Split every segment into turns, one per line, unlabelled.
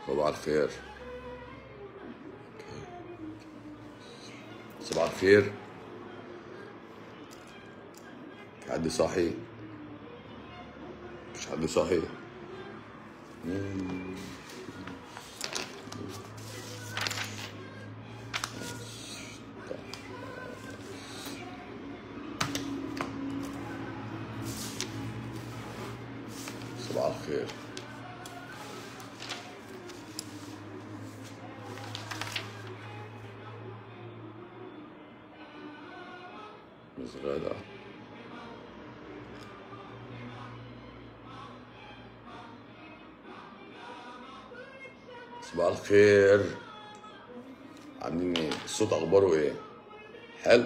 صباح الخير صباح الخير في حد صاحي مش حد صاحي مم. صباح الخير مش غادة صباح الخير عاملين ايه الصوت اخباره ايه حلو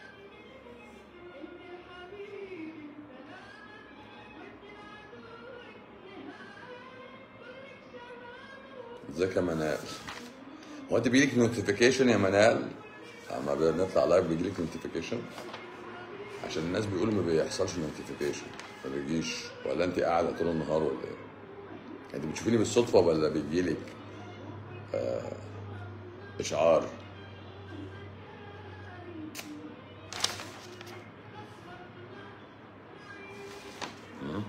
ازيك يا منال هو انت بيجيلك نوتيفيكيشن يا منال اما بنطلع لايف بيجيلك نوتيفيكيشن عشان الناس بيقولوا ما بيحصلش نوتيفيكيشن ما بيجيش ولا انت قاعده طول النهار ولا ايه انت بتشوفيني بالصدفه ولا بيجيلك آه اشعار مم.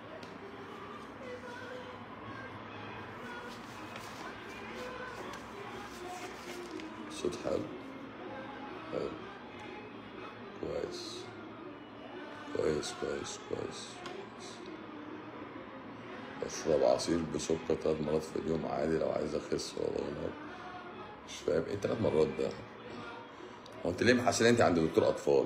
صوت حلو حلو كويس كويس كويس كويس اشرب عصير بسكر ثلاث مرات في اليوم عادي لو عايز اخس ولا غلط مش فاهم ايه ثلاث مرات ده هو انت ليه محسن انت عند دكتور اطفال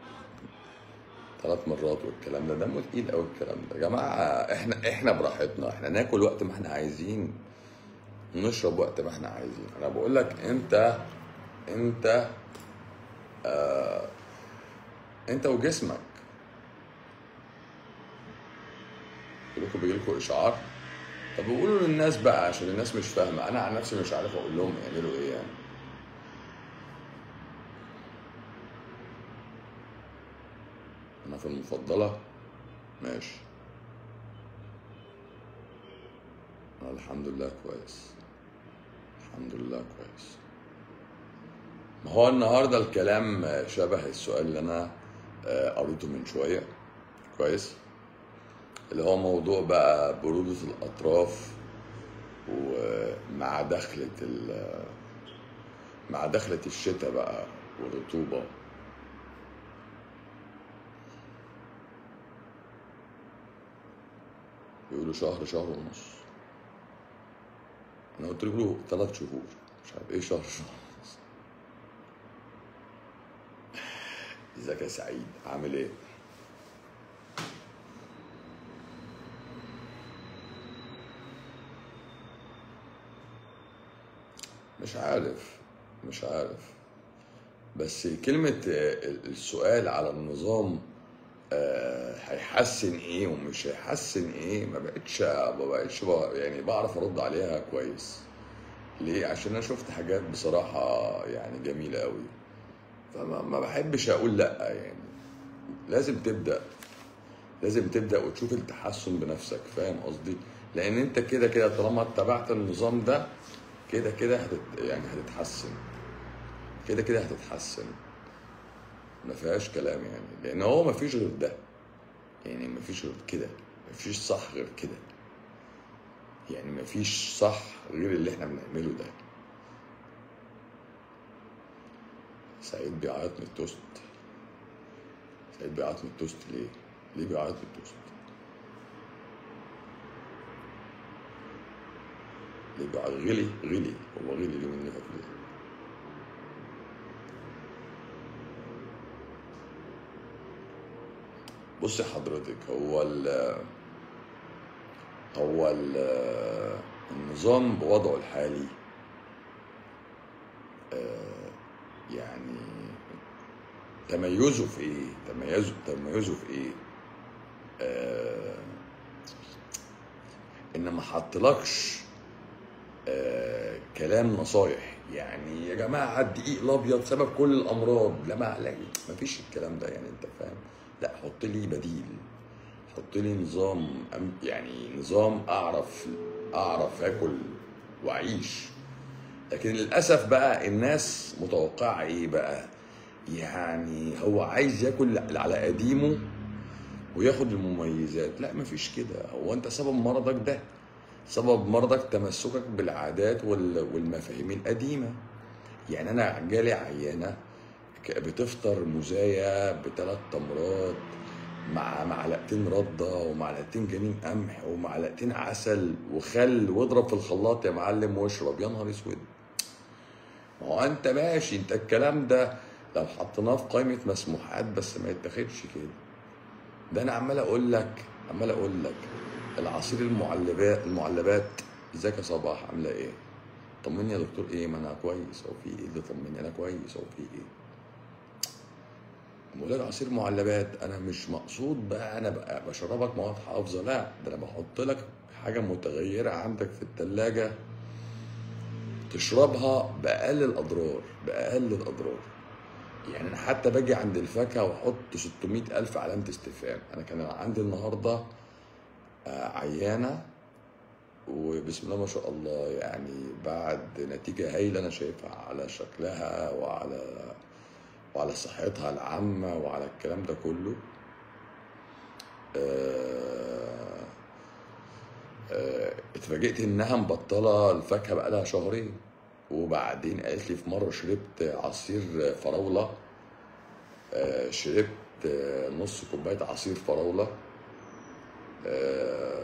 ثلاث مرات والكلام ده دمه تقيل قوي الكلام ده يا جماعه احنا احنا براحتنا احنا ناكل وقت ما احنا عايزين نشرب وقت ما احنا عايزين انا بقول لك انت انت آه انت وجسمك كلكم بيجي لكم اشعار طب قولوا للناس بقى عشان الناس مش فاهمه انا عن نفسي مش عارف اقول لهم يعملوا ايه يعني انا في المفضله ماشي أنا الحمد لله كويس الحمد لله كويس ما هو النهارده الكلام شبه السؤال اللي انا آه، قريته من شويه كويس اللي هو موضوع بقى برودة الأطراف ومع دخلة ال مع دخلة الشتاء بقى والرطوبة بيقولوا شهر شهر ونص أنا قلت له ثلاث شهور مش عارف إيه شهر شهر ونص ازيك يا سعيد عامل إيه؟ مش عارف مش عارف بس كلمة آه، السؤال على النظام آه، هيحسن ايه ومش هيحسن ايه ما بقتش ما بقتش بق- يعني بعرف ارد عليها كويس ليه عشان انا شفت حاجات بصراحة يعني جميلة قوي فما ما بحبش اقول لا يعني لازم تبدأ لازم تبدأ وتشوف التحسن بنفسك فاهم قصدي لان انت كده كده طالما اتبعت النظام ده كده كده هتت يعني هتتحسن كده كده هتتحسن ما فيهاش كلام يعني لان هو ما فيش غير ده يعني ما فيش غير كده ما فيش صح غير كده يعني ما فيش صح غير اللي احنا بنعمله ده سعيد بيعيط من التوست سعيد بيعيط من التوست ليه؟ ليه بيعيط من التوست؟ ليه بيعيط غلي غلي هو غلي اليومين اللي فاتوا دول. بصي حضرتك هو ال هو ال النظام بوضعه الحالي آه، يعني تميزه في ايه؟ تميزه تميزه في ايه؟ آه، ان ما حطلكش آه، كلام نصايح يعني يا جماعه الدقيق الابيض سبب كل الامراض لا ما لا ما فيش الكلام ده يعني انت فاهم لا حط لي بديل حط لي نظام أم- يعني نظام اعرف اعرف اكل واعيش لكن للاسف بقى الناس متوقعه ايه بقى يعني هو عايز ياكل على قديمه وياخد المميزات لا مفيش كده هو انت سبب مرضك ده سبب مرضك تمسكك بالعادات وال- والمفاهيم القديمه يعني انا جالي عيانه ك- بتفطر مزايا بثلاث تمرات مع معلقتين رده ومعلقتين جنين قمح ومعلقتين عسل وخل واضرب في الخلاط يا معلم واشرب يا نهار اسود ما هو انت ماشي انت الكلام ده لو حطيناه في قائمه مسموحات بس ما يتاخدش كده ده انا عمال اقول لك عمال اقول لك العصير المعلبات المعلبات ازيك يا صباح عامله ايه طمني يا دكتور ايه ما انا كويس او في ايه اللي طمني انا كويس او في ايه بقول لك عصير معلبات انا مش مقصود بقى انا بقى بشربك مواد حافظه لا ده انا بحط لك حاجه متغيره عندك في الثلاجه تشربها باقل الاضرار باقل الاضرار يعني انا حتى باجي عند الفاكهه واحط 600 الف علامه استفهام انا كان عندي النهارده آه، عيانه وبسم الله ما شاء الله يعني بعد نتيجه هايله انا شايفها على شكلها وعلى وعلى صحتها العامه وعلى الكلام ده كله آه، آه، اتفاجئت انها مبطله الفاكهه بقالها شهرين وبعدين قالت لي في مره شربت عصير فراوله آه، شربت آه، نص كوبايه عصير فراوله آه،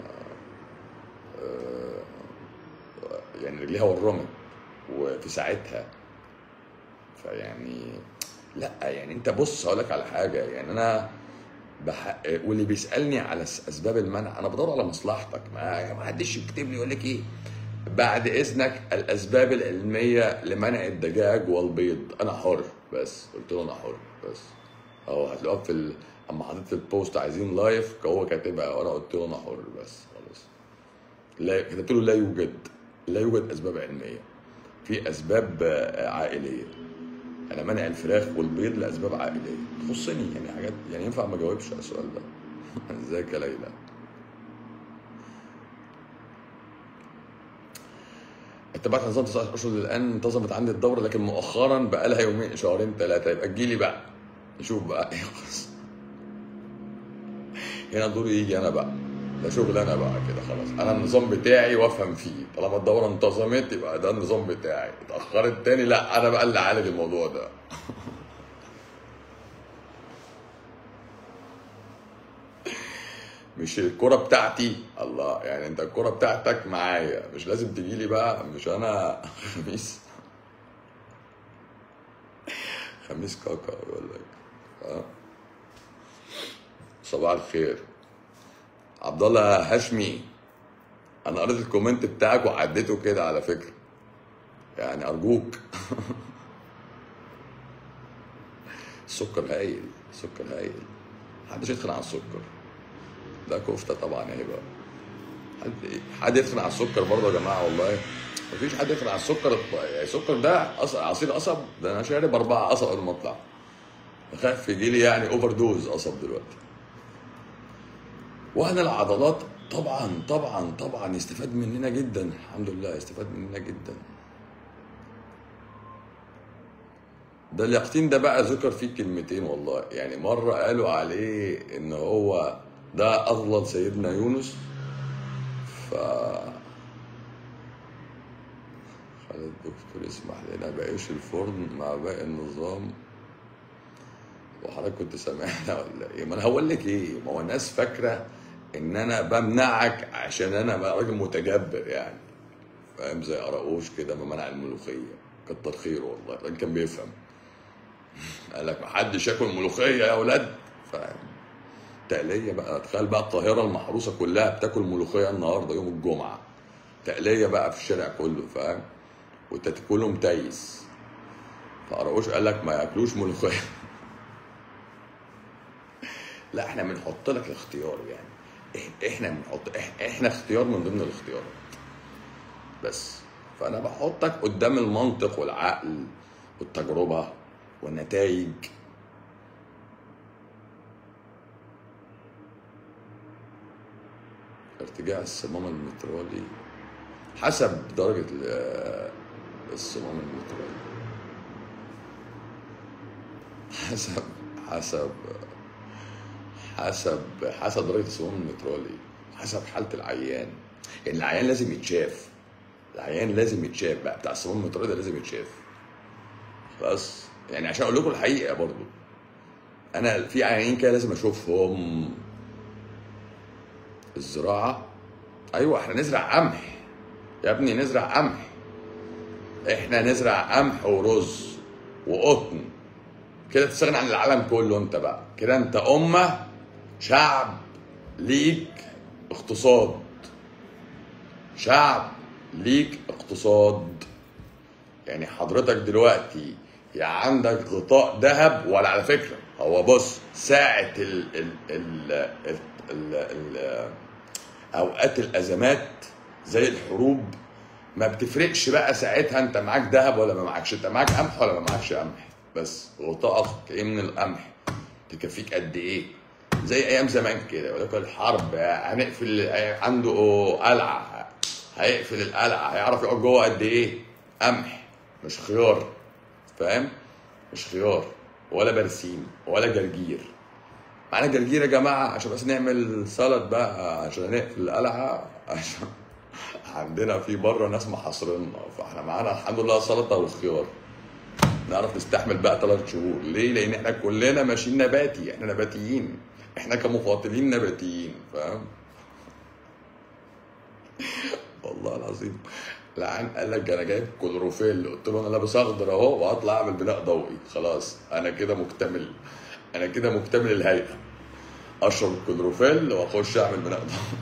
آه، يعني رجليها ورمت وفي ساعتها فيعني لا يعني انت بص هقول لك على حاجه يعني انا بح... واللي بيسالني على س- اسباب المنع انا بدور على مصلحتك ما ما حدش يكتب لي يقول لك ايه بعد اذنك الاسباب العلميه لمنع الدجاج والبيض انا حر بس قلت له انا حر بس اهو هتلاقوها في ال... اما حطيت البوست عايزين لايف هو كاتبها وانا قلت له انا حر بس خلاص لا كتبت له لا يوجد لا يوجد اسباب علميه في اسباب آه، عائليه انا منع الفراخ والبيض لاسباب عائليه تخصني يعني حاجات يعني ينفع ما اجاوبش على السؤال ده ازيك يا ليلى اتبعت نظام 19 اشهر الان انتظمت عندي الدوره لكن مؤخرا بقى لها يومين شهرين ثلاثه يبقى تجيلي بقى نشوف بقى ايه القصة. هنا دوري يجي انا بقى ده شغل انا بقى كده خلاص انا النظام بتاعي وافهم فيه طالما الدوره انتظمت يبقى ده النظام بتاعي اتاخرت تاني لا انا بقى اللي عالج الموضوع ده مش الكرة بتاعتي الله يعني انت الكرة بتاعتك معايا مش لازم تجي لي بقى مش انا خميس خميس كاكا يقول لك اه صباح الخير عبد الله هاشمي انا قريت الكومنت بتاعك وعديته كده على فكرة يعني ارجوك السكر هايل السكر هايل محدش يتخن على السكر ده كفته طبعا اهي بقى حد حد يتخن على السكر برضه يا جماعه والله مفيش حد يتخن على السكر يعني السكر ده أص- عصير قصب ده انا شارب اربعه قصب قبل ما اطلع بخاف يجي لي يعني اوفر دوز قصب دلوقتي وهن العضلات طبعا طبعا طبعا يستفاد مننا جدا الحمد لله يستفاد مننا جدا ده اليقطين ده بقى ذكر فيه كلمتين والله يعني مرة قالوا عليه ان هو ده اضلل سيدنا يونس ف خالد الدكتور يسمح لنا بعيش الفرن مع باقي النظام وحضرتك كنت سامعنا ولا ايه؟ ما انا هقول لك ايه؟ ما هو الناس فاكره ان انا بمنعك عشان انا بقى راجل متجبر يعني فاهم زي قراقوش كده بمنع الملوخيه كتر خيره والله الراجل كان بيفهم قال لك ما حدش ياكل ملوخيه يا اولاد فاهم تقليه بقى تخيل بقى القاهره المحروسه كلها بتاكل ملوخيه النهارده يوم الجمعه تقليه بقى في الشارع كله فاهم وانت تاكلهم تايس فقراقوش قال لك ما ياكلوش ملوخيه لا احنا بنحط لك الاختيار يعني إح- احنا بنحط إح- احنا اختيار من ضمن الاختيارات بس فانا بحطك قدام المنطق والعقل والتجربه والنتائج ارتجاع الصمام المترالي حسب درجة ال- الصمام المترالي حسب حسب حسب حسب درجة الصمام المترالي حسب حالة العيان يعني العيان لازم يتشاف العيان لازم يتشاف بقى بتاع الصمام المترالي ده لازم يتشاف خلاص يعني عشان اقول لكم الحقيقة برضو انا في عيانين كده لازم اشوفهم الزراعة ايوه احنا نزرع قمح يا ابني نزرع قمح احنا نزرع قمح ورز وقطن كده تستغنى عن العالم كله انت بقى كده انت امه شعب ليك اقتصاد شعب ليك اقتصاد يعني حضرتك دلوقتي يا عندك غطاء ذهب ولا على فكره هو بص ساعه ال ال ال ال ال ال اوقات الازمات زي الحروب ما بتفرقش بقى ساعتها انت معاك ذهب ولا ما معكش انت معاك قمح ولا ما معكش قمح بس غطائك ايه من القمح تكفيك قد ايه زي ايام زمان كده يقول لك الحرب هنقفل عنده قلعه هيقفل القلعه هيعرف يقعد جوه قد ايه قمح مش خيار فاهم مش خيار ولا برسيم ولا جرجير معانا جرجير يا جماعه عشان بس نعمل سلطه بقى عشان نقفل القلعه عشان عندنا في بره ناس محاصريننا فاحنا معانا الحمد لله سلطه وخيار نعرف نستحمل بقى ثلاث شهور ليه لان احنا كلنا ماشيين نباتي احنا نباتيين احنا كمقاتلين نباتيين فاهم والله العظيم العين قال لك انا جايب كلوروفيل قلت له انا لابس اخضر اهو وهطلع اعمل بناء ضوئي خلاص انا كده مكتمل انا كده مكتمل الهيئه اشرب الكلوروفيل واخش اعمل بناء ضوئي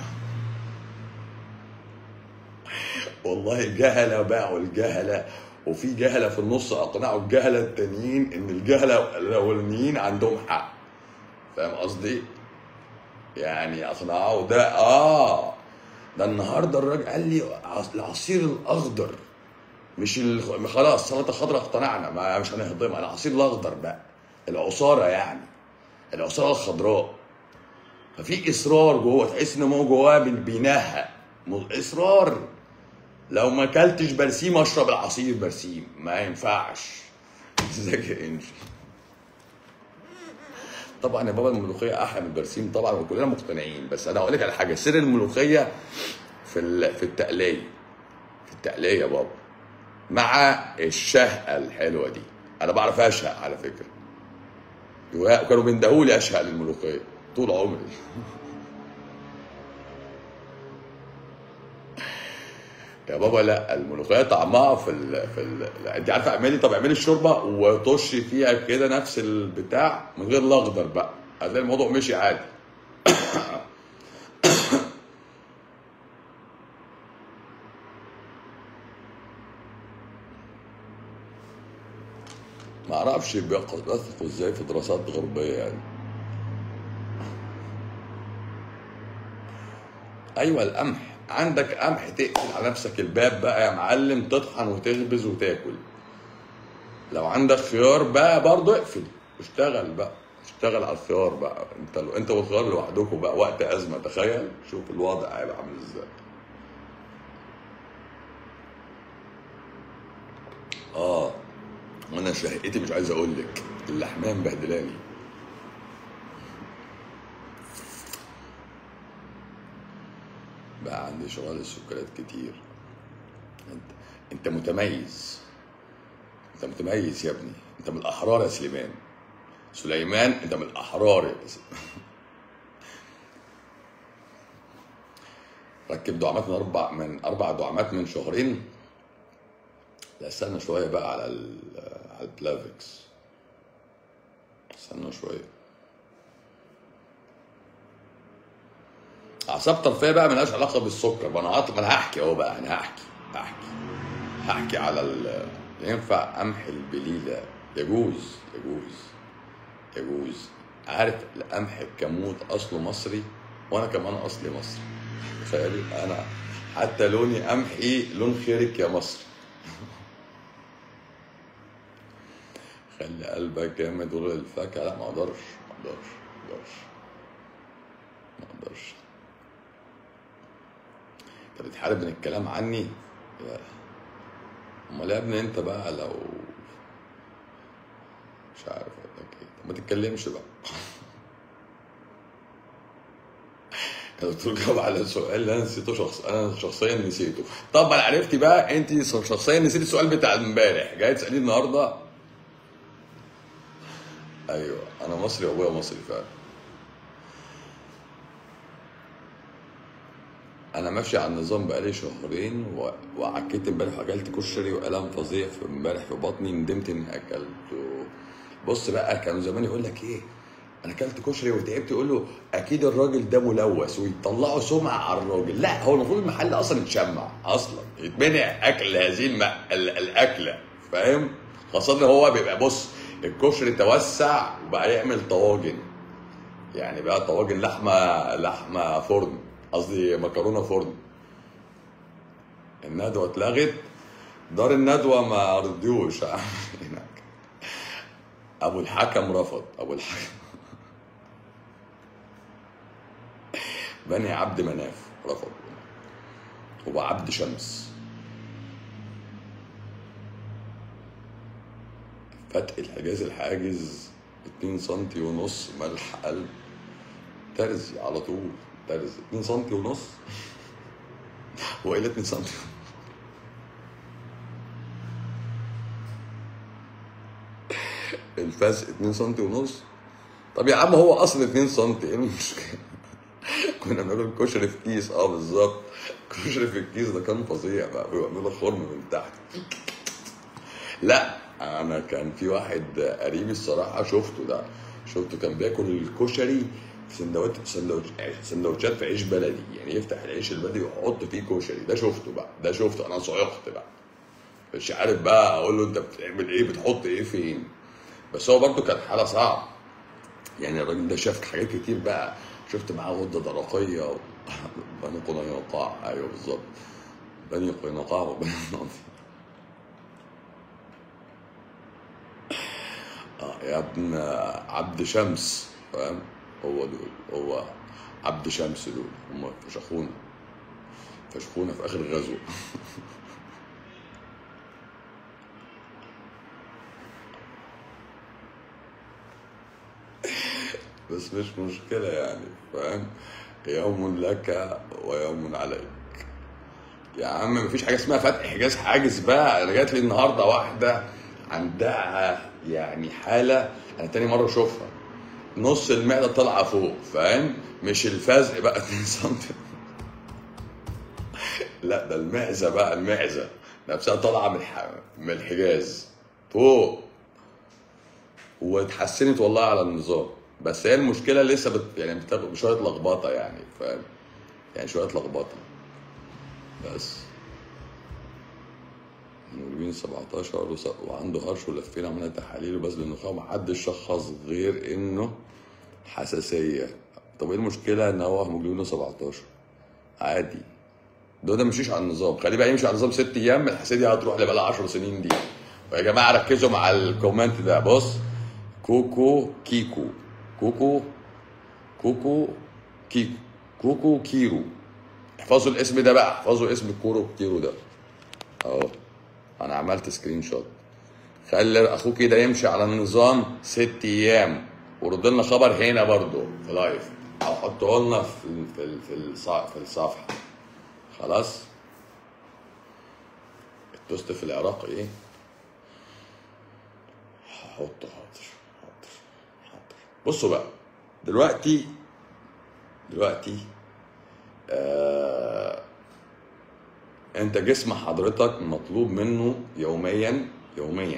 والله جهله باعوا الجهله وفي جهله في النص اقنعوا الجهله التانيين ان الجهله الاولانيين عندهم حق فاهم قصدي؟ يعني اقنعوا ده اه ده النهارده الراجل قال لي عص- العصير الاخضر مش ال... خلاص سلطه خضراء اقتنعنا ما مش هنهضمها العصير الاخضر بقى العصاره يعني العصاره الخضراء ففي اصرار جوه تحس ان هو جواه بي- بينهق م- اصرار لو ما اكلتش برسيم اشرب العصير برسيم ما ينفعش ازيك يا انجي طبعا يا بابا الملوخيه احلى من البرسيم طبعا وكلنا مقتنعين بس انا هقول لك على حاجه سر الملوخيه في ال- في التقليه في التقليه يا بابا مع الشهقه الحلوه دي انا بعرف اشهق على فكره وكانوا بيندهوا لي اشهق للملوخيه طول عمري يا بابا لا الملوخيه طعمها في ال... في ال... لا، انت عارفه اعملي طب اعملي الشوربه وطشي فيها كده نفس البتاع من غير الاخضر بقى هتلاقي الموضوع مشي عادي ما اعرفش بيثقوا ازاي في دراسات غربيه يعني ايوه القمح عندك قمح تقفل على نفسك الباب بقى يا معلم تطحن وتخبز وتاكل لو عندك خيار بقى برضه اقفل اشتغل بقى اشتغل على الخيار بقى انت انت والخيار لوحدكم بقى وقت ازمه تخيل شوف الوضع هيبقى عامل ازاي اه وانا شهقتي مش عايز اقول لك اللحميه مبهدلاني بقى عندي شغل السكريات كتير انت انت متميز انت متميز يا ابني انت من الاحرار يا سليمان سليمان انت من الاحرار يا بس ركب دعامات من اربع من اربع دعامات من شهرين لا استنى شويه بقى على ال على البلافكس استنى شويه اعصاب طرفيه بقى ملهاش علاقه بالسكر ما انا هط- ما انا هحكي اهو بقى انا هحكي هحكي هحكي على ال ينفع قمح البليله يجوز يجوز يجوز عارف القمح الكمود اصله مصري وانا كمان اصلي مصري تخيلي انا حتى لوني قمحي لون خيرك يا مصر خلي قلبك جامد ورق الفاكهه لا ما اقدرش ما اقدرش ما اقدرش ما اقدرش فتتحارب من الكلام عني يا امال يا ابني انت بقى لو مش عارف اقول لك ايه طب ما تتكلمش بقى يا دكتور جاوب على السؤال اللي انا نسيته شخص انا شخصيا نسيته طب انا عرفتي بقى انت شخصيا نسيت السؤال بتاع امبارح جاي تساليه النهارده ايوه انا مصري وابويا مصري فعلا انا ماشي على النظام بقالي شهرين و... وعكيت امبارح واكلت كشري والم فظيع في امبارح في بطني ندمت اني اكلته بص بقى كانوا زمان يقول لك ايه انا اكلت كشري وتعبت يقول له اكيد الراجل ده ملوث ويطلعوا سمعه على الراجل لا هو المفروض المحل اصلا يتشمع اصلا يتمنع اكل هذه الم... ال... الاكله فاهم خاصه إن هو بيبقى بص الكشري توسع وبقى يعمل طواجن يعني بقى طواجن لحمه لحمه فرن قصدي مكرونه فرن الندوه اتلغت دار الندوه ما رضيوش هناك ابو الحكم رفض ابو الحكم بني عبد مناف رفض هو عبد شمس فتق الحجاز الحاجز 2 سنتي ونص ملح قلب ترزي على طول ترزي 2 سنتي ونص هو ايه ال 2 سنتي الفزق 2 سنتي ونص طب يا عم هو اصلا 2 سنتي ايه المشكله كنا بناكل كشري في كيس اه بالظبط كشري في الكيس ده كان فظيع بقى بيعملوا خرم من تحت لا انا كان في واحد قريبي الصراحه شفته ده شفته كان بياكل الكشري في سندوتش سندوتش سندوتشات في عيش بلدي يعني يفتح العيش البلدي ويحط فيه كشري ده شفته بقى ده شفته انا صعقت بقى مش عارف بقى اقول له انت بتعمل ايه بتحط ايه فين بس هو برضه كان حاله صعب يعني الراجل ده شاف حاجات كتير بقى شفت معاه غده درقيه و... بني قينقاع ايوه بالظبط بني قينقاع وبني نظير اه يا ابن عبد شمس فاهم هو دول هو عبد شمس دول هم فشخونا فشخونا في اخر غزوه بس مش مشكله يعني فاهم يوم لك ويوم عليك يا عم مفيش حاجه اسمها فتح حجاز حاجز بقى انا جات لي النهارده واحده عندها يعني حاله انا تاني مره اشوفها نص المعده طالعه فوق فاهم مش الفزق بقى 2 سم لا ده المعزه بقى المعزه نفسها طالعه من الح... من الحجاز فوق واتحسنت والله على النظام بس هي المشكله لسه بت... يعني بتاخد شويه لخبطه يعني فاهم يعني شويه لخبطه بس مولوين 17 وس- وعنده هرش ولفينا عملنا تحاليل وبذل النخاع ومحدش شخص غير انه حساسيه طب ايه المشكله ان هو هيموجلوبينه 17 عادي ده ده مشيش على النظام خليه بقى يمشي على النظام ست ايام الحساسيه دي هتروح اللي بقى لها 10 سنين دي فيا جماعه ركزوا مع الكومنت ده بص كوكو كيكو كوكو كوكو كيكو كوكو كيرو احفظوا الاسم ده بقى احفظوا اسم الكورو كيرو ده اهو انا عملت سكرين شوت خلي اخوك كده يمشي على النظام ست ايام ورد لنا خبر هنا برضو في لايف او حطه لنا في ال- في ال- في الص- في الصفحه خلاص التوست في العراق ايه هحطه حاضر حاضر حاضر بصوا بقى دلوقتي دلوقتي آه انت جسم حضرتك مطلوب منه يوميا يوميا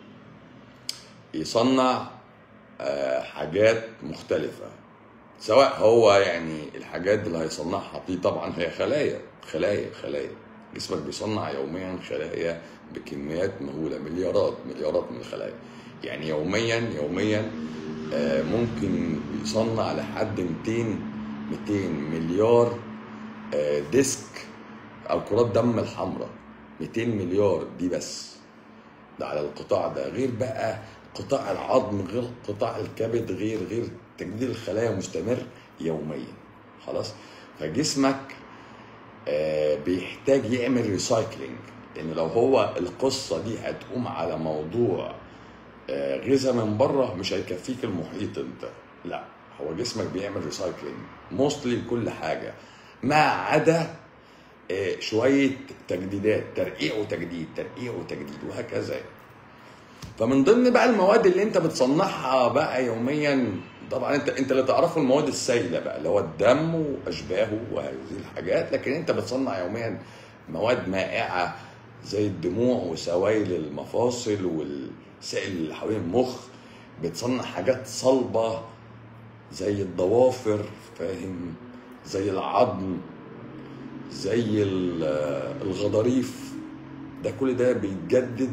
يصنع آه حاجات مختلفة سواء هو يعني الحاجات اللي هيصنعها دي طبعا هي خلايا خلايا خلايا جسمك بيصنع يوميا خلايا بكميات مهولة مليارات مليارات من الخلايا يعني يوميا يوميا آه، ممكن يصنع لحد 200 200 مليار آه، ديسك او كرات دم الحمراء 200 مليار دي بس ده على القطاع ده غير بقى قطاع العظم غير قطاع الكبد غير غير تجديد الخلايا مستمر يوميا خلاص فجسمك آه، بيحتاج يعمل ريسايكلينج لان لو هو القصه دي هتقوم على موضوع آه، غذاء من بره مش هيكفيك المحيط انت لا هو جسمك بيعمل ريسايكلينج موستلي لكل حاجه ما عدا آه، شويه تجديدات ترقيع وتجديد ترقيع وتجديد وهكذا يعني. فمن ضمن بقى المواد اللي انت بتصنعها بقى يوميا طبعا انت انت اللي تعرفه المواد السائله بقى اللي هو الدم واشباهه وهذه الحاجات لكن انت بتصنع يوميا مواد مائعه زي الدموع وسوائل المفاصل والسائل اللي حوالين المخ بتصنع حاجات صلبه زي الضوافر فاهم زي العظم زي ال- الغضاريف ده كل ده بيتجدد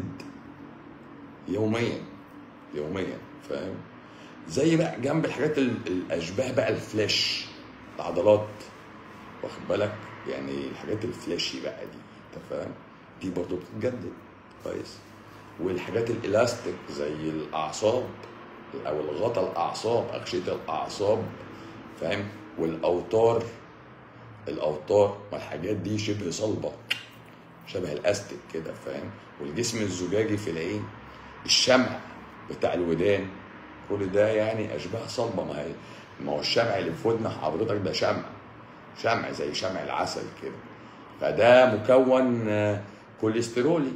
يوميا يوميا فاهم زي بقى جنب الحاجات ال- الاشباه بقى الفلاش العضلات واخد بالك يعني الحاجات الفلاشي بقى دي انت فاهم دي برضو بتتجدد كويس والحاجات الالاستيك زي الاعصاب او الغطا الاعصاب اغشيه الاعصاب فاهم والاوتار الاوتار والحاجات دي شبه صلبه شبه الاستيك كده فاهم والجسم الزجاجي في العين الشمع بتاع الودان كل ده يعني اشباه صلبه ما هي ما هو الشمع اللي في ودن حضرتك ده شمع شمع زي شمع العسل كده فده مكون آه، كوليسترولي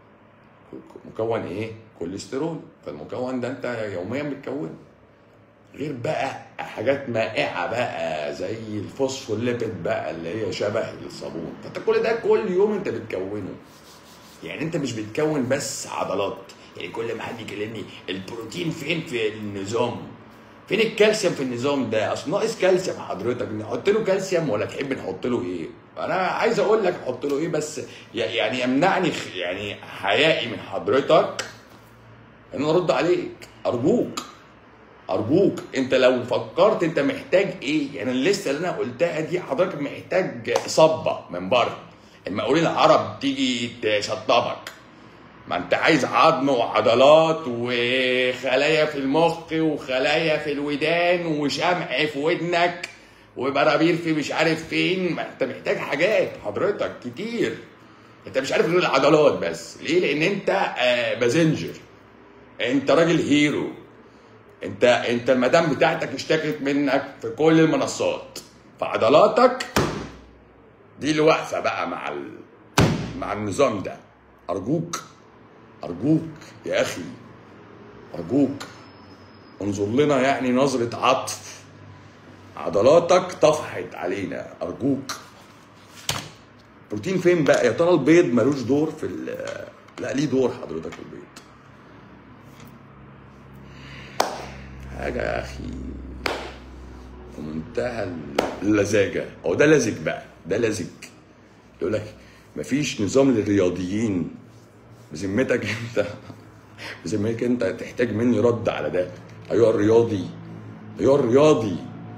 مكون ايه كوليسترول فالمكون ده انت يوميا بتكونه غير بقى حاجات مائعه بقى زي الفوسفوليبيد بقى اللي هي شبه الصابون فانت كل ده كل يوم انت بتكونه يعني انت مش بتكون بس عضلات يعني كل ما حد يكلمني البروتين فين في النظام فين الكالسيوم في النظام ده اصل ناقص كالسيوم حضرتك نحط له كالسيوم ولا تحب نحط له ايه انا عايز اقول لك نحط له ايه بس ي- يعني يمنعني خ- يعني حيائي من حضرتك ان أنا ارد عليك ارجوك ارجوك انت لو فكرت انت محتاج ايه يعني الليسته اللي انا قلتها دي حضرتك محتاج صبه من بره المقاولين العرب تيجي تشطبك ما انت عايز عظم وعضلات وخلايا في المخ وخلايا في الودان وشمع في ودنك وبرابير في مش عارف فين ما انت محتاج حاجات حضرتك كتير انت مش عارف غير العضلات بس ليه لان انت آه بازنجر انت راجل هيرو انت انت المدام بتاعتك اشتكت منك في كل المنصات فعضلاتك دي اللي واقفه بقى مع ال... مع النظام ده ارجوك ارجوك يا اخي ارجوك انظر لنا يعني نظره عطف عضلاتك طفحت علينا ارجوك بروتين فين بقى يا ترى البيض ملوش دور في ال... لا ليه دور حضرتك البيض حاجه يا اخي في منتهى اللزاجه هو ده لزج بقى ده لزج يقول لك مفيش نظام للرياضيين بذمتك انت بذمتك انت تحتاج مني رد على ده ايها الرياضي ايها الرياضي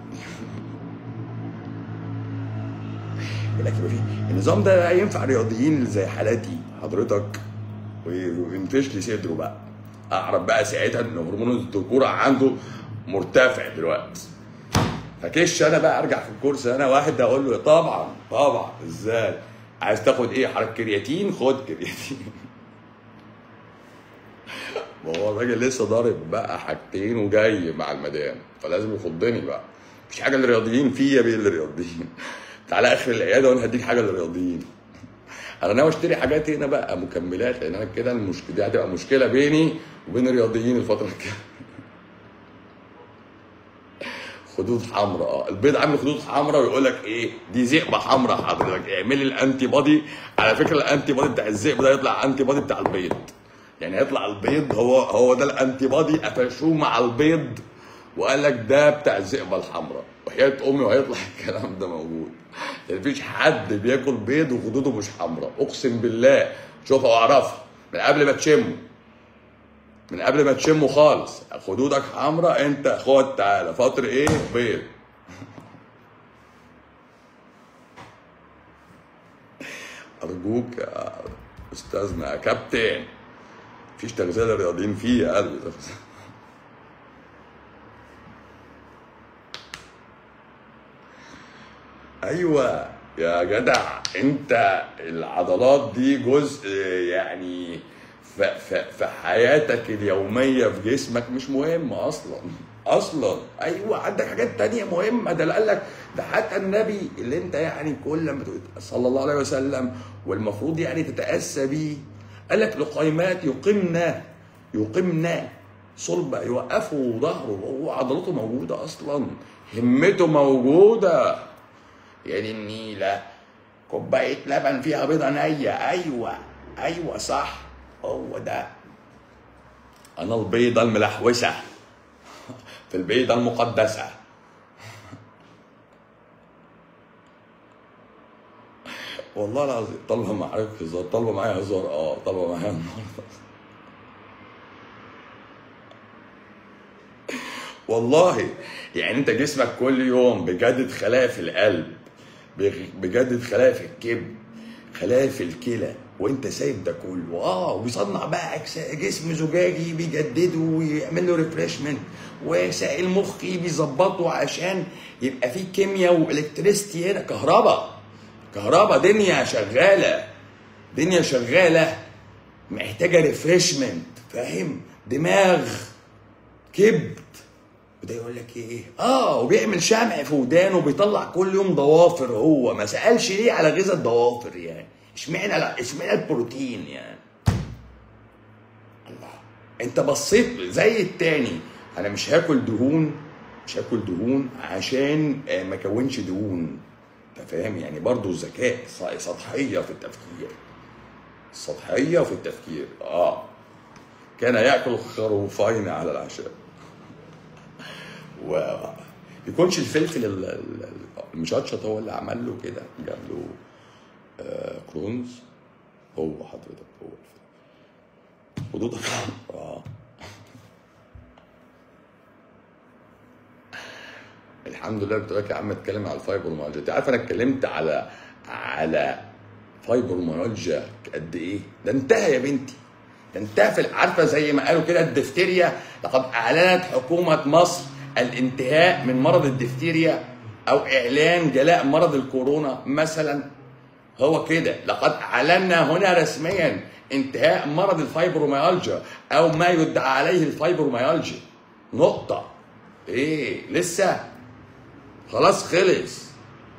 يقول لك يبقى في النظام ده ينفع رياضيين اللي زي حالاتي حضرتك وينفش لي صدره بقى اعرف بقى ساعتها ان هرمون الذكوره عنده مرتفع دلوقتي فكش انا بقى ارجع في الكورس انا واحد اقول له طبعا طبعا ازاي عايز تاخد ايه حضرتك كرياتين خد كرياتين ما هو الراجل لسه ضارب بقى حاجتين وجاي مع المدام فلازم يخضني بقى مفيش حاجه للرياضيين في يا بيه للرياضيين تعالى اخر العياده وانا هديك حاجه للرياضيين انا ناوي اشتري حاجات هنا بقى مكملات لان انا كده المشكله دي هتبقى مشكله بيني وبين الرياضيين الفتره الجايه خدود حمراء اه البيض عامل خدود حمراء ويقول لك ايه دي ذئبه حمراء حضرتك اعملي الانتي بودي على فكره الانتي بودي بتاع الذئب ده يطلع انتي بودي بتاع البيض يعني هيطلع البيض هو هو ده الانتي بودي قفشوه مع البيض وقال لك ده بتاع الذئبه الحمراء وحياه امي وهيطلع الكلام ده موجود يعني مفيش حد بياكل بيض وخدوده مش حمراء اقسم بالله شوفها واعرفها من قبل ما تشمه من قبل ما تشمه خالص خدودك حمراء انت خد تعالى فطر ايه بيض ارجوك يا استاذنا يا كابتن مفيش تغذيه للرياضيين فيه يا قلبي ايوه يا جدع انت العضلات دي جزء يعني ف- ف- في حياتك اليوميه في جسمك مش مهم اصلا اصلا ايوه عندك حاجات تانية مهمه ده اللي قال لك ده حتى النبي اللي انت يعني كل ما تقول صلى الله عليه وسلم والمفروض يعني تتاسى بيه قال لك لقيمات يقمنا يقمنا صلبة يوقفوا ظهره وهو عضلاته موجودة أصلا همته موجودة يا دي النيلة كوباية لبن فيها بيضة نية أيوة أيوة صح هو ده أنا البيضة الملحوسة في البيضة المقدسة والله العظيم طالبة معاك هزار طالبة معايا هزار اه طالبة معايا النهارده والله يعني انت جسمك كل يوم بيجدد خلايا في القلب بيغ- بيجدد خلايا في الكبد خلايا في الكلى وانت سايب ده كله اه وبيصنع بقى أجسا- جسم زجاجي بيجدده ويعمل له ريفريشمنت وسائل مخي بيظبطه عشان يبقى فيه كيمياء والكتريستي هنا كهرباء كهرباء دنيا شغاله دنيا شغاله محتاجه ريفريشمنت فاهم دماغ كبد وده يقول لك ايه اه وبيعمل شمع في ودانه وبيطلع كل يوم ضوافر هو ما سالش ليه على غذاء الضوافر يعني اشمعنى اشمعنى البروتين يعني الله انت بصيت زي التاني انا مش هاكل دهون مش هاكل دهون عشان آه، ما اكونش دهون انت فاهم يعني برضو الذكاء ص- سطحيه في التفكير السطحيه في التفكير اه كان ياكل خروفين على العشاء و يكونش الفلفل ال- ال- المشطشط هو اللي عمل له كده جاب له آه، كرونز هو حضرتك هو الفلفل خدودك اه الحمد لله قلت لك يا عم اتكلم على الفايبروميالجيا انت عارف انا اتكلمت على على فايبروميالجيا قد ايه ده انتهى يا بنتي ده انتهى في عارفه زي ما قالوا كده الدفتيريا لقد اعلنت حكومه مصر الانتهاء من مرض الدفتيريا او اعلان جلاء مرض الكورونا مثلا هو كده لقد اعلنا هنا رسميا انتهاء مرض الفايبروميالجيا او ما يدعى عليه الفايبروميالجيا نقطه ايه لسه خلاص خلص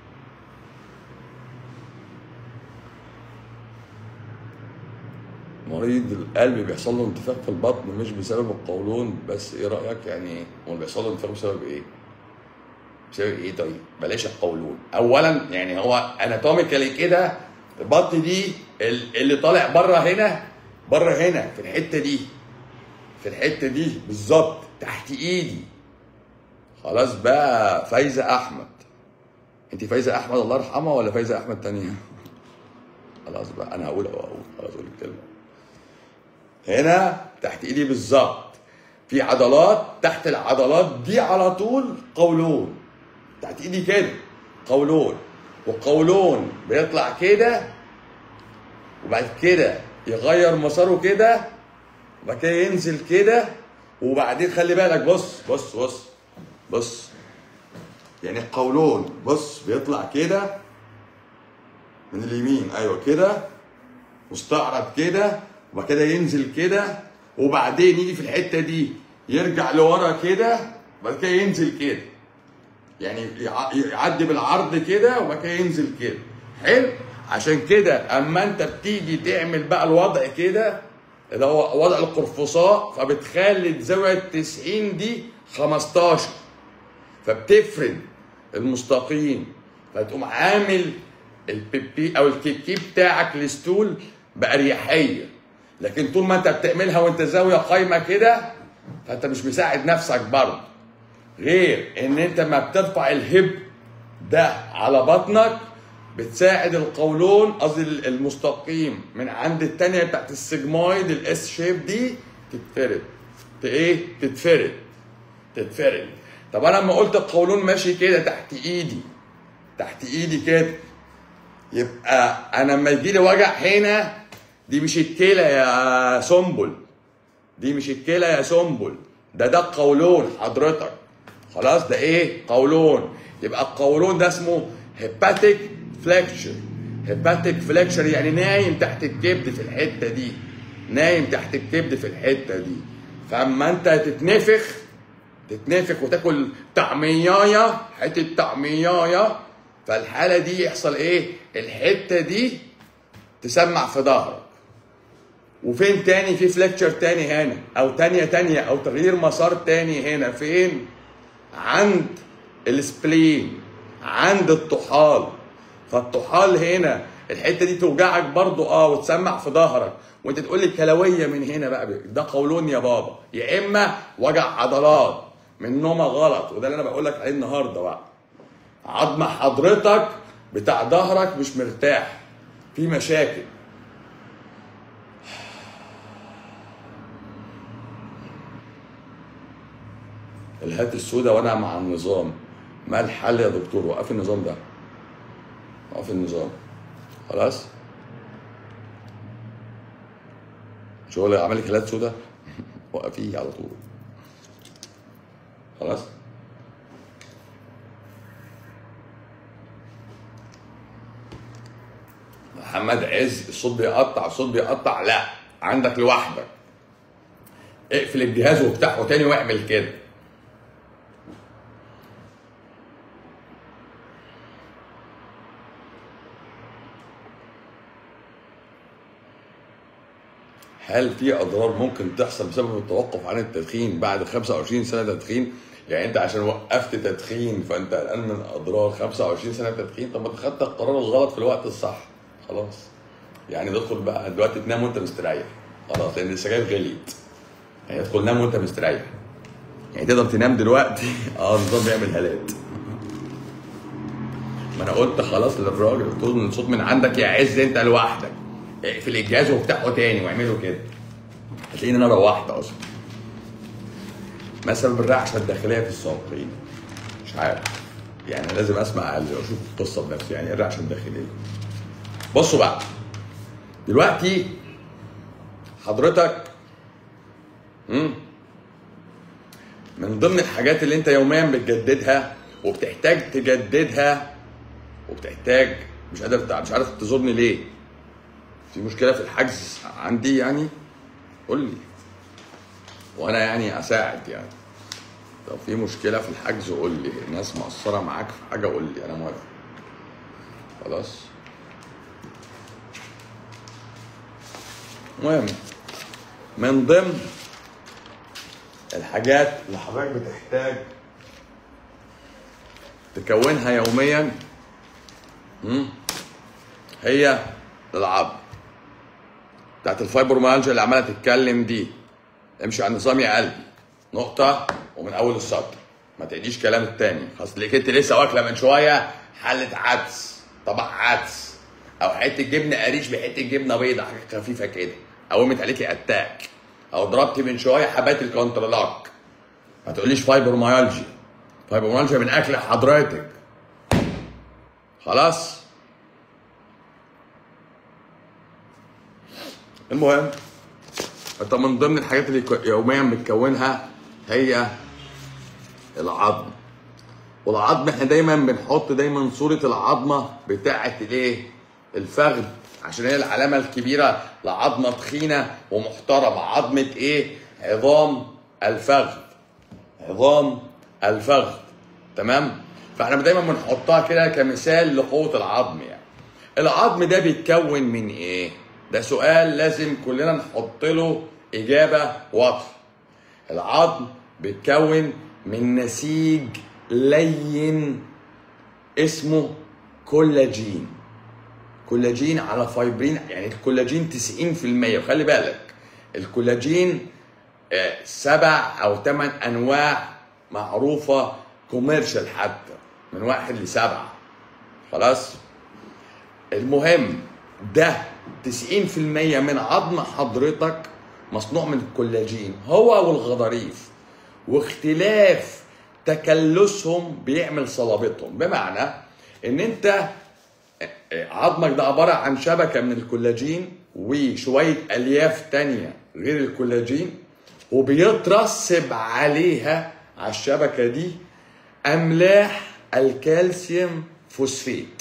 مريض القلب بيحصل له انتفاخ في البطن مش بسبب القولون بس ايه رايك يعني هو بيحصل له انتفاخ بسبب ايه؟ بسبب ايه طيب؟ بلاش القولون اولا يعني هو اناتوميكالي كده البطن دي ال- اللي طالع بره هنا بره هنا في الحته دي في الحته دي بالظبط تحت ايدي خلاص بقى فايزه احمد انت فايزه احمد الله يرحمها ولا فايزه احمد تانية خلاص بقى انا هقول أهو، هقول خلاص اقول الكلمه هنا تحت ايدي بالظبط في عضلات تحت العضلات دي على طول قولون تحت ايدي كده قولون والقولون بيطلع كده وبعد كده يغير مساره كده وبعد كده ينزل كده وبعدين خلي بالك بص بص بص بص يعني القولون بص بيطلع كده من اليمين ايوه كده مستعرض كده وبعد كده ينزل كده وبعدين يجي في الحته دي يرجع لورا كده وبعد كده ينزل كده يعني يع- يعدي بالعرض كده وبعد كده ينزل كده حلو عشان كده اما انت بتيجي تعمل بقى الوضع كده اللي هو وضع القرفصاء فبتخلي زاويه 90 دي 15 فبتفرد المستقيم فتقوم عامل البيبي او الكيكي بتاعك الستول باريحيه لكن طول ما انت بتعملها وانت زاويه قايمه كده فانت مش مساعد نفسك برضه غير ان انت ما بترفع الهب ده على بطنك بتساعد القولون قصدي المستقيم من عند التانية بتاعت السجمويد الاس شيب دي تتفرد ت- ايه تتفرد تتفرد طب انا لما قلت القولون ماشي كده تحت ايدي تحت ايدي كده يبقى انا لما يجي لي وجع هنا دي مش الكلى يا سنبل دي مش الكلى يا سنبل ده ده القولون حضرتك خلاص ده ايه قولون يبقى القولون ده اسمه هيباتيك فليكشر هيباتيك فليكشر يعني نايم تحت الكبد في الحته دي نايم تحت الكبد في الحته دي فاما انت تتنفخ تتنفخ وتاكل طعميايه حته طعميايه فالحاله دي يحصل ايه الحته دي تسمع في ظهرك وفين تاني في فليكتشر تاني هنا او تانية تانية او تغيير مسار تاني هنا فين عند السبلين عند الطحال فالطحال هنا الحته دي توجعك برضو اه وتسمع في ظهرك وانت تقول لي كلويه من هنا بقى ده قولون يا بابا يا اما وجع عضلات من نومه غلط وده اللي انا بقول لك عليه النهارده بقى عظم حضرتك بتاع ظهرك مش مرتاح في مشاكل الهات السوداء وانا مع النظام ما الحل يا دكتور وقف النظام ده وقف النظام خلاص شغل عمل لك هلات سوداء وقفيه على طول خلاص محمد عز الصوت بيقطع الصوت بيقطع لا عندك لوحدك اقفل الجهاز وافتحه تاني واعمل كده هل في اضرار ممكن تحصل بسبب التوقف عن التدخين بعد 25 سنه تدخين؟ يعني انت عشان وقفت تدخين فانت الان من اضرار 25 سنه تدخين طب ما انت خدت القرار الغلط في الوقت الصح خلاص يعني تدخل بقى دلوقتي تنام وانت مستريح خلاص لان السجاير غليت يعني تدخل نام وانت مستريح يعني تقدر تنام دلوقتي اه النظام بيعمل هالات ما انا قلت خلاص للراجل قلت له الصوت من عندك يا عز انت لوحدك اقفل الجهاز وافتحه تاني واعمله كده هتلاقيني انا روحت اصلا ما سبب الرعشه الداخليه في الصابرين مش عارف يعني لازم اسمع اشوف القصه بنفسي يعني ايه الرعشه الداخليه بصوا بقى دلوقتي حضرتك مم، من ضمن الحاجات اللي انت يوميا بتجددها وبتحتاج تجددها وبتحتاج مش قادر مش عارف تزورني ليه في مشكله في الحجز عندي يعني قول لي وانا يعني اساعد يعني لو في مشكله في الحجز قول لي الناس مقصره معاك في حاجه قول لي انا موافق خلاص المهم من ضمن الحاجات اللي حضرتك بتحتاج تكونها يوميا مم، هي العظم بتاعت الفايبروميالجيا اللي عماله تتكلم دي امشي على النظام يا قلبي نقطة ومن أول السطر ما تعيديش كلام التاني خلاص ليك انت لسه واكلة من شوية حلة عدس طبق عدس أو حتة جبنة قريش بحتة جبنة بيضة حاجة خفيفة كده قومت عليكي أتاك أو ضربت من شوية حبات الكونترلاك ما تقوليش فايبروميالجيا فايبروميالجيا من أكل حضرتك خلاص المهم انت من ضمن الحاجات اللي كو- يوميا بتكونها هي العظم والعظم احنا دايما بنحط دايما صورة العظمة بتاعة الايه؟ الفخذ عشان هي العلامة الكبيرة لعظمة تخينة ومحترمة عظمة ايه؟ عظام الفخذ عظام الفخذ تمام؟ فاحنا دايما بنحطها كده كمثال لقوة العظم يعني العظم ده بيتكون من ايه؟ ده سؤال لازم كلنا نحط له إجابة واضحة. العظم بيتكون من نسيج لين اسمه كولاجين. كولاجين على فايبرين يعني الكولاجين 90% وخلي بالك الكولاجين آه، سبع أو ثمان أنواع معروفة كوميرشال حتى من واحد لسبعة خلاص؟ المهم ده 90% من عظم حضرتك مصنوع من الكولاجين هو والغضاريف واختلاف تكلسهم بيعمل صلابتهم بمعنى ان انت عظمك ده عبارة عن شبكة من الكولاجين وشوية ألياف تانية غير الكولاجين وبيترسب عليها على الشبكة دي أملاح الكالسيوم فوسفيت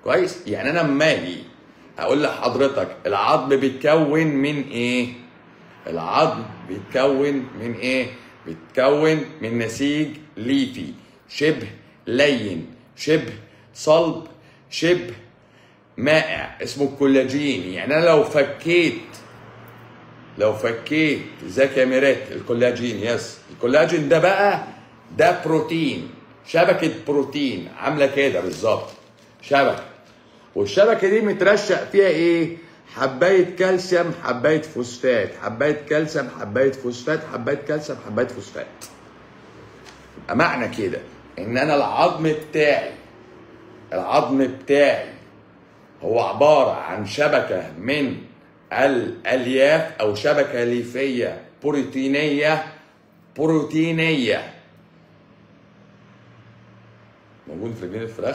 كويس يعني انا اما اجي اقول لحضرتك العظم بيتكون من ايه العظم بيتكون من ايه بيتكون من نسيج ليفي شبه لين شبه صلب شبه مائع اسمه الكولاجين يعني انا لو فكيت لو فكيت زي كاميرات الكولاجين يس الكولاجين ده بقى ده بروتين شبكة بروتين عاملة كده بالظبط شبكة والشبكة دي مترشق فيها ايه؟ حباية كالسيوم حباية فوسفات حباية كالسيوم حباية فوسفات حباية كالسيوم حباية فوسفات يبقى معنى كده ان انا العظم بتاعي العظم بتاعي هو عبارة عن شبكة من الألياف أو شبكة ليفية بروتينية بروتينية موجود في رجلين الفراخ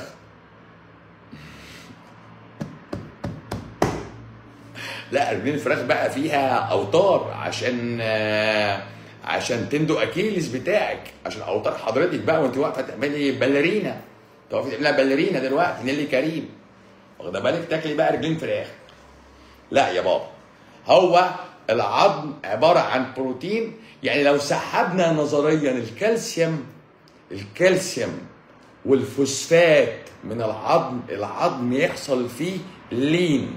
لا رجلين الفراخ بقى فيها اوتار عشان آه، عشان تندو اكيلس بتاعك عشان اوتار حضرتك بقى وانت واقفه تعملي باليرينا تقفي تعملها باليرينا دلوقتي نيلي كريم واخده بالك تاكلي بقى رجلين فراخ لا يا بابا هو العظم عباره عن بروتين يعني لو سحبنا نظريا الكالسيوم الكالسيوم والفوسفات من العظم العظم يحصل فيه لين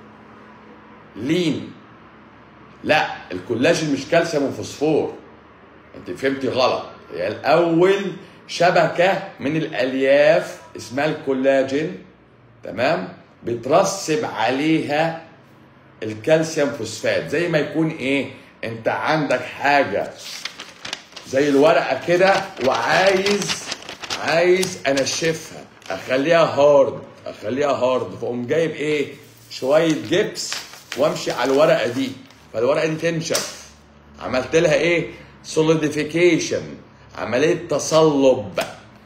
لين لا الكولاجين مش كالسيوم وفوسفور انت فهمتي غلط هي الاول شبكه من الالياف اسمها الكولاجين تمام بترسب عليها الكالسيوم فوسفات زي ما يكون ايه انت عندك حاجه زي الورقه كده وعايز عايز انشفها اخليها هارد اخليها هارد فاقوم جايب ايه شويه جبس وامشي على الورقه دي فالورقه دي تنشف عملت لها ايه سوليديفيكيشن عمليه تصلب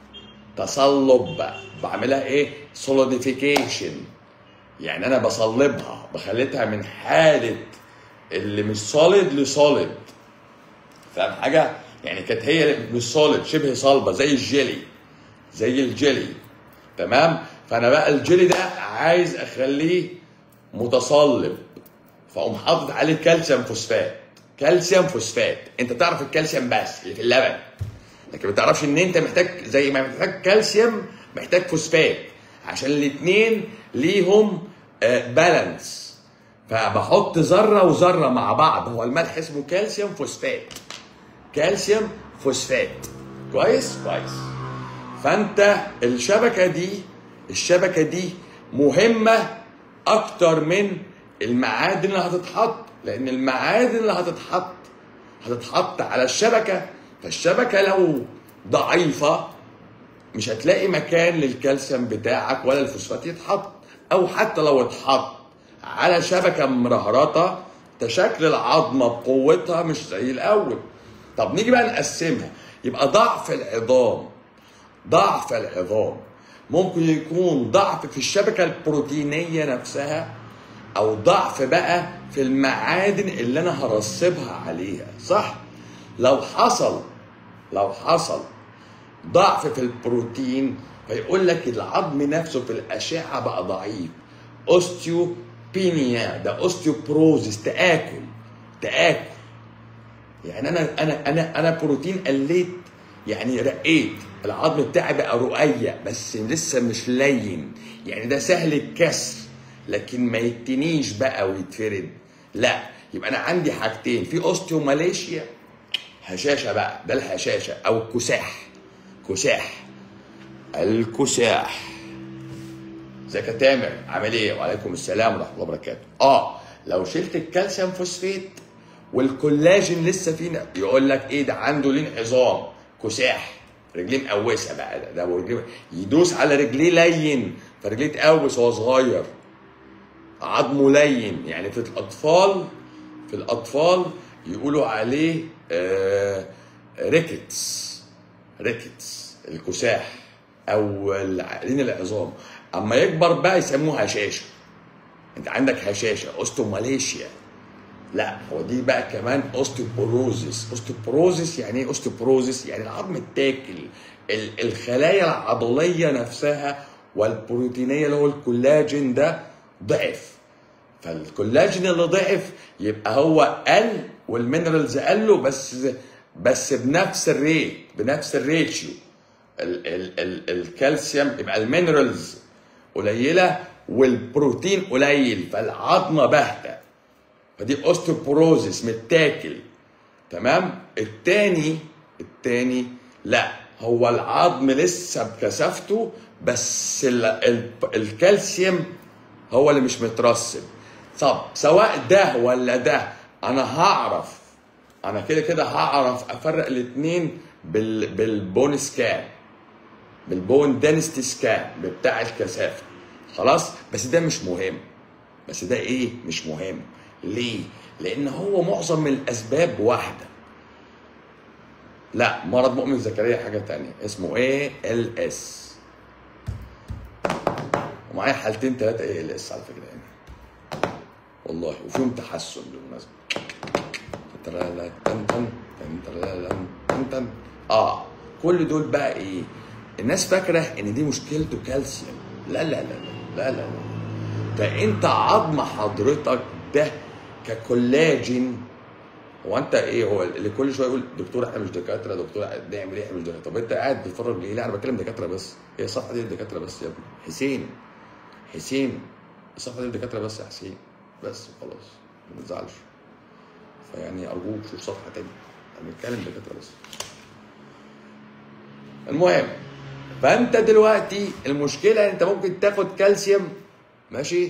تصلب بعملها ايه سوليديفيكيشن يعني انا بصلبها بخليتها من حاله اللي مش سوليد لسوليد فاهم حاجه يعني كانت هي مش سوليد شبه صلبه زي الجيلي زي الجيلي تمام فانا بقى الجيلي ده عايز اخليه متصلب فاقوم حاطط عليه كالسيوم فوسفات كالسيوم فوسفات انت تعرف الكالسيوم بس اللي في اللبن لكن ما تعرفش ان انت محتاج زي ما محتاج كالسيوم محتاج فوسفات عشان الاثنين ليهم بالانس فبحط ذره وذره مع بعض هو الملح اسمه كالسيوم فوسفات كالسيوم فوسفات كويس كويس فانت الشبكه دي الشبكه دي مهمه اكتر من المعادن اللي هتتحط لان المعادن اللي هتتحط هتتحط على الشبكه فالشبكه لو ضعيفه مش هتلاقي مكان للكالسيوم بتاعك ولا الفوسفات يتحط او حتى لو اتحط على شبكه مرهرطه تشكل العظمه بقوتها مش زي الاول طب نيجي بقى نقسمها يبقى ضعف العظام ضعف العظام ممكن يكون ضعف في الشبكه البروتينيه نفسها او ضعف بقى في المعادن اللي انا هرسبها عليها صح لو حصل لو حصل ضعف في البروتين فيقول لك العظم نفسه في الاشعه بقى ضعيف اوستيوبينيا ده اوستيوبروزيس تاكل تاكل يعني انا انا انا انا بروتين قليت يعني رقيت العظم بتاعي بقى رقيق بس لسه مش لين يعني ده سهل الكسر لكن ما يتنيش بقى ويتفرد لا يبقى انا عندي حاجتين في اوستيوماليشيا هشاشه بقى ده الهشاشه او الكساح كساح الكساح ازيك يا تامر عامل ايه وعليكم السلام ورحمه الله وبركاته اه لو شلت الكالسيوم فوسفات والكولاجين لسه فينا يقول لك ايه ده عنده لين عظام كساح رجليه مقوسه بقى ده, ده رجليه يدوس على رجليه لين فرجليه تقوس وهو صغير عظمه لين يعني في الاطفال في الاطفال يقولوا عليه آه ريكتس ريكتس الكساح او لين العظام اما يكبر بقى يسموه هشاشه انت عندك هشاشه اوستوماليشيا لا هو دي بقى كمان اوستيوبروزيس اوستيوبروزيس يعني ايه اوستيوبروزيس يعني العظم اتاكل الخلايا العضليه نفسها والبروتينيه اللي هو الكولاجين ده ضعف فالكولاجين اللي ضعف يبقى هو قل والمينرالز قلوا بس بس بنفس الريت بنفس الريشيو ال ال ال الكالسيوم يبقى المينرالز قليله والبروتين قليل فالعظمه باهته فدي اوستيوبوروزيس متاكل تمام التاني التاني لا هو العظم لسه بكثافته بس ال ال الكالسيوم هو اللي مش مترسب طب سواء ده ولا ده انا هعرف انا كده كده هعرف افرق الاثنين بال بالبون سكان بالبون دنستي سكان بتاع الكثافه خلاص بس ده مش مهم بس ده ايه مش مهم ليه لان هو معظم من الاسباب واحده لا مرض مؤمن زكريا حاجه تانية اسمه ايه ال اس ومعايا حالتين ثلاثه ايه ال اس على فكره يعني والله وفيهم تحسن بالمناسبه ترالا تن تن تن ترالا تن تن اه كل دول بقى ايه الناس فاكره ان دي مشكلته كالسيوم لا لا لا لا لا لا, لا. ده انت عظم حضرتك ده ككولاجين هو انت ايه هو اللي كل شويه يقول دكتور احنا مش دكاتره دكتور نعمل ايه احنا مش دكاتره طب انت قاعد بتتفرج ليه؟ لا انا بتكلم دكاتره بس هي الصفحه دي للدكاتره بس يا ابني حسين حسين الصفحه دي للدكاتره بس يا حسين بس وخلاص ما تزعلش فيعني ارجوك شوف صفحه تانية انا بنتكلم دكاتره بس المهم فانت دلوقتي المشكله ان انت ممكن تاخد كالسيوم ماشي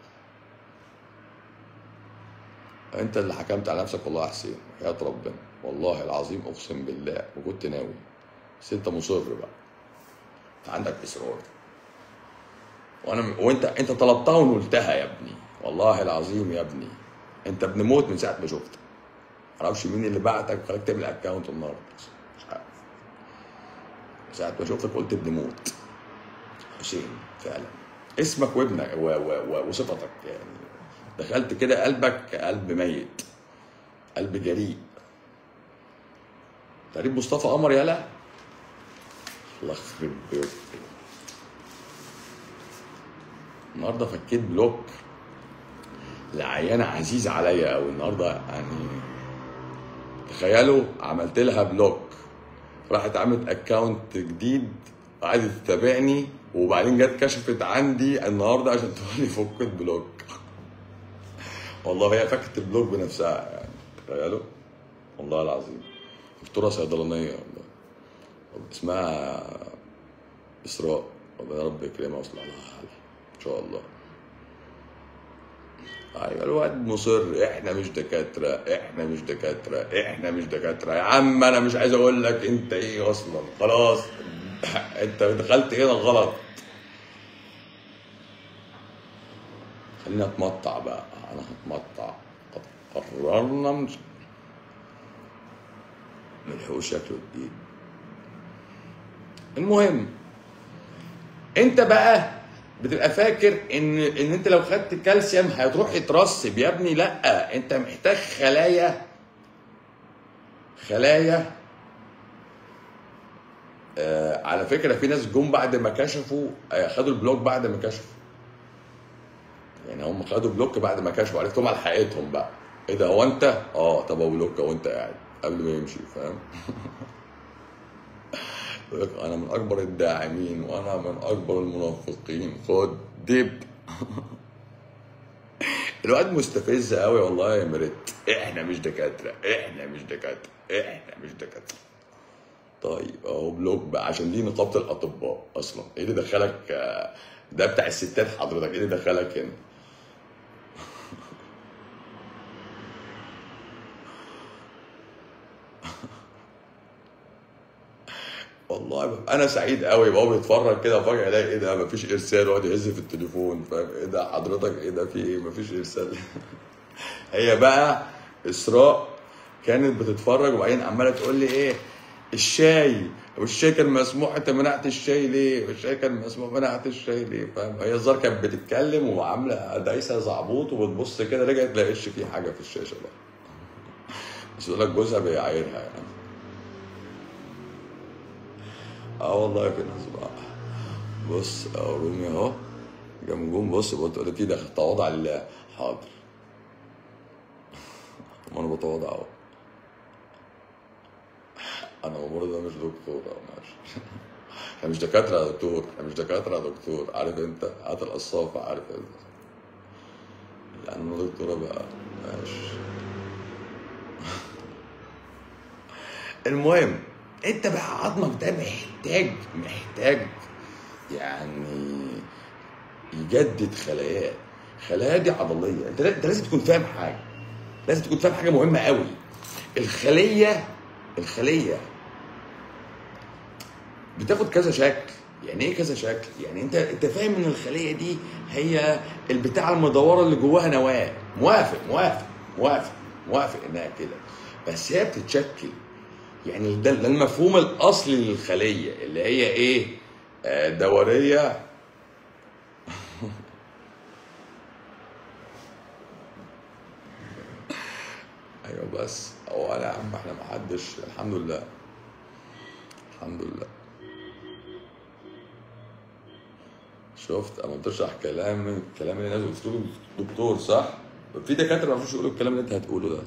انت اللي حكمت على نفسك والله يا حسين حياة ربنا والله العظيم اقسم بالله وكنت ناوي بس انت مصر بقى انت عندك اصرار وانا وانت انت طلبتها ونلتها يا ابني والله العظيم يا ابني انت ابن موت من ساعه ما شفتك معرفش مين اللي بعتك وخلاك تعمل اكونت النهارده مش عارف ساعة ما شفتك قلت ابن موت حسين فعلا اسمك وابنك و- و- و- وصفتك يعني دخلت كده قلبك قلب ميت قلب جريء تقريب مصطفى قمر يالا الله يخرب بيوتك النهارده فكيت بلوك لعيانه عزيز عليا قوي النهارده يعني تخيلوا عملت لها بلوك راحت عملت اكونت جديد وقعدت تتابعني وبعدين جت كشفت عندي النهارده عشان تقول لي فك البلوك والله هي فكت البلوك بنفسها يعني تخيلوا والله العظيم دكتوره صيدلانيه والله اسمها اسراء ربنا يا رب يكرمها ويصلح لها حالها ان شاء الله ايوه الواد مصر احنا مش دكاتره احنا مش دكاتره احنا مش دكاتره يا عم انا مش عايز اقول لك انت ايه اصلا خلاص انت دخلت هنا غلط خلينا اتمطع بقى انا هتمطع قد قررنا مش ملحقوش شكله جديد المهم انت بقى بتبقى فاكر ان ان انت لو خدت كالسيوم هتروح يترسب يا ابني لا انت محتاج خلايا خلايا آه على فكره في ناس جم بعد ما كشفوا آه خدوا البلوك بعد ما كشفوا يعني هم خدوا بلوك بعد ما كشفوا عرفتهم على حقيقتهم بقى ايه ده هو انت اه طب هو بلوك وانت قاعد قبل ما يمشي فاهم يقول لك انا من اكبر الداعمين وانا من اكبر المنافقين خد دب الواد مستفز قوي والله يا مريت احنا مش دكاتره احنا مش دكاتره احنا مش دكاتره طيب اهو بلوك بقى عشان دي نقابه الاطباء اصلا ايه اللي دخلك آه، ده بتاع الستات حضرتك ايه اللي دخلك هنا والله ببقى انا سعيد قوي يبقى هو بيتفرج كده وفجاه يلاقي ايه ده مفيش ارسال ويقعد يهز في التليفون فاهم ايه ده حضرتك ايه ده في ايه مفيش ارسال هي بقى اسراء كانت بتتفرج وبعدين عماله تقول لي ايه الشاي والشاي كان مسموح انت منعت الشاي ليه؟ والشاي كان مسموح منعت الشاي ليه؟ فاهم؟ هي الظاهر كانت بتتكلم وعامله دايسه زعبوط وبتبص كده رجعت لقيتش في حاجه في الشاشه بقى. بس يقول لك جوزها بيعايرها يعني. اه والله في ناس بقى بص اهو رومي اهو جمجوم بص بقول تقول لك كده تواضع لله حاضر ما انا بتواضع اهو انا برضه مش دكتور أو ماشي احنا مش دكاتره يا دكتور احنا مش دكاتره يا دكتور عارف انت هات القصافه عارف انت يعني انا دكتوره بقى ماشي المهم انت بقى عظمك ده محتاج محتاج يعني يجدد خلاياه خلايا دي عضليه انت انت لازم تكون فاهم حاجه لازم تكون فاهم حاجه مهمه قوي الخليه الخليه بتاخد كذا شكل يعني ايه كذا شكل يعني انت انت فاهم ان الخليه دي هي البتاع المدوره اللي جواها نواه موافق موافق موافق موافق انها كده بس هي بتتشكل يعني ده ده المفهوم الاصلي للخليه اللي هي ايه آه، دوريه ايوه بس هو انا يا عم احنا ما حدش الحمد لله الحمد لله شفت انا بتشرح كلام الكلام اللي الناس بتقوله دكتور صح في دكاتره ما يعرفوش يقولوا الكلام اللي انت هتقوله ده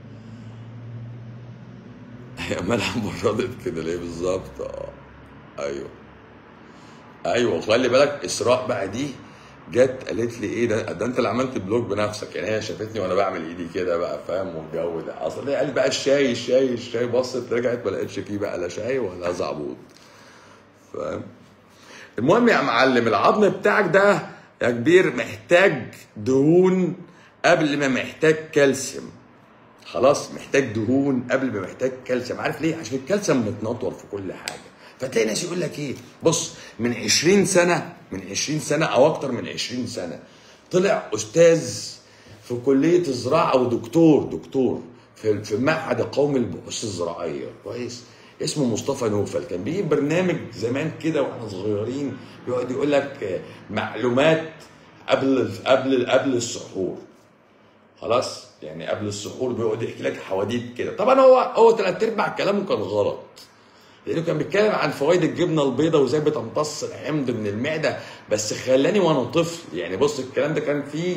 هي مالها بردت كده ليه بالظبط اه ايوه ايوه خلي بالك اسراء بقى دي جت قالت لي ايه ده ده انت اللي عملت بلوج بنفسك يعني هي شافتني وانا بعمل ايدي كده بقى فاهم والجو ده اصل هي قالت بقى الشاي الشاي الشاي بصت رجعت ما لقتش فيه بقى لا شاي ولا زعبوط فاهم المهم يا معلم العظم بتاعك ده يا كبير محتاج دهون قبل ما محتاج كالسيوم خلاص محتاج دهون قبل ما محتاج كالسيوم عارف ليه عشان الكالسيوم متنطور في كل حاجه فتلاقي ناس يقول لك ايه بص من 20 سنه من 20 سنه او اكتر من 20 سنه طلع استاذ في كليه الزراعه ودكتور دكتور في في المعهد القومي للبحوث الزراعيه كويس اسمه مصطفى نوفل كان بيجي برنامج زمان كده واحنا صغيرين يقعد يقول لك آه، معلومات قبل قبل قبل السحور خلاص يعني قبل السحور بيقعد يحكي لك حواديت كده طبعا هو هو ثلاث ارباع كلامه كان غلط لانه كان بيتكلم عن فوائد الجبنه البيضاء وازاي بتمتص الحمض من المعده بس خلاني وانا طفل يعني بص الكلام ده كان فيه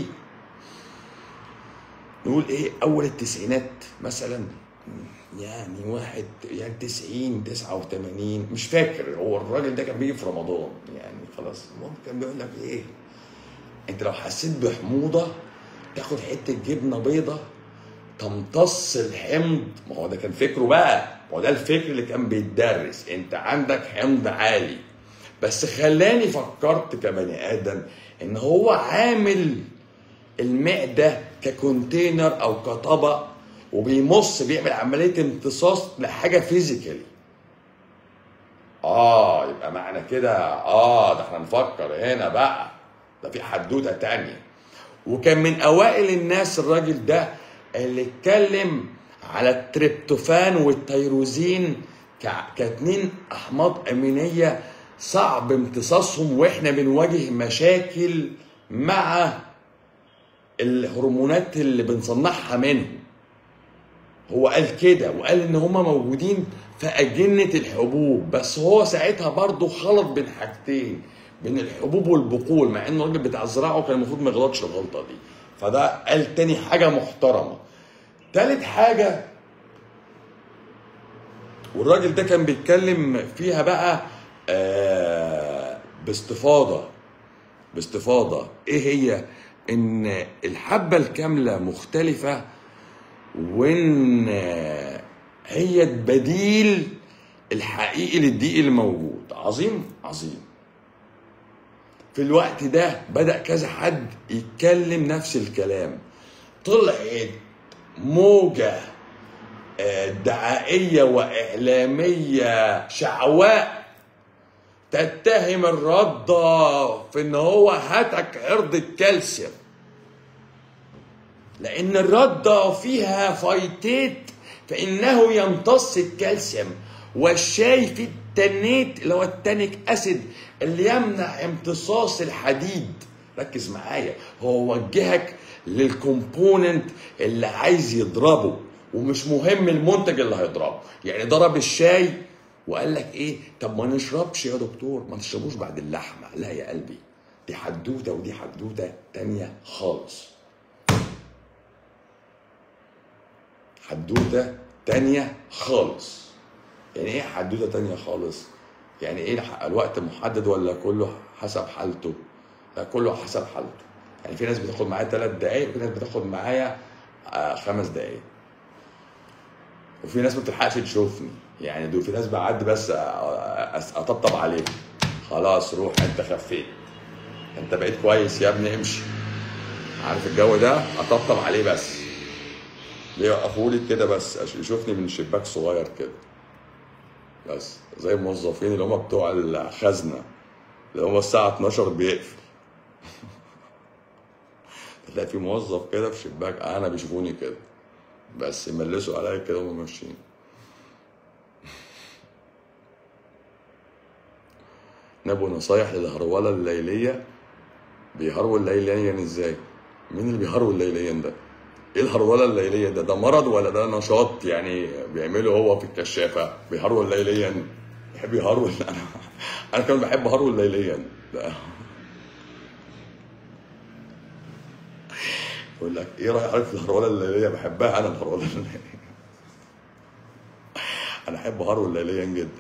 نقول ايه اول التسعينات مثلا يعني واحد يعني 90 89 مش فاكر هو الراجل ده كان بيجي في رمضان يعني خلاص المهم كان بيقول لك ايه انت لو حسيت بحموضه تاخد حته جبنه بيضه تمتص الحمض ما هو ده كان فكره بقى ما هو ده الفكر اللي كان بيتدرس انت عندك حمض عالي بس خلاني فكرت كبني ادم ان هو عامل المعده ككونتينر او كطبق وبيمص بيعمل عمليه امتصاص لحاجه فيزيكالي اه يبقى معنى كده اه ده احنا نفكر هنا بقى ده في حدوته تانية وكان من اوائل الناس الراجل ده اللي اتكلم على التريبتوفان والتيروزين ك- كاتنين احماض امينيه صعب امتصاصهم واحنا بنواجه مشاكل مع الهرمونات اللي بنصنعها منهم هو قال كده وقال ان هما موجودين في أجنة الحبوب بس هو ساعتها برضه خلط بين حاجتين بين الحبوب والبقول مع ان الراجل بتاع الزراعه كان المفروض ما يغلطش الغلطه دي فده قال تاني حاجه محترمه تالت حاجه والراجل ده كان بيتكلم فيها بقى آه باستفاضه باستفاضه ايه هي ان الحبه الكامله مختلفه وان آه، هي البديل الحقيقي للدقيق اللي موجود عظيم عظيم في الوقت ده بدأ كذا حد يتكلم نفس الكلام طلعت موجة آه، دعائية وإعلامية شعواء تتهم الرده في ان هو هتك عرض الكالسيوم لان الرده فيها فايتات فانه يمتص الكالسيوم والشاي فيه التنيت اللي هو التانيك اسيد اللي يمنع امتصاص الحديد ركز معايا هو وجهك للكومبوننت اللي عايز يضربه ومش مهم المنتج اللي هيضربه يعني ضرب الشاي وقال لك ايه طب ما نشربش يا دكتور ما تشربوش بعد اللحمه لا يا قلبي دي حدوته ودي حدوته تانية خالص حدوته تانية خالص يعني ايه حدوته تانية خالص يعني ايه الح- الوقت محدد ولا كله حسب حالته لا كله حسب حالته يعني في ناس بتاخد معايا ثلاث دقايق وفي ناس بتاخد معايا آه، خمس دقايق وفي ناس ما بتلحقش تشوفني يعني دول في ناس بعد بس أ- أ- اطبطب عليه خلاص روح انت خفيت انت بقيت كويس يا ابني امشي عارف الجو ده اطبطب عليه بس ليه يوقفوا لي كده بس عشان يشوفني من شباك صغير كده بس زي الموظفين اللي هم بتوع الخزنه اللي هم الساعه 12 بيقفل تلاقي في موظف كده في شباك انا بيشوفوني كده بس يملسوا عليا كده وهم ماشيين نبو نصايح للهرولة الليلية بيهرول ليليا ازاي؟ مين اللي بيهرول ليليا ده؟ ايه الهرولة الليلية ده؟ ده مرض ولا ده نشاط يعني بيعمله هو في الكشافة؟ بيهرول ليليا بيحب يهرول انا انا كمان بحب هرول ليليا ده يقول لك ايه رايك في الهرولة الليلية؟ بحبها انا الهرولة الليلية انا احب هرول ليليا جدا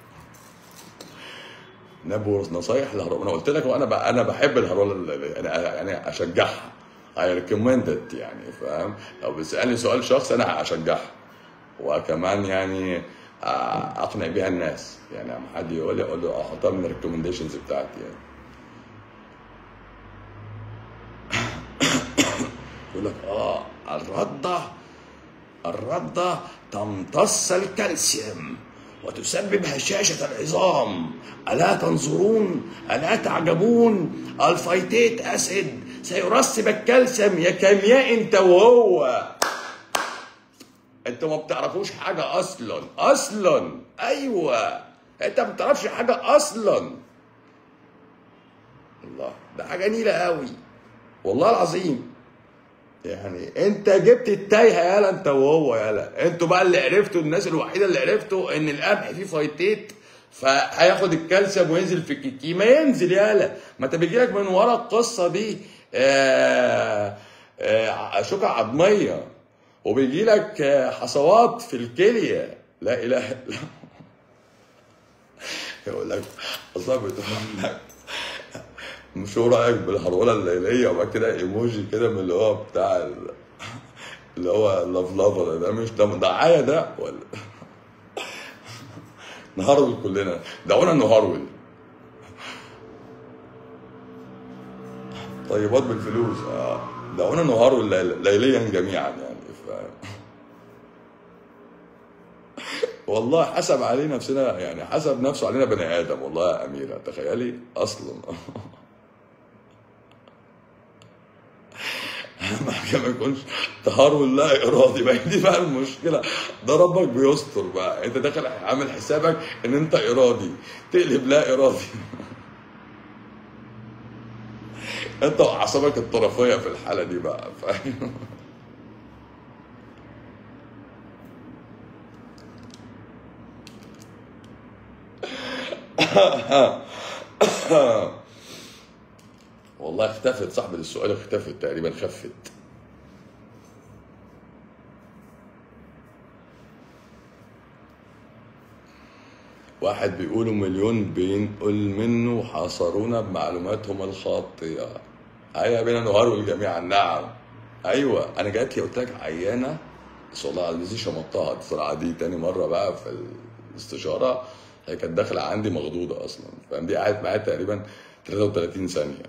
نبو نصايح الهرولة انا قلت لك وانا ب... انا بحب الهرولة الليلية انا يعني اشجعها I recommend it يعني فاهم لو بتسالني سؤال شخص انا اشجعها وكمان يعني آه، اقنع بيها الناس يعني لما حد يقول لي اقول له احطها من الريكومنديشنز بتاعتي يعني يقول لك اه الرده الردة تمتص الكالسيوم وتسبب هشاشة العظام ألا تنظرون ألا تعجبون الفيتيت أسيد سيرسب الكالسيوم يا كيمياء أنت وهو أنتوا ما بتعرفوش حاجة أصلا أصلا أيوة أنت ما بتعرفش حاجة أصلا الله ده حاجة نيلة قوي والله العظيم يعني انت جبت التايهه يالا انت وهو يالا انتوا بقى اللي عرفتوا الناس الوحيده اللي عرفتوا ان القمح فيه فايتيت فهياخد الكالسيوم وينزل في الكيكي ما ينزل يالا ما انت بيجيلك من ورا القصه دي آه آه شوكه عظميه وبيجي لك آه حصوات في الكليه لا اله الا الله يقول لك اصلا بتقول لك مش هو رايك بالهرولة الليلية وبعد كده ايموجي كده من اللي هو بتاع ال- اللي هو اللاف لافر ده مش ده دعاية ده ولا نهرول كلنا دعونا نهرول طيبات بالفلوس اه دعونا نهرول ليل- ليليا جميعا يعني ف... والله حسب عليه نفسنا يعني حسب نفسه علينا بني ادم والله يا اميره تخيلي اصلا اهم حاجه ما يكونش تهرول لا ارادي بقى دي بقى المشكله ده ربك بيستر بقى انت داخل عامل حسابك ان انت ارادي تقلب لا ارادي انت واعصابك الطرفيه في الحاله دي بقى فاهم والله اختفت صاحبة السؤال اختفت تقريبا خفت واحد بيقولوا مليون بينقل منه حاصرونا بمعلوماتهم الخاطئة أيوة بينا نهرول جميعا نعم أيوة أنا جات لي قلت لك عيانة بس والله العظيم دي شمطتها الصراحة دي تاني مرة بقى في الاستشارة هي كانت داخلة عندي مخضوضة أصلا فاهم دي قعدت معايا تقريبا 33 ثانية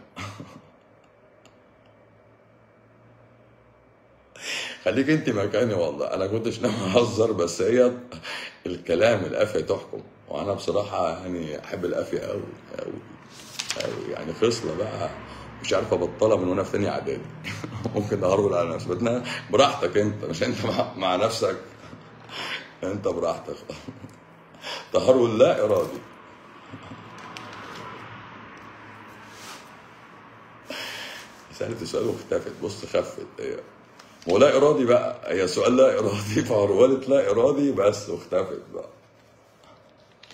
خليك انت مكاني والله انا كنتش ناوي اهزر بس هي الكلام القافيه تحكم وانا بصراحه يعني احب القافيه قوي قوي قوي يعني خصله بقى مش عارف ابطلها من وانا في ثانيه اعدادي ممكن اهرول على نفسي بس براحتك انت مش انت مع, مع نفسك انت براحتك تهرول لا ارادي سألت السؤال واختفت بص خفت هي ما هو لا ارادي بقى هي سؤال لا ارادي فهرولت لا ارادي بس واختفت بقى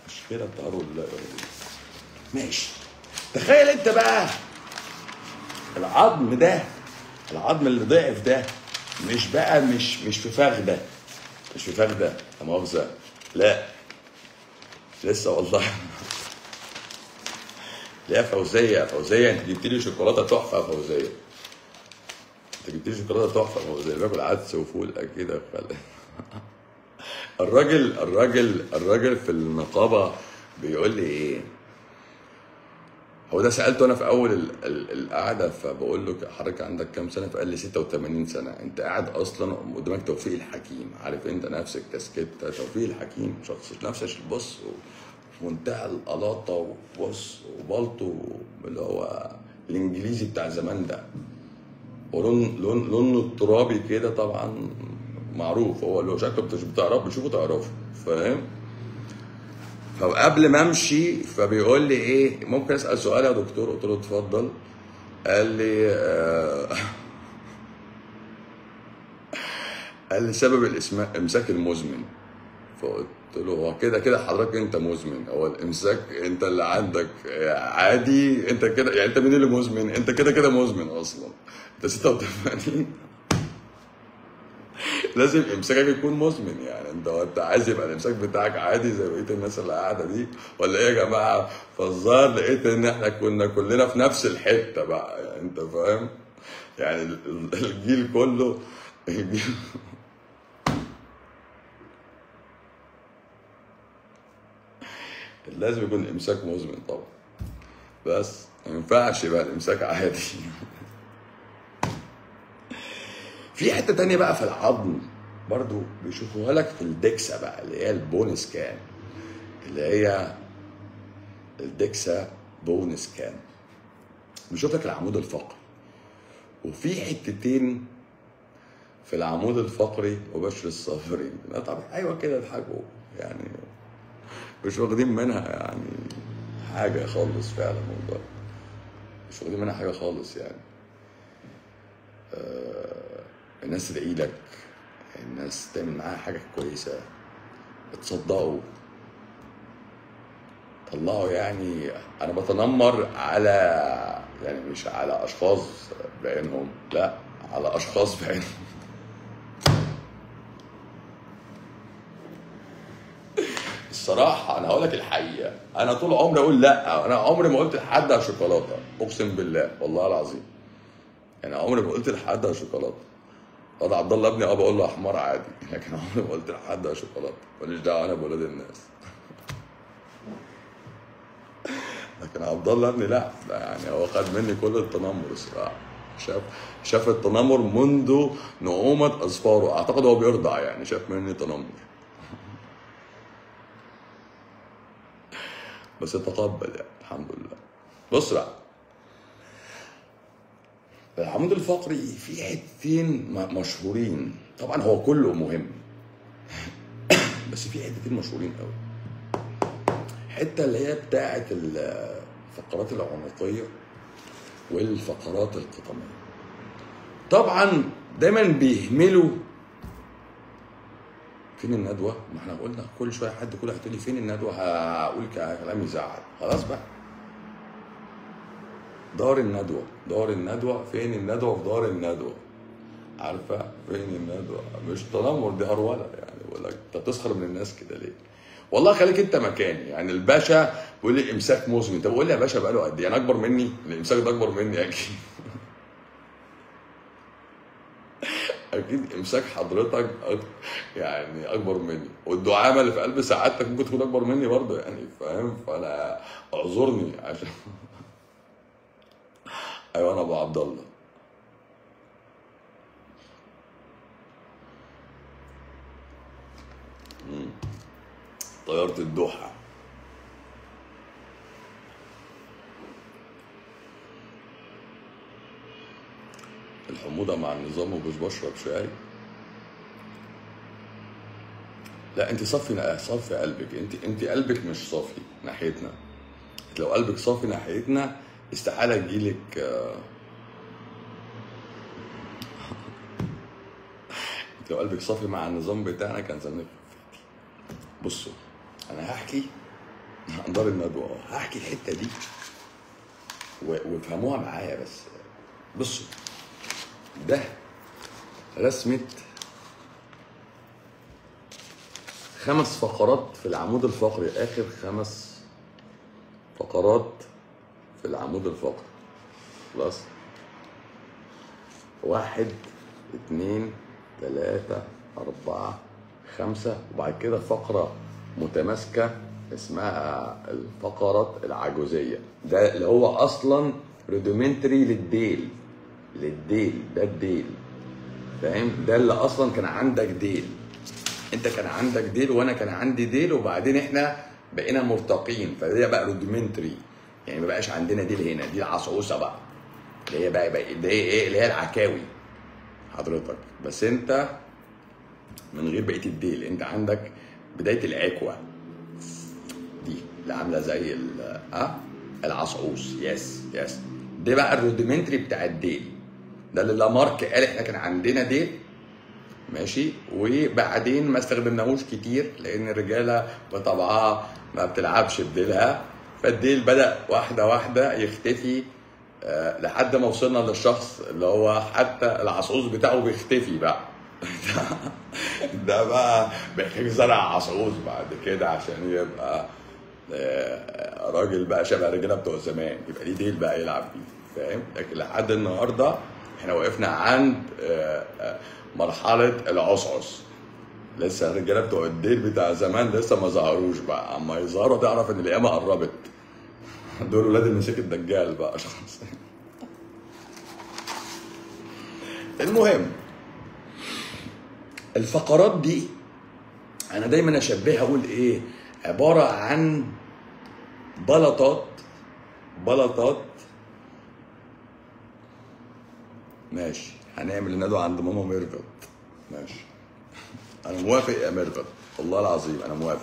مش كده التهرب لا إرادي ماشي تخيل انت بقى العظم ده العظم اللي ضعف ده مش بقى مش مش في فخده مش في فخده لا مؤاخذه لا لسه والله لا فوزيه فوزيه انت جبت لي شوكولاته تحفه يا فوزيه انت جبت لي شوكولاته تحفه يا فوزيه باكل عدس وفول اكيد يا خالد الراجل الراجل الراجل في النقابه بيقول لي ايه هو ده سالته انا في اول ال- ال- القعده فبقول له حضرتك عندك كام سنه فقال لي 86 سنه انت قاعد اصلا قدامك توفيق الحكيم عارف انت نفس الكاسكيت توفيق الحكيم شخص نفس بص في منتهى القلاطه وبص وبلطو اللي هو الانجليزي بتاع زمان ده ولون لون لونه الترابي كده طبعا معروف هو لو شكله مش بتعرف بتشوفه تعرفه فاهم فقبل ما امشي فبيقول لي ايه ممكن اسال سؤال يا دكتور قلت له اتفضل قال لي آه قال لي سبب الإسما- الامساك المزمن فقلت له هو كده كده حضرتك انت مزمن هو الامساك انت اللي عندك عادي انت كده يعني انت مين اللي مزمن انت كده كده مزمن اصلا انت 86 لازم امساكك يكون مزمن يعني انت انت عايز يبقى الامساك بتاعك عادي زي بقيه الناس اللي قاعده دي ولا ايه يا جماعه فالظاهر لقيت ان احنا كنا كلنا في نفس الحته بقى يعني انت فاهم يعني ال- ال- الجيل كله الجيل لازم يكون الامساك مزمن طبعا بس ما ينفعش يبقى الامساك عادي في حته تانية بقى في العظم برضو بيشوفوها لك في الدكسا بقى اللي هي البون سكان اللي هي الدكسا بون سكان بيشوف لك العمود الفقري وفي حتتين في العمود الفقري وبشر الصافرين لا طبعا ايوه كده اضحكوا يعني مش واخدين منها يعني حاجه خالص فعلا والله مش واخدين منها حاجه خالص يعني الناس تدعي لك الناس تعمل معاها حاجة كويسة تصدقوا طلعوا يعني أنا بتنمر على يعني مش على أشخاص بعينهم لا على أشخاص بعينهم الصراحة أنا هقول لك الحقيقة أنا طول عمري أقول لا أنا عمري ما قلت لحد على شوكولاتة أقسم بالله والله العظيم يعني عمري ما قلت لحد على شوكولاتة وضع عبد الله ابني اه بقول له احمر عادي لكن عمري ما قلت لحد على شوكولاته ماليش دعوه انا بولاد الناس لكن عبد الله ابني لا لا يعني هو خد مني كل التنمر الصراحه شاف شاف التنمر منذ نعومة أظفاره أعتقد هو بيرضع يعني شاف مني تنمر بس تقبل يعني الحمد لله بص بقى العمود الفقري في حتتين م- مشهورين طبعا هو كله مهم بس في حتتين مشهورين قوي حته اللي هي بتاعه الفقرات العنقيه والفقرات القطنيه طبعا دايما بيهملوا فين الندوه ما احنا قلنا كل شويه حد كل واحد يقول لي فين الندوه هقول كلام يزعل خلاص بقى دار الندوة دار الندوة فين الندوة في دار الندوة عارفة فين الندوة مش تنمر دي هرولة يعني بقول لك انت بتسخر من الناس كده ليه والله خليك انت مكاني يعني الباشا بيقول لي امساك مزمن طب قول لي يا باشا بقاله قد ايه يعني اكبر مني الامساك ده اكبر مني اكيد اكيد امساك حضرتك أك- يعني اكبر مني والدعامه اللي في قلب سعادتك ممكن تكون اكبر مني برضه يعني فاهم فانا اعذرني عشان ايوه انا ابو عبد الله طيارة الدوحة الحموضة مع النظام ومش بشرب شاي لا انت صفي صفي قلبك انت انت قلبك مش صافي ناحيتنا لو قلبك صافي ناحيتنا استحالة يجيلك آه، لو قلبك صافي مع النظام بتاعنا كان زمانك فيكي بصوا انا هحكي دار الندوه اه هحكي الحته دي و- وافهموها معايا بس بصوا ده رسمه خمس فقرات في العمود الفقري اخر خمس فقرات في العمود الفقري خلاص واحد اتنين تلاتة أربعة خمسة وبعد كده فقرة متماسكة اسمها الفقرات العجوزية ده اللي هو أصلا رودومنتري للديل للديل ده الديل فاهم ده اللي أصلا كان عندك ديل انت كان عندك ديل وانا كان عندي ديل وبعدين احنا بقينا مرتقين فده بقى روديمنتري يعني ما بقاش عندنا ديل هنا دي العصعوصه بقى اللي هي بقى, بقى اللي هي ايه اللي هي العكاوي حضرتك بس انت من غير بقيه الديل انت عندك بدايه العكوه دي اللي عامله زي ال اه العصعوص يس يس ده بقى الروديمنتري بتاع الديل ده اللي لامارك قال احنا كان عندنا ديل ماشي وبعدين ما استخدمناهوش كتير لان الرجاله بطبعها ما بتلعبش بديلها فالديل بدا واحده واحده يختفي آه، لحد ما وصلنا للشخص اللي هو حتى العصعوص بتاعه بيختفي بقى ده بقى بيحتاج زرع عصعوص بعد كده عشان يبقى آه، راجل بقى شبه الرجاله بتوع زمان يبقى ليه ديل بقى يلعب بيه فاهم لكن لحد النهارده احنا وقفنا عند آه، آه، مرحله العصعص لسه الرجاله بتوع الديل بتاع زمان لسه ما ظهروش بقى اما يظهروا تعرف ان القيامه قربت دول ولاد المسيح الدجال بقى شخص المهم الفقرات دي انا دايما اشبهها اقول ايه عباره عن بلطات بلطات ماشي هنعمل الندوة عند ماما ميرفت ماشي انا موافق يا ميرفت والله العظيم انا موافق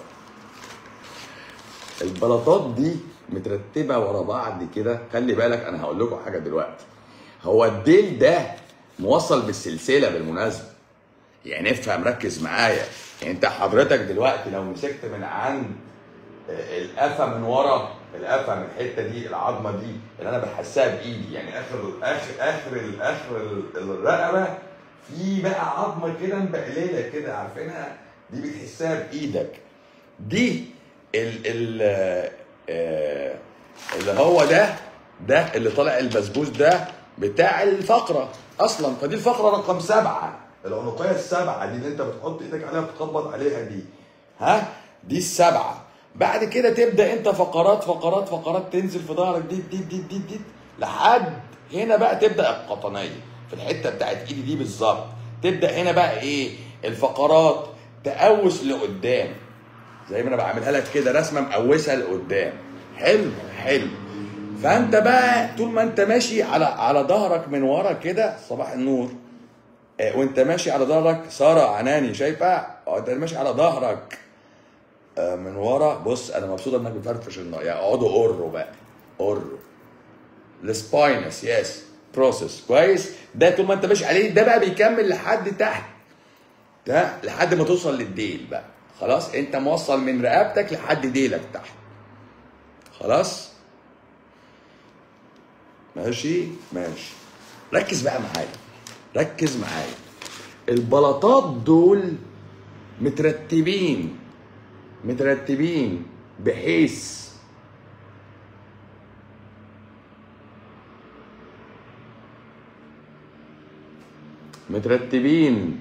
البلاطات دي مترتبه ورا بعض كده خلي بالك انا هقول لكم حاجه دلوقتي هو الديل ده موصل بالسلسله بالمناسبه يعني افهم ركز معايا يعني انت حضرتك دلوقتي لو مسكت من عند القفا من ورا القفا من الحته دي العظمه دي اللي انا بحسها بايدي يعني اخر اخر اخر اخر الرقبه في بقى عظمه كده مبقلله كده عارفينها دي بتحسها بايدك دي ال ال آه، اللي هو ده ده اللي طالع البسبوس ده بتاع الفقره اصلا فدي الفقره رقم سبعه العنقيه السبعه دي اللي انت بتحط ايدك عليها وتخبط عليها دي ها دي السبعه بعد كده تبدا انت فقرات فقرات فقرات تنزل في ظهرك دي دي دي دي, دي لحد هنا بقى تبدا القطنيه في الحته بتاعت ايدي دي بالظبط تبدا هنا بقى ايه الفقرات تقوس لقدام زي ما انا بعملها لك كده رسمه مقوسها لقدام حلو حلو فانت بقى طول ما انت ماشي على على ظهرك من ورا كده صباح النور آه، وانت ماشي على ظهرك ساره عناني شايفه اه انت ماشي على ظهرك آه، من ورا بص انا مبسوط انك بتفرفش النار يعني اقعدوا قروا بقى قروا السباينس يس بروسيس كويس ده طول ما انت ماشي عليه ده بقى بيكمل لحد تحت ده لحد ما توصل للديل بقى خلاص انت موصل من رقبتك لحد ديلك تحت خلاص ماشي ماشي ركز بقى معايا ركز معايا البلاطات دول مترتبين مترتبين بحيث مترتبين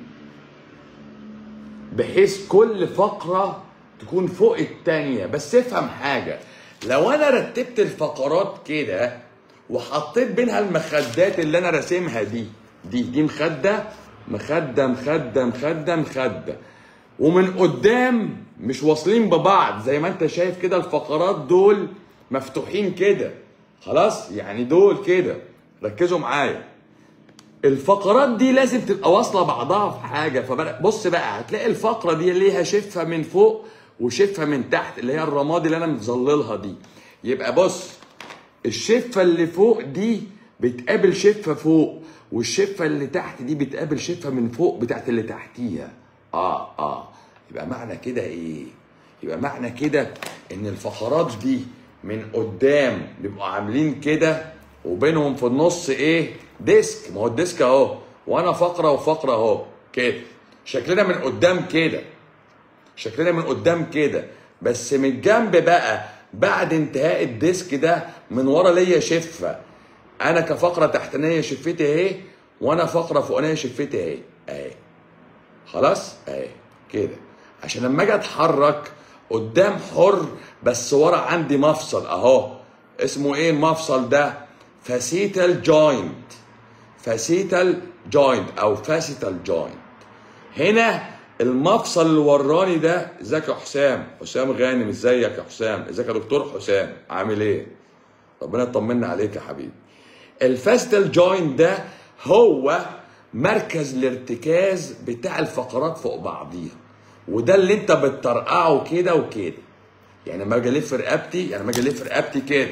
بحيث كل فقرة تكون فوق التانية بس افهم حاجة لو انا رتبت الفقرات كده وحطيت بينها المخدات اللي انا راسمها دي دي دي مخدة مخدة مخدة مخدة مخدة ومن قدام مش واصلين ببعض زي ما انت شايف كده الفقرات دول مفتوحين كده خلاص يعني دول كده ركزوا معايا الفقرات دي لازم تبقى واصله بعضها في حاجه فبص بقى هتلاقي الفقره دي ليها شفه من فوق وشفه من تحت اللي هي الرمادي اللي انا مظللها دي يبقى بص الشفه اللي فوق دي بتقابل شفه فوق والشفه اللي تحت دي بتقابل شفه من فوق بتاعت اللي تحتيها اه اه يبقى معنى كده ايه يبقى معنى كده ان الفقرات دي من قدام بيبقوا عاملين كده وبينهم في النص ايه ديسك ما هو الديسك اهو وانا فقره وفقره اهو كده شكلنا من قدام كده شكلنا من قدام كده بس من الجنب بقى بعد انتهاء الديسك ده من ورا ليا شفه انا كفقره تحتانيه شفتي اهي وانا فقره فوقانيه شفتي اهي اهي خلاص اهي كده عشان لما اجي اتحرك قدام حر بس ورا عندي مفصل اهو اسمه ايه المفصل ده فاسيتال جوينت فاسيتال جوينت او فاسيتال جوينت هنا المفصل اللي وراني ده ازيك يا حسام حسام غانم ازيك يا حسام ازيك يا دكتور حسام عامل ايه ربنا يطمنا عليك يا حبيبي الفاستال جوينت ده هو مركز الارتكاز بتاع الفقرات فوق بعضيها وده اللي انت بتطرقعه كده وكده يعني لما اجي الف رقبتي يعني لما اجي الف رقبتي كده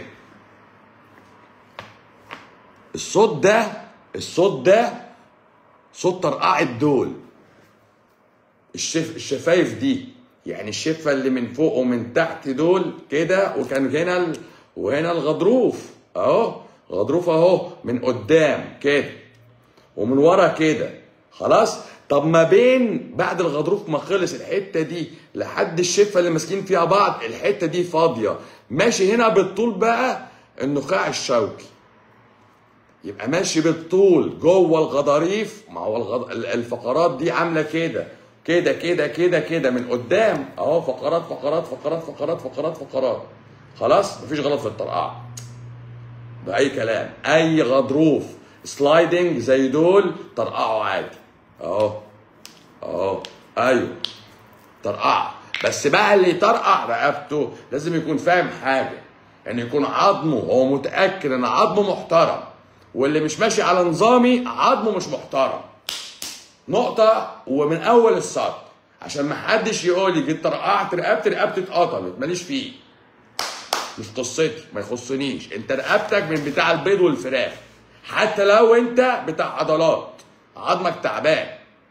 الصوت ده الصوت ده صوت طرقعه دول الشف الشفايف دي يعني الشفه اللي من فوق ومن تحت دول كده وكان هنا ال... وهنا الغضروف اهو غضروف اهو من قدام كده ومن ورا كده خلاص طب ما بين بعد الغضروف ما خلص الحته دي لحد الشفه اللي ماسكين فيها بعض الحته دي فاضيه ماشي هنا بالطول بقى النخاع الشوكي يبقى ماشي بالطول جوه الغضاريف ما هو الغض... الفقرات دي عامله كده كده كده كده كده من قدام اهو فقرات فقرات فقرات فقرات فقرات فقرات خلاص مفيش غلط في الطرقعه ده اي كلام اي غضروف سلايدنج زي دول طرقعوا عادي اهو اهو ايوه طرقعه بس بقى اللي يطرقع رقبته لازم يكون فاهم حاجه ان يعني يكون عظمه هو متاكد ان عظمه محترم واللي مش ماشي على نظامي عظمه مش محترم نقطة ومن أول السطر عشان ما حدش يقول لي جيت طرقعت رقبتي رقبتي اتقطمت ماليش فيه مش قصتي ما يخصنيش انت رقبتك من بتاع البيض والفراخ حتى لو انت بتاع عضلات عظمك تعبان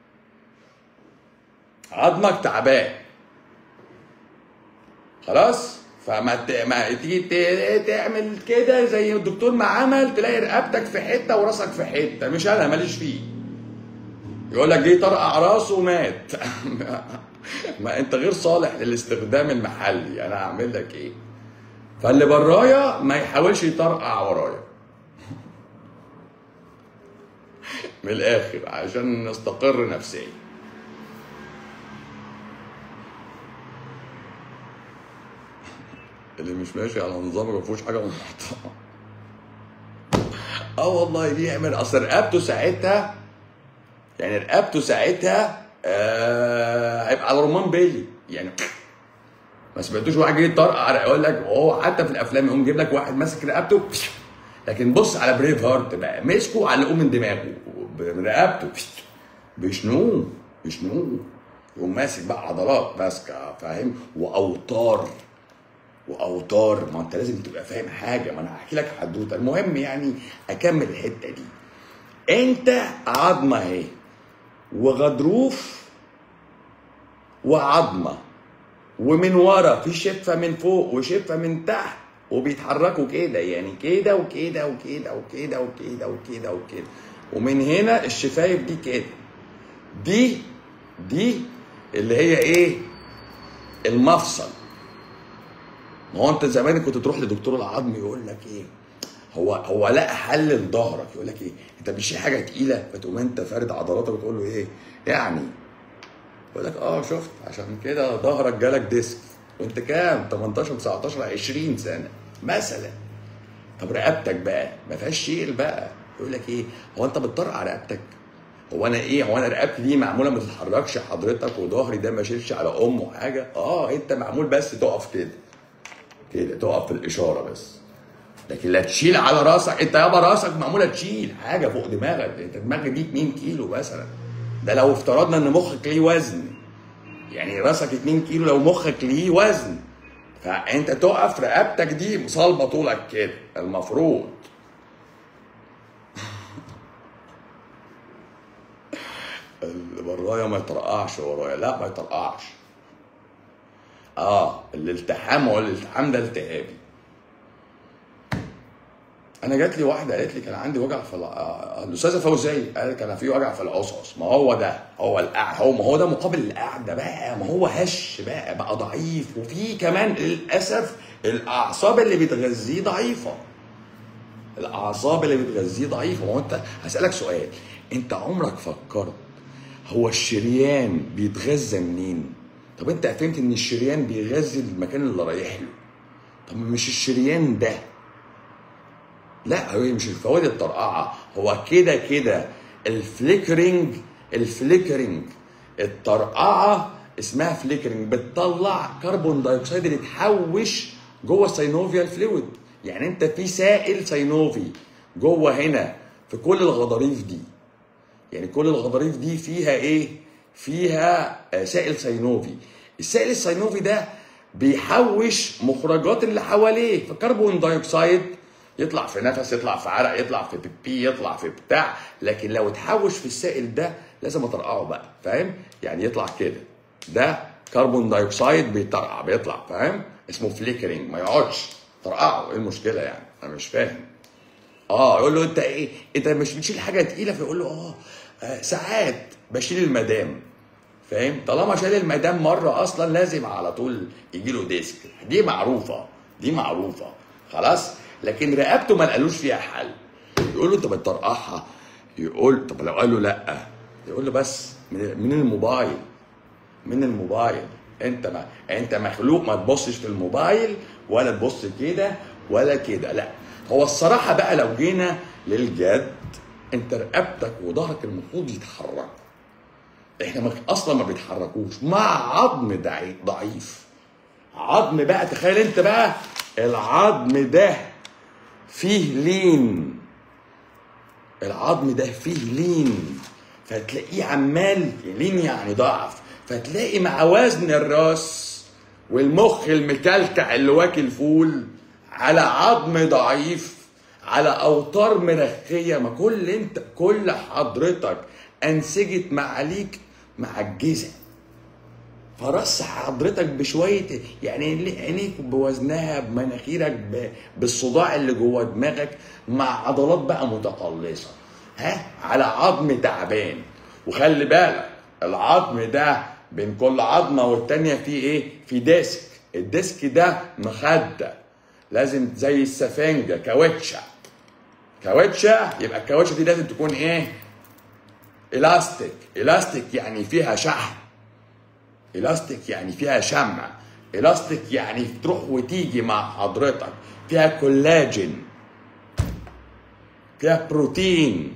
عظمك تعبان خلاص فما ت... ما تيجي ت... تعمل كده زي الدكتور ما عمل تلاقي رقبتك في حته وراسك في حته مش انا ماليش فيه يقول لك جه طرقع راسه ومات ما انت غير صالح للاستخدام المحلي انا هعمل لك ايه فاللي برايا ما يحاولش يطرقع ورايا من الاخر عشان نستقر نفسيا اللي مش ماشي على نظام ما فيهوش حاجه محترمه اه والله دي يعمل اصل رقبته ساعتها يعني رقبته ساعتها آه هيبقى على رمان بيلي يعني ما سمعتوش واحد جاي يطرقع يقول لك هو حتى في الافلام يقوم جايب لك واحد ماسك رقبته لكن بص على بريف هارت بقى مسكه علقوه من دماغه من رقبته بيشنوه بيشنوه يقوم ماسك بقى عضلات ماسكه فاهم واوتار واوتار ما انت لازم تبقى فاهم حاجه ما انا هحكي لك حدوته المهم يعني اكمل الحته دي انت عظمه اهي وغضروف وعظمه ومن ورا في شفه من فوق وشفه من تحت وبيتحركوا كده يعني كده وكده وكده وكده وكده وكده وكده ومن هنا الشفايف دي كده دي دي اللي هي ايه المفصل ما هو انت زمان كنت تروح لدكتور العظم يقول لك ايه هو هو لقى حل لظهرك يقول لك ايه انت بتشيل حاجه تقيله فتقوم انت فارد عضلاتك وتقول له ايه يعني يقول لك اه شفت عشان كده ظهرك جالك ديسك وانت كام 18 19 20 سنه مثلا طب رقبتك بقى ما فيهاش شيل بقى يقول لك ايه هو انت بتطرقع رقبتك هو انا ايه هو انا رقبتي دي معموله ما تتحركش حضرتك وظهري ده ما يشيلش على امه حاجه اه انت معمول بس تقف كده كده تقف في الاشاره بس لكن لا تشيل على راسك انت يابا راسك معموله تشيل حاجه فوق دماغك انت دماغك دي 2 كيلو مثلا ده لو افترضنا ان مخك ليه وزن يعني راسك 2 كيلو لو مخك ليه وزن فانت تقف رقبتك دي صلبه طولك كده المفروض اللي ورايا ما يطرقعش ورايا لا ما يطرقعش اه الالتحام هو الالتحام ده التهابي انا جات لي واحده قالت لي كان عندي وجع في الع- آه، الاستاذه فوزيه قالت كان في وجع في العصعص ما هو ده هو القع هو ما هو ده مقابل القعده بقى ما هو هش بقى بقى ضعيف وفي كمان للاسف الاعصاب اللي بتغذيه ضعيفه الاعصاب اللي بتغذيه ضعيفه ما هو انت هسالك سؤال انت عمرك فكرت هو الشريان بيتغذى منين طب انت فهمت ان الشريان بيغذي المكان اللي رايح له طب مش الشريان ده لا هي مش الفوائد الطرقعه هو كده كده الفليكرنج الفليكرنج الطرقعه اسمها فليكرنج بتطلع كربون دايوكسيد اللي اتحوش جوه السينوفيال فلويد يعني انت في سائل سينوفي جوه هنا في كل الغضاريف دي يعني كل الغضاريف دي فيها ايه فيها آه، سائل سينوفي السائل السينوفي ده بيحوش مخرجات اللي حواليه فكربون دايوكسيد يطلع في نفس يطلع في عرق يطلع في بيبي يطلع في بتاع لكن لو اتحوش في السائل ده لازم اطرقعه بقى فاهم يعني يطلع كده ده كربون دايوكسيد بيطرقع بيطلع فاهم اسمه فليكرنج ما يقعدش طرقعه ايه المشكله يعني انا مش فاهم اه يقول له انت ايه انت مش بتشيل حاجه تقيله فيقول له اه آه، ساعات بشيل المدام فاهم طالما شال المدام مره اصلا لازم على طول يجي له ديسك دي معروفه دي معروفه خلاص لكن رقبته ما لقالوش فيها حل يقول له انت بتطرقعها يقول طب لو قال له لا يقول له بس من من الموبايل من الموبايل انت ما انت مخلوق ما تبصش في الموبايل ولا تبص كده ولا كده لا هو الصراحه بقى لو جينا للجد انت رقبتك وظهرك المفروض يتحركوا احنا ما- اصلا ما بيتحركوش مع عظم دعي- ضعيف عظم بقى تخيل انت بقى العظم ده فيه لين العظم ده فيه لين فتلاقيه عمال لين يعني ضعف فتلاقي مع وزن الراس والمخ المكلكع اللي واكل فول على عظم ضعيف على اوتار مرخيه ما كل انت كل حضرتك انسجه معاليك معجزه فرص حضرتك بشويه يعني عينيك بوزنها بمناخيرك ب- بالصداع اللي جوه دماغك مع عضلات بقى متقلصه ها على عظم تعبان وخلي بالك العظم ده بين كل عظمه والتانيه في ايه؟ في ديسك الديسك ده مخده لازم زي السفنجه كاوتشه كاوتشه يبقى الكاوتشه دي لازم تكون ايه؟ الاستيك الاستيك يعني فيها شحم الاستيك يعني فيها شمع الاستيك يعني تروح وتيجي مع حضرتك فيها كولاجين فيها بروتين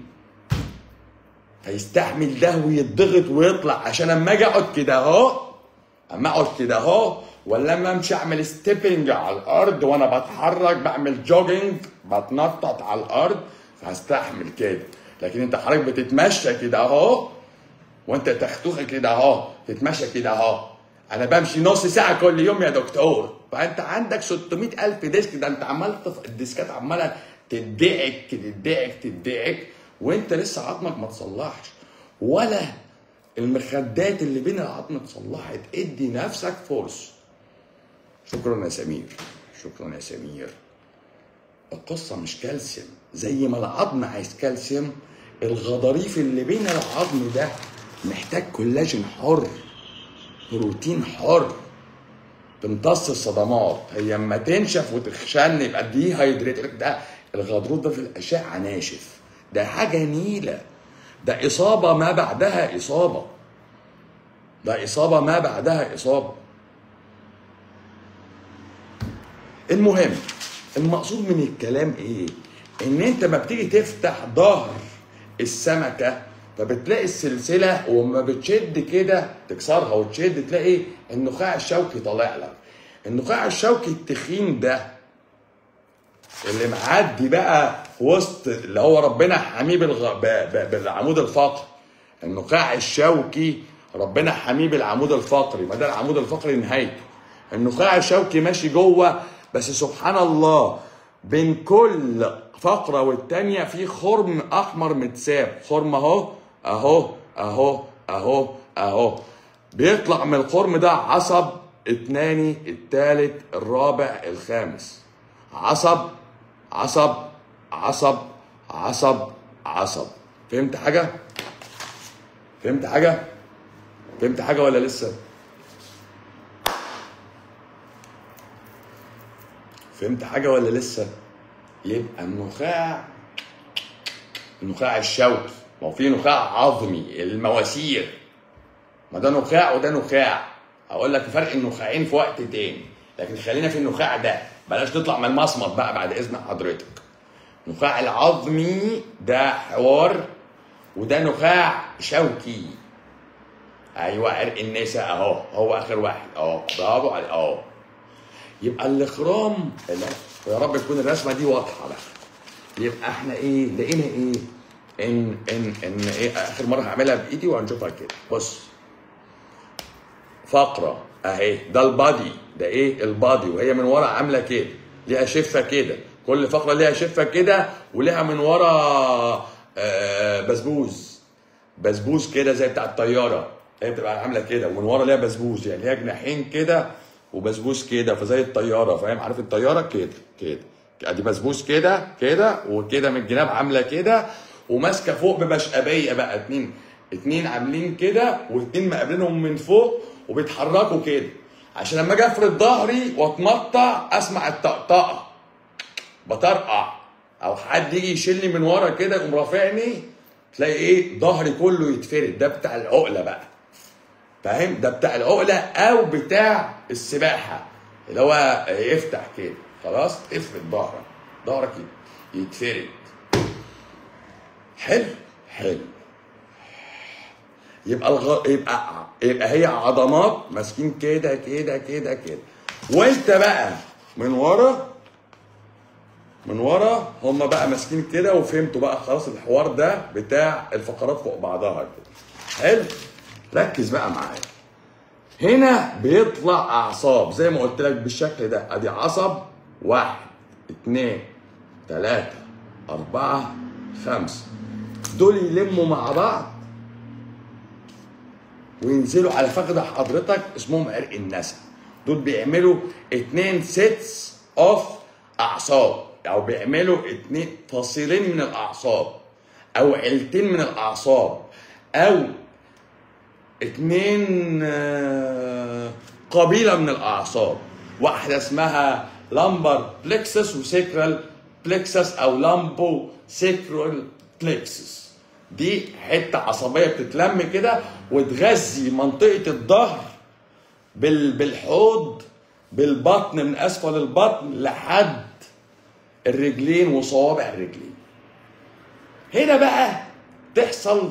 فيستحمل ده ويتضغط ويطلع عشان اما اجي اقعد كده اهو اما اقعد كده اهو ولا اما امشي اعمل ستيبنج على الارض وانا بتحرك بعمل جوجينج بتنطط على الارض فهستحمل كده لكن انت حضرتك بتتمشى كده اهو وانت تختوخ كده اهو تتمشى كده اهو انا بمشي نص ساعه كل يوم يا دكتور فانت عندك 600 الف ديسك ده انت عمال تف... الديسكات عماله تدعك تدعك تدعك وانت لسه عظمك ما تصلحش ولا المخدات اللي بين العظم اتصلحت ادي نفسك فرصه شكرا يا سمير شكرا يا سمير القصة مش كالسيوم زي ما العظم عايز كالسيوم الغضاريف اللي بين العظم ده محتاج كولاجين حر بروتين حر تمتص الصدمات هي اما تنشف وتخشن يبقى دي هيدريت ده الغضروف ده في الاشعه ناشف ده حاجه نيله ده اصابه ما بعدها اصابه ده اصابه ما بعدها اصابه المهم المقصود من الكلام ايه ان انت ما بتيجي تفتح ظهر السمكه فبتلاقي السلسله وما بتشد كده تكسرها وتشد تلاقي النخاع الشوكي طالع لك النخاع الشوكي التخين ده اللي معدي بقى في وسط اللي هو ربنا حميه بالغ... ب... ب... بالعمود الفقري النخاع الشوكي ربنا حميه بالعمود الفقري ما ده العمود الفقري نهايته النخاع الشوكي ماشي جوه بس سبحان الله بين كل فقره والتانيه في خرم احمر متساب خرم اهو اهو اهو اهو اهو بيطلع من الخرم ده عصب اتناني التالت الرابع الخامس عصب عصب عصب عصب عصب فهمت حاجة؟ فهمت حاجة؟ فهمت حاجة ولا لسه؟ فهمت حاجة ولا لسه؟ يبقى النخاع النخاع الشوكي ما هو في نخاع عظمي المواسير ما ده نخاع وده نخاع اقول لك فرق النخاعين في وقت تاني لكن خلينا في النخاع ده بلاش نطلع من المصمت بقى بعد اذن حضرتك النخاع العظمي ده حوار وده نخاع شوكي ايوه عرق النساء اهو هو اخر واحد اهو برافو عليك اهو يبقى الاخرام لا، يا رب تكون الرسمه دي واضحه بقى يبقى احنا ايه لقينا ايه ان ان ان ايه اخر مره هعملها بايدي وهنشوفها كده بص فقره اهي ده البادي ده ايه البادي وهي من ورا عامله كده ليها شفه كده كل فقره ليها شفه كده وليها من ورا آه بسبوس بسبوس كده زي بتاع الطياره هي بتبقى عامله كده ومن ورا ليها بسبوس يعني ليها جناحين كده وبسبوس كده فزي الطياره فاهم عارف الطياره كده كده ادي بسبوس كده كده وكده من الجناب عامله كده وماسكه فوق بمشقبيه بقى اتنين اتنين عاملين كده واتنين مقابلينهم من فوق وبيتحركوا كده عشان لما اجي افرد ظهري واتمطع اسمع الطقطقه بطرقع او حد يجي يشيلني من ورا كده يقوم رافعني تلاقي ايه ظهري كله يتفرد ده بتاع العقله بقى فاهم ده بتاع العقله او بتاع السباحه اللي هو يفتح كده خلاص افرد ظهرك ظهرك يتفرد حلو حلو يبقى الغ... يبقى يبقى هي عضمات ماسكين كده كده كده كده وانت بقى من ورا من ورا هم بقى ماسكين كده وفهمتوا بقى خلاص الحوار ده بتاع الفقرات فوق بعضها كده حلو ركز بقى معايا هنا بيطلع اعصاب زي ما قلت لك بالشكل ده ادي عصب واحد اتنين تلاتة أربعة خمسة دول يلموا مع بعض وينزلوا على فخذ حضرتك اسمهم عرق النسا دول بيعملوا اتنين سيتس اوف اعصاب او بيعملوا اتنين فصيلين من الاعصاب او عيلتين من الاعصاب او اتنين آه، قبيله من الاعصاب واحده اسمها لامبر بلكسس وسيكرال بلكسس او لامبو سيكرال بلكسس دي حته عصبيه بتتلم كده وتغذي منطقه الظهر بال بالحوض بالبطن من اسفل البطن لحد الرجلين وصوابع الرجلين هنا بقى تحصل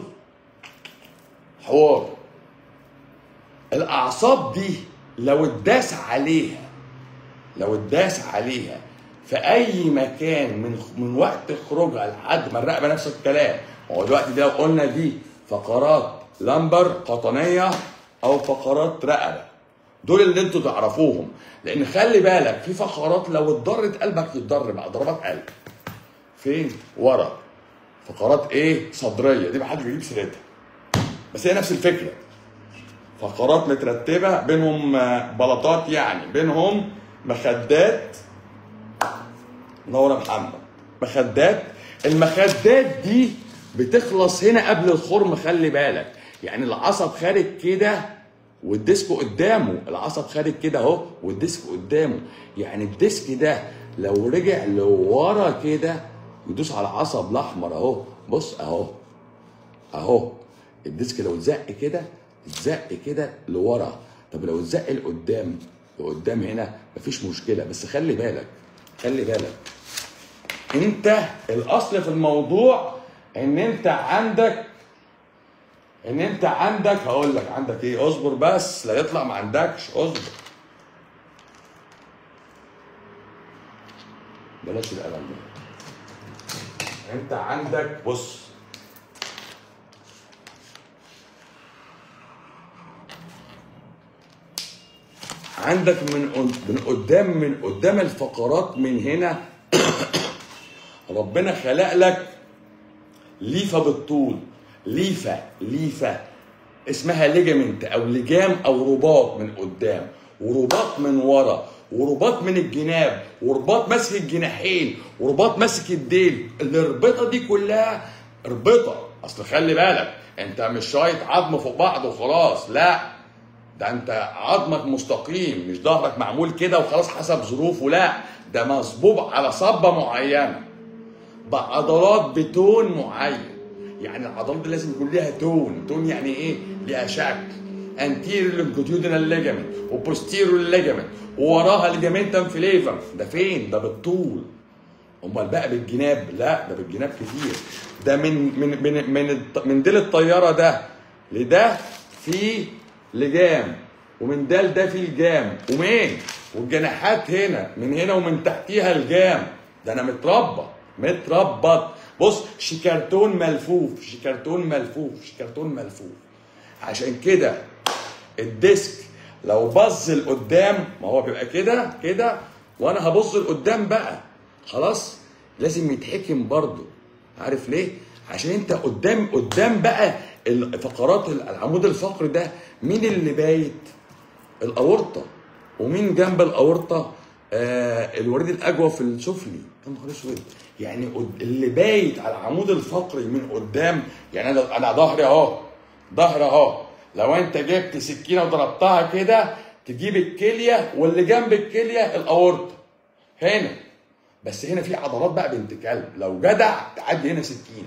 حوار الاعصاب دي لو اتداس عليها لو اتداس عليها في اي مكان من من وقت خروجها لحد ما الرقبه نفس الكلام هو دلوقتي دي لو قلنا دي فقرات لمبر قطنيه او فقرات رقبه دول اللي انتوا تعرفوهم لان خلي بالك في فقرات لو اتضرت قلبك يتضر بقى ضربات قلب فين ورا فقرات ايه صدريه دي محدش بيجيب سيرتها بس هي نفس الفكره فقرات مترتبه بينهم آه، بلاطات يعني بينهم مخدات نور يا محمد مخدات المخدات دي بتخلص هنا قبل الخرم خلي بالك يعني العصب خارج كده والديسك قدامه العصب خارج كده اهو والديسك قدامه يعني الديسك ده لو رجع لورا كده يدوس على العصب الاحمر اهو بص اهو اهو الديسك لو اتزق كده اتزق كده لورا طب لو اتزق لقدام لقدام هنا مفيش مشكله بس خلي بالك خلي بالك انت الاصل في الموضوع ان انت عندك ان انت عندك هقول لك عندك ايه اصبر بس لا يطلع ما عندكش اصبر بلاش القلم ده انت عندك بص عندك من قد- من قدام من قدام الفقرات من هنا ربنا خلق لك ليفه بالطول ليفه ليفه اسمها ليجامنت او لجام او رباط من قدام ورباط من ورا ورباط من الجناب ورباط ماسك الجناحين ورباط ماسك الديل الربطه دي كلها ربطه اصل خلي بالك انت مش شايط عظم فوق بعض وخلاص لا ده انت عظمك مستقيم مش ظهرك معمول كده وخلاص حسب ظروفه لا ده مصبوب على صبه معينه بعضلات بتون معين يعني العضلات دي لازم يكون ليها تون تون يعني ايه ليها شكل anterior longitudinal ligament وposterior ligament ووراها ligamentum فليفم ده فين ده بالطول امال بقى بالجناب لا ده بالجناب كتير ده من من من من, الط- من ديل الطياره ده لده في لجام ومن ده لده في الجام ومين والجناحات هنا من هنا ومن تحتيها الجام ده انا متربى متربط بص شيكارتون ملفوف شيكارتون ملفوف شيكارتون ملفوف عشان كده الديسك لو بص لقدام ما هو بيبقى كده كده وانا هبص لقدام بقى خلاص لازم يتحكم برضه عارف ليه عشان انت قدام قدام بقى الفقرات العمود الفقري ده مين اللي بايت الاورطه ومين جنب الاورطه آه الوريد الاجوف السفلي يا نهار اسود يعني قد- اللي بايت على العمود الفقري من قدام يعني انا انا ظهري اهو ظهري اهو لو انت جبت سكينه وضربتها كده تجيب الكليه واللي جنب الكليه الاورطه هنا بس هنا في عضلات بقى بنت كلب لو جدع تعدي هنا سكينه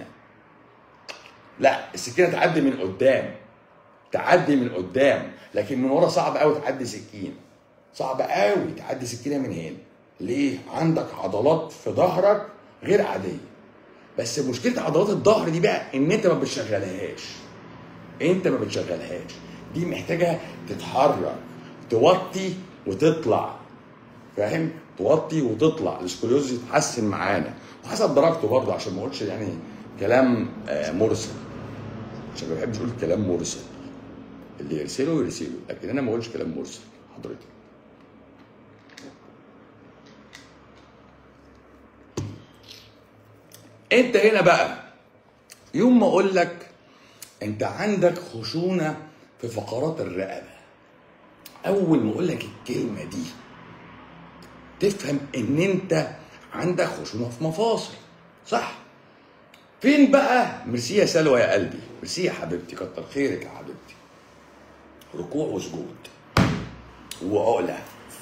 لا السكينه تعدي من قدام تعدي من قدام لكن من ورا صعب قوي تعدي سكينه صعب قوي تعدي سكينه من هنا ليه عندك عضلات في ظهرك غير عاديه بس مشكله عضلات الظهر دي بقى ان انت ما بتشغلهاش انت ما بتشغلهاش دي محتاجه تتحرك توطي وتطلع فاهم توطي وتطلع السكوليوز يتحسن معانا وحسب درجته برضه عشان ما اقولش يعني كلام آه، مرسل عشان ما بحبش اقول كلام مرسل اللي يرسله يرسله لكن انا ما اقولش كلام مرسل حضرتك انت هنا بقى يوم ما اقول لك انت عندك خشونه في فقرات الرقبه اول ما اقول لك الكلمه دي تفهم ان انت عندك خشونه في مفاصل صح فين بقى ميرسي يا سلوى يا قلبي ميرسي يا حبيبتي كتر خيرك يا حبيبتي ركوع وسجود وعقله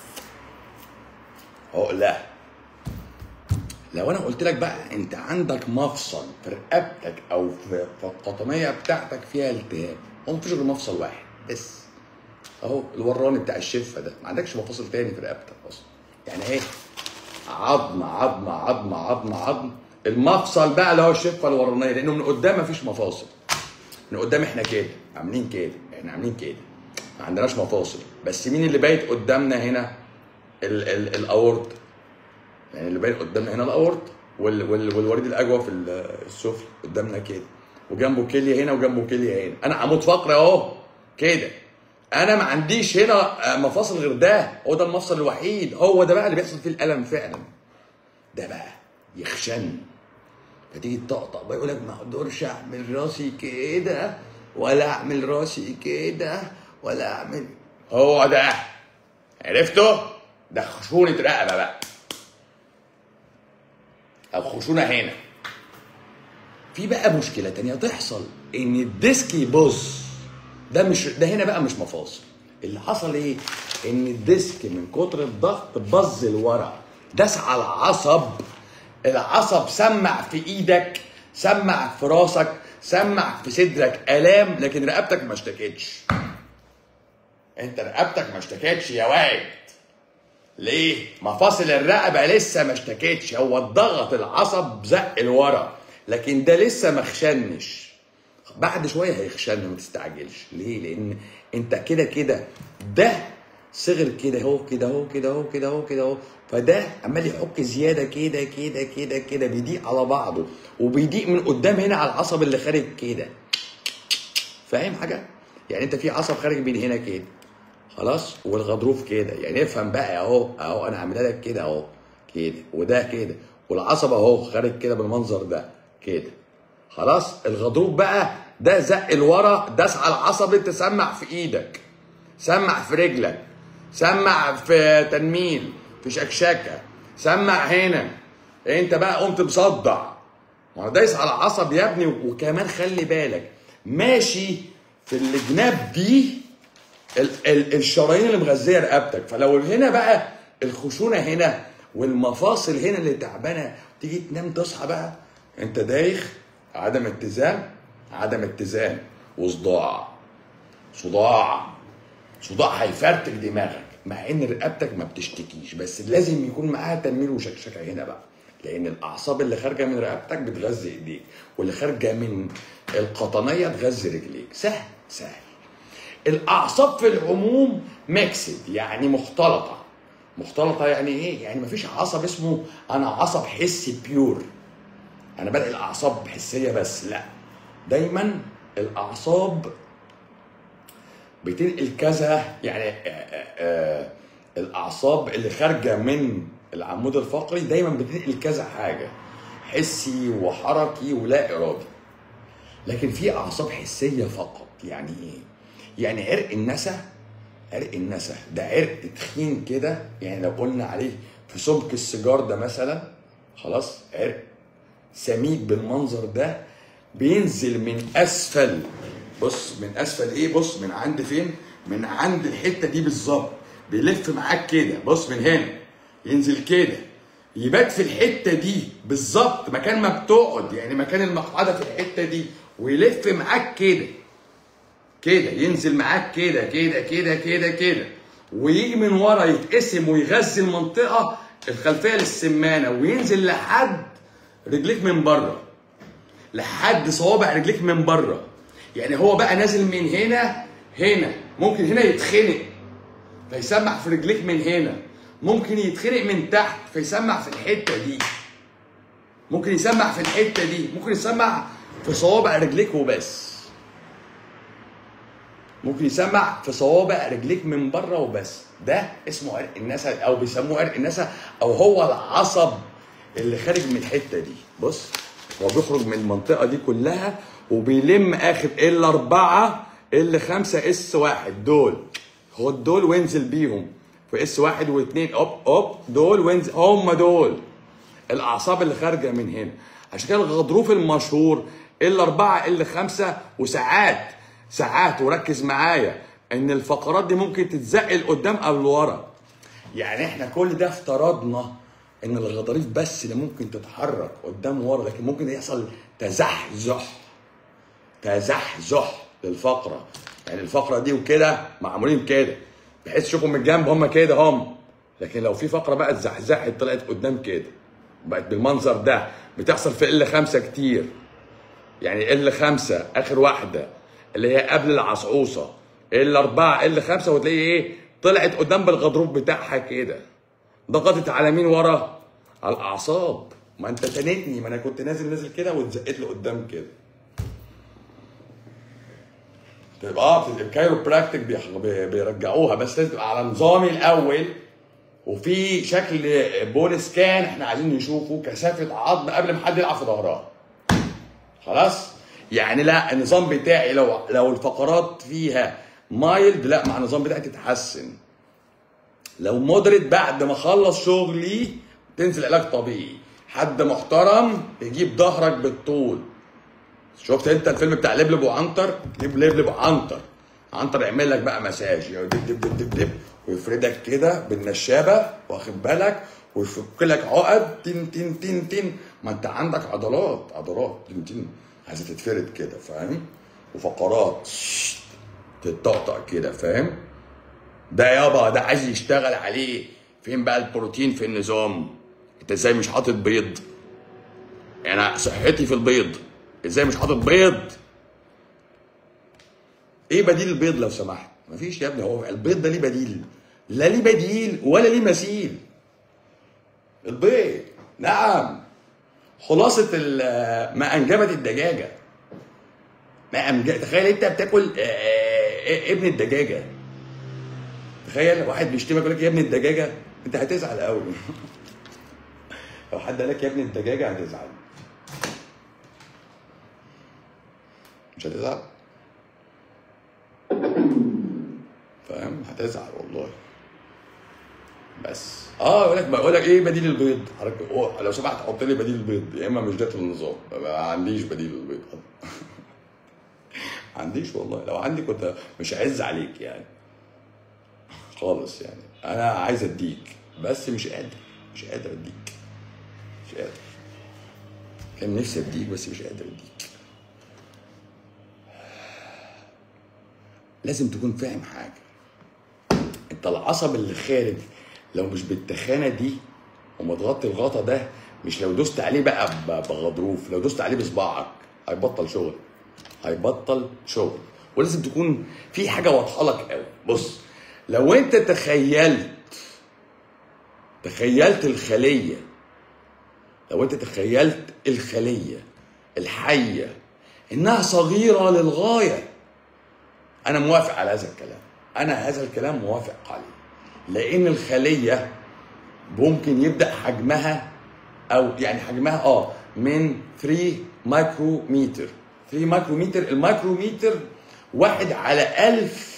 عقله لو انا قلت لك بقى انت عندك مفصل في رقبتك او في في القطنيه بتاعتك فيها التهاب هو مفيش غير مفصل واحد بس اهو الوراني بتاع الشفه ده ما عندكش مفاصل تاني في رقبتك اصلا يعني ايه عظم عظم عظم عظم عظم المفصل بقى اللي هو الشفه الورانيه لانه من قدام مفيش مفاصل من قدام احنا كده عاملين كده احنا عاملين كده ما عندناش مفاصل بس مين اللي بايت قدامنا هنا ال ال الاورطه يعني اللي باين قدامنا هنا الاورطه وال وال والوريد الاجوف ال- السفلي قدامنا كده وجنبه كليه هنا وجنبه كليه هنا انا عمود فقري اهو كده انا ما عنديش هنا آه، مفاصل غير ده هو ده المفصل الوحيد هو ده بقى اللي بيحصل فيه الالم فعلا ده بقى يخشن فتيجي تطقطق بقى يقول لك ما اقدرش اعمل راسي كده ولا اعمل راسي كده ولا اعمل هو ده عرفته ده خشونه رقبه بقى او خشونه هنا في بقى مشكله تانية تحصل ان الديسك يبوظ ده مش ده هنا بقى مش مفاصل اللي حصل ايه ان الديسك من كتر الضغط بظ لورا داس على العصب العصب سمع في ايدك سمع في راسك سمع في صدرك الام لكن رقبتك ما اشتكتش انت رقبتك ما اشتكتش يا واد ليه؟ مفاصل الرقبه لسه ما اشتكتش هو اتضغط العصب زق لورا لكن ده لسه ما خشنش بعد شويه هيخشن ما تستعجلش ليه؟ لان انت كده كده ده صغر كده اهو كده اهو كده اهو كده اهو كده اهو فده عمال يحك زياده كده كده كده كده بيضيق على بعضه وبيضيق من قدام هنا على العصب اللي خارج كده فاهم حاجه؟ يعني انت في عصب خارج من هنا كده خلاص والغضروف كده يعني افهم بقى اهو اهو انا عاملها لك كده اهو كده وده كده والعصب اهو خارج كده بالمنظر ده كده خلاص الغضروف بقى ده زق لورا داس على العصب انت سمع في ايدك سمع في رجلك سمع في تنميل في شكشكه سمع هنا انت بقى قمت مصدع ما هو دايس على عصب يا ابني وكمان خلي بالك ماشي في الجناب دي ال- ال- الشرايين اللي مغذيه رقبتك فلو هنا بقى الخشونه هنا والمفاصل هنا اللي تعبانه تيجي تنام تصحى بقى انت دايخ عدم اتزان عدم اتزان وصداع صداع صداع هيفرتك دماغك مع ان رقبتك ما بتشتكيش بس لازم يكون معاها تنميل وشكشكه هنا بقى لان الاعصاب اللي خارجه من رقبتك بتغذي ايديك واللي خارجه من القطنيه تغذي رجليك سهل سهل الاعصاب في العموم ميكسد يعني مختلطه مختلطه يعني ايه يعني مفيش عصب اسمه انا عصب حسي بيور انا بلاقي الاعصاب حسيه بس لا دايما الاعصاب بتنقل كذا يعني آه، آه، آه، الاعصاب اللي خارجه من العمود الفقري دايما بتنقل كذا حاجه حسي وحركي ولا ارادي لكن في اعصاب حسيه فقط يعني ايه يعني عرق النسا عرق النسا ده عرق تخين كده يعني لو قلنا عليه في سمك السيجار ده مثلا خلاص عرق سميك بالمنظر ده بينزل من اسفل بص من اسفل ايه بص من عند فين من عند الحته دي بالظبط بيلف معاك كده بص من هنا ينزل كده يبات في الحته دي بالظبط مكان ما بتقعد يعني مكان المقعده في الحته دي ويلف معاك كده كده ينزل معاك كده كده كده كده كده ويجي من ورا يتقسم ويغذي المنطقه الخلفيه للسمانه وينزل لحد رجليك من بره لحد صوابع رجليك من بره يعني هو بقى نازل من هنا هنا ممكن هنا يتخنق فيسمع في رجليك من هنا ممكن يتخنق من تحت فيسمع في الحته دي ممكن يسمع في الحته دي ممكن يسمع في صوابع رجليك وبس ممكن يسمع في صوابع رجليك من بره وبس ده اسمه عرق النسا او بيسموه عرق النسا او هو العصب اللي خارج من الحته دي بص هو بيخرج من المنطقه دي كلها وبيلم اخر ال اربعه ال خمسه اس واحد دول خد دول وانزل بيهم في اس واحد واثنين اوب اوب دول وانزل هم دول الاعصاب اللي خارجه من هنا عشان كده الغضروف المشهور ال اربعه ال خمسه وساعات ساعات وركز معايا ان الفقرات دي ممكن تتزق لقدام او لورا يعني احنا كل ده افترضنا ان الغضاريف بس اللي ممكن تتحرك قدام ورا لكن ممكن يحصل تزحزح تزحزح للفقره يعني الفقره دي وكده معمولين كده بحيث تشوفهم من الجنب هم كده هم لكن لو في فقره بقى اتزحزحت طلعت قدام كده بقت بالمنظر ده بتحصل في ال خمسة كتير يعني ال خمسة اخر واحده اللي هي قبل العصعوصه ال اربعه ال خمسة وتلاقي ايه طلعت قدام بالغضروف بتاعها كده ضغطت على مين ورا على الاعصاب ما انت تنتني ما انا كنت نازل نازل كده واتزقت لقدام كده تبقى اه بتبقى الكايروبراكتيك بيح- بي- بيرجعوها بس لازم تبقى على نظامي الاول وفي شكل بون سكان احنا عايزين نشوفه كثافه عظم قبل ما حد يلعب في ظهرها خلاص يعني لا النظام بتاعي لو لو الفقرات فيها مايلد لا مع النظام بتاعي تتحسن لو مودريت بعد ما اخلص شغلي تنزل علاج طبيعي حد محترم يجيب ظهرك بالطول شفت انت الفيلم بتاع لبلب وعنتر جيب لبلب وعنتر عنتر يعمل لك بقى مساج يقعد دب دب دب دب دب ويفردك كده بالنشابه واخد بالك ويفك لك عقد تن تن تن تن ما انت عندك عضلات عضلات تن تن عايزه تتفرد كده فاهم وفقرات ششت، تتطقطق كده فاهم ده يابا ده عايز يشتغل عليه فين بقى البروتين في النظام انت ازاي مش حاطط بيض انا صحتي في البيض ازاي مش حاطط بيض ايه بديل البيض لو سمحت مفيش يا ابني هو البيض ده ليه بديل لا ليه بديل ولا ليه مثيل البيض نعم خلاصة ال- ما انجبت الدجاجة ما أنج... تخيل انت بتاكل آه، آه، ابن الدجاجة تخيل واحد بيشتمك يقول لك يا ابن الدجاجة انت هتزعل قوي لو حد قال لك يا ابن الدجاجة هتزعل مش هتزعل فاهم هتزعل والله بس اه يقول لك بقول لك ايه بديل البيض حضرتك أوه، لو سمحت حط لي بديل البيض يا اما مش داخل النظام ما عنديش بديل البيض ما عنديش والله لو عندي كنت مش هعز عليك يعني خالص يعني انا عايز اديك بس مش قادر مش قادر اديك مش قادر كان نفسي اديك بس مش قادر اديك لازم تكون فاهم حاجه انت العصب اللي خارج لو مش بالتخانه دي ومتغطي الغطا ده مش لو دوست عليه بقى ب- بغضروف لو دوست عليه بصباعك هيبطل شغل هيبطل شغل ولازم تكون في حاجه واضحه لك قوي بص لو انت تخيلت تخيلت الخليه لو انت تخيلت الخليه الحيه انها صغيره للغايه انا موافق على هذا الكلام انا هذا الكلام موافق عليه لان الخليه ممكن يبدا حجمها او يعني حجمها اه من 3 مايكروميتر 3 مايكروميتر المايكروميتر واحد على ألف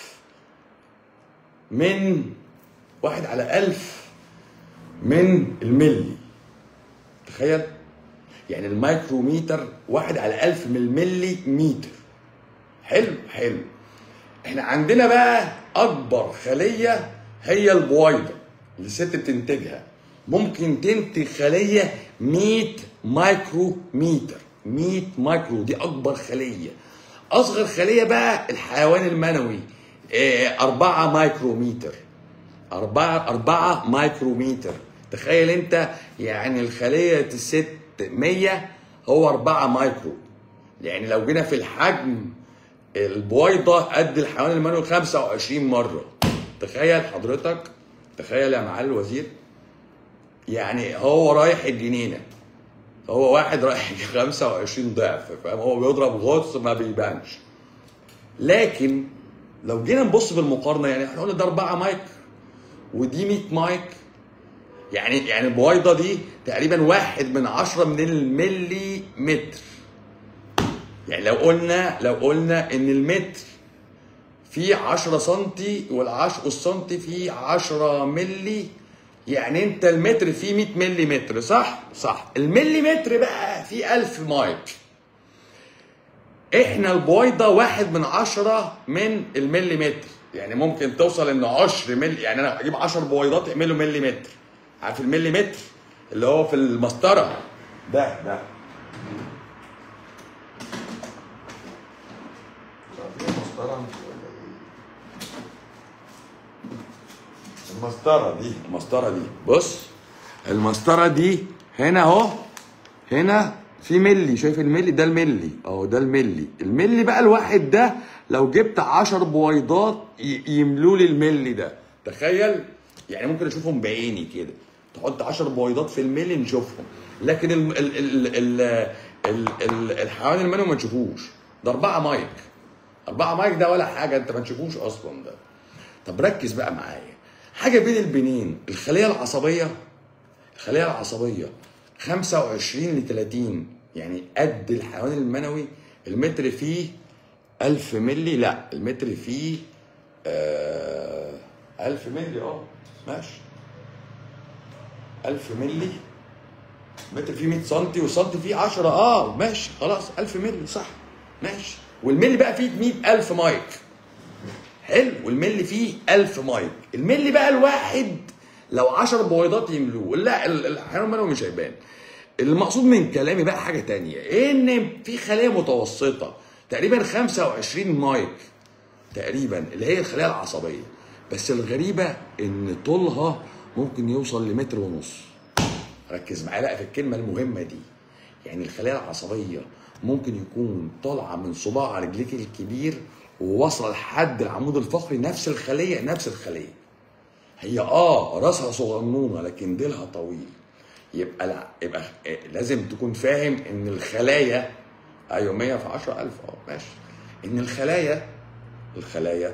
من واحد على ألف من الملي تخيل يعني المايكروميتر واحد على ألف من الملي متر حلو حلو احنا عندنا بقى اكبر خليه هي البويضه اللي الست بتنتجها ممكن تنتج خليه 100 مايكرو متر 100 مايكرو دي اكبر خليه اصغر خليه بقى الحيوان المنوي 4 مايكرو متر 4 4 مايكرو متر تخيل انت يعني الخليه الست 100 هو 4 مايكرو يعني لو جينا في الحجم البويضه قد الحيوان المنوي 25 مره تخيل حضرتك تخيل يا معالي الوزير يعني هو رايح الجنينه هو واحد رايح 25 ضعف فاهم هو بيضرب غطس ما بيبانش لكن لو جينا نبص بالمقارنه يعني احنا قلنا ده 4 مايك ودي 100 مايك يعني يعني البويضه دي تقريبا واحد من عشرة من الملي متر يعني لو قلنا لو قلنا ان المتر فيه 10 سنتي والعشر السنتي فيه 10 ملي يعني انت المتر فيه 100 ملي متر صح؟ صح الملي متر بقى فيه 1000 مايك احنا البويضه واحد من عشرة من الملي متر يعني ممكن توصل ان 10 ملي يعني انا اجيب 10 بويضات يعملوا ملي متر عارف الملي متر اللي هو في المسطره ده ده مش عارفين المسطره المسطره دي المسطره دي بص المسطره دي هنا اهو هنا في ملي شايف الملي ده الملي اهو ده الملي الملي بقى الواحد ده لو جبت 10 بويضات ي- يملوا لي الملي ده تخيل يعني ممكن اشوفهم بعيني كده تحط 10 بويضات في الملي نشوفهم لكن ال ال ال ال ال ال الحيوان المنوي ما نشوفوش ده 4 مايك 4 مايك ده ولا حاجه انت ما تشوفوش اصلا ده طب ركز بقى معايا حاجه بين البنين الخليه العصبيه الخليه العصبيه 25 ل 30 يعني قد الحيوان المنوي المتر فيه 1000 ملي لا المتر فيه آه 1000 ملي اه ماشي 1000 ملي متر فيه 100 سم والسم فيه 10 اه ماشي خلاص 1000 ملي صح ماشي والملي بقى فيه 100000 مايك حلو والملي فيه 1000 مايك الملي بقى الواحد لو 10 بويضات يملوه لا ال- الحيوان المنوي مش هيبان المقصود من كلامي بقى حاجه تانية ان في خليه متوسطه تقريبا 25 مايك تقريبا اللي هي الخلايا العصبيه بس الغريبه ان طولها ممكن يوصل لمتر ونص ركز معايا بقى في الكلمه المهمه دي يعني الخلايا العصبيه ممكن يكون طالعه من صباع رجليك الكبير وواصله لحد العمود الفقري نفس الخليه نفس الخليه هي اه راسها صغنونه لكن ديلها طويل يبقى لا يبقى لازم تكون فاهم ان الخلايا ايوه 100 في 10000 اه ماشي ان الخلايا الخلايا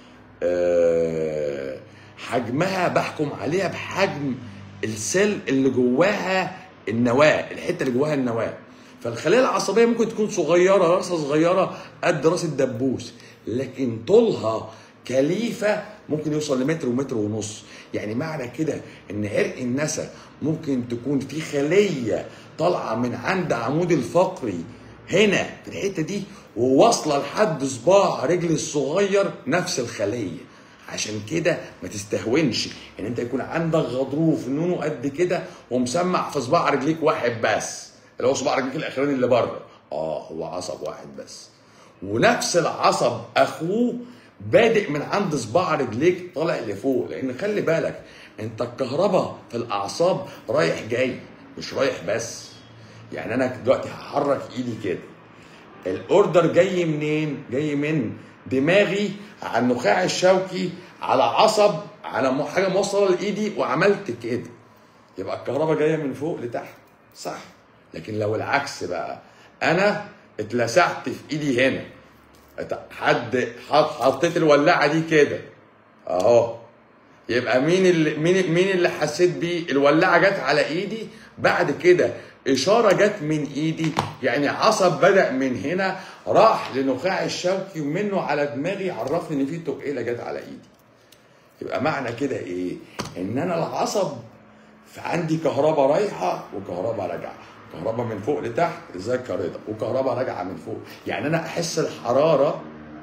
آه حجمها بحكم عليها بحجم السيل اللي جواها النواه الحته اللي جواها النواه فالخلايا العصبيه ممكن تكون صغيره راسها صغيره قد راس الدبوس لكن طولها كليفه ممكن يوصل لمتر ومتر ونص يعني معنى كده ان عرق النسا ممكن تكون في خليه طالعه من عند عمود الفقري هنا في الحته دي وواصله لحد صباع رجل الصغير نفس الخليه عشان كده ما تستهونش ان انت يكون عندك غضروف نونه قد كده ومسمع في صباع رجليك واحد بس اللي هو صباع رجليك الاخراني اللي بره اه هو عصب واحد بس ونفس العصب اخوه بادئ من عند صباع رجليك طالع لفوق لان خلي بالك انت الكهرباء في الاعصاب رايح جاي مش رايح بس يعني انا دلوقتي هحرك ايدي كده الاوردر جاي منين جاي من دماغي على النخاع الشوكي على عصب على م- حاجه موصله لايدي وعملت كده يبقى الكهرباء جايه من فوق لتحت صح لكن لو العكس بقى انا اتلسعت في ايدي هنا ات- حد حط حطيت الولاعه دي كده اهو يبقى مين اللي مين مين اللي حسيت بيه الولاعه جت على ايدي بعد كده اشاره جت من ايدي يعني عصب بدا من هنا راح لنخاع الشوكي ومنه على دماغي عرفني ان في تقيله جت على ايدي يبقى معنى كده ايه ان انا العصب عندي كهرباء رايحه وكهرباء راجعه كهرباء من فوق لتحت زي الكريده وكهرباء راجعه من فوق يعني انا احس الحراره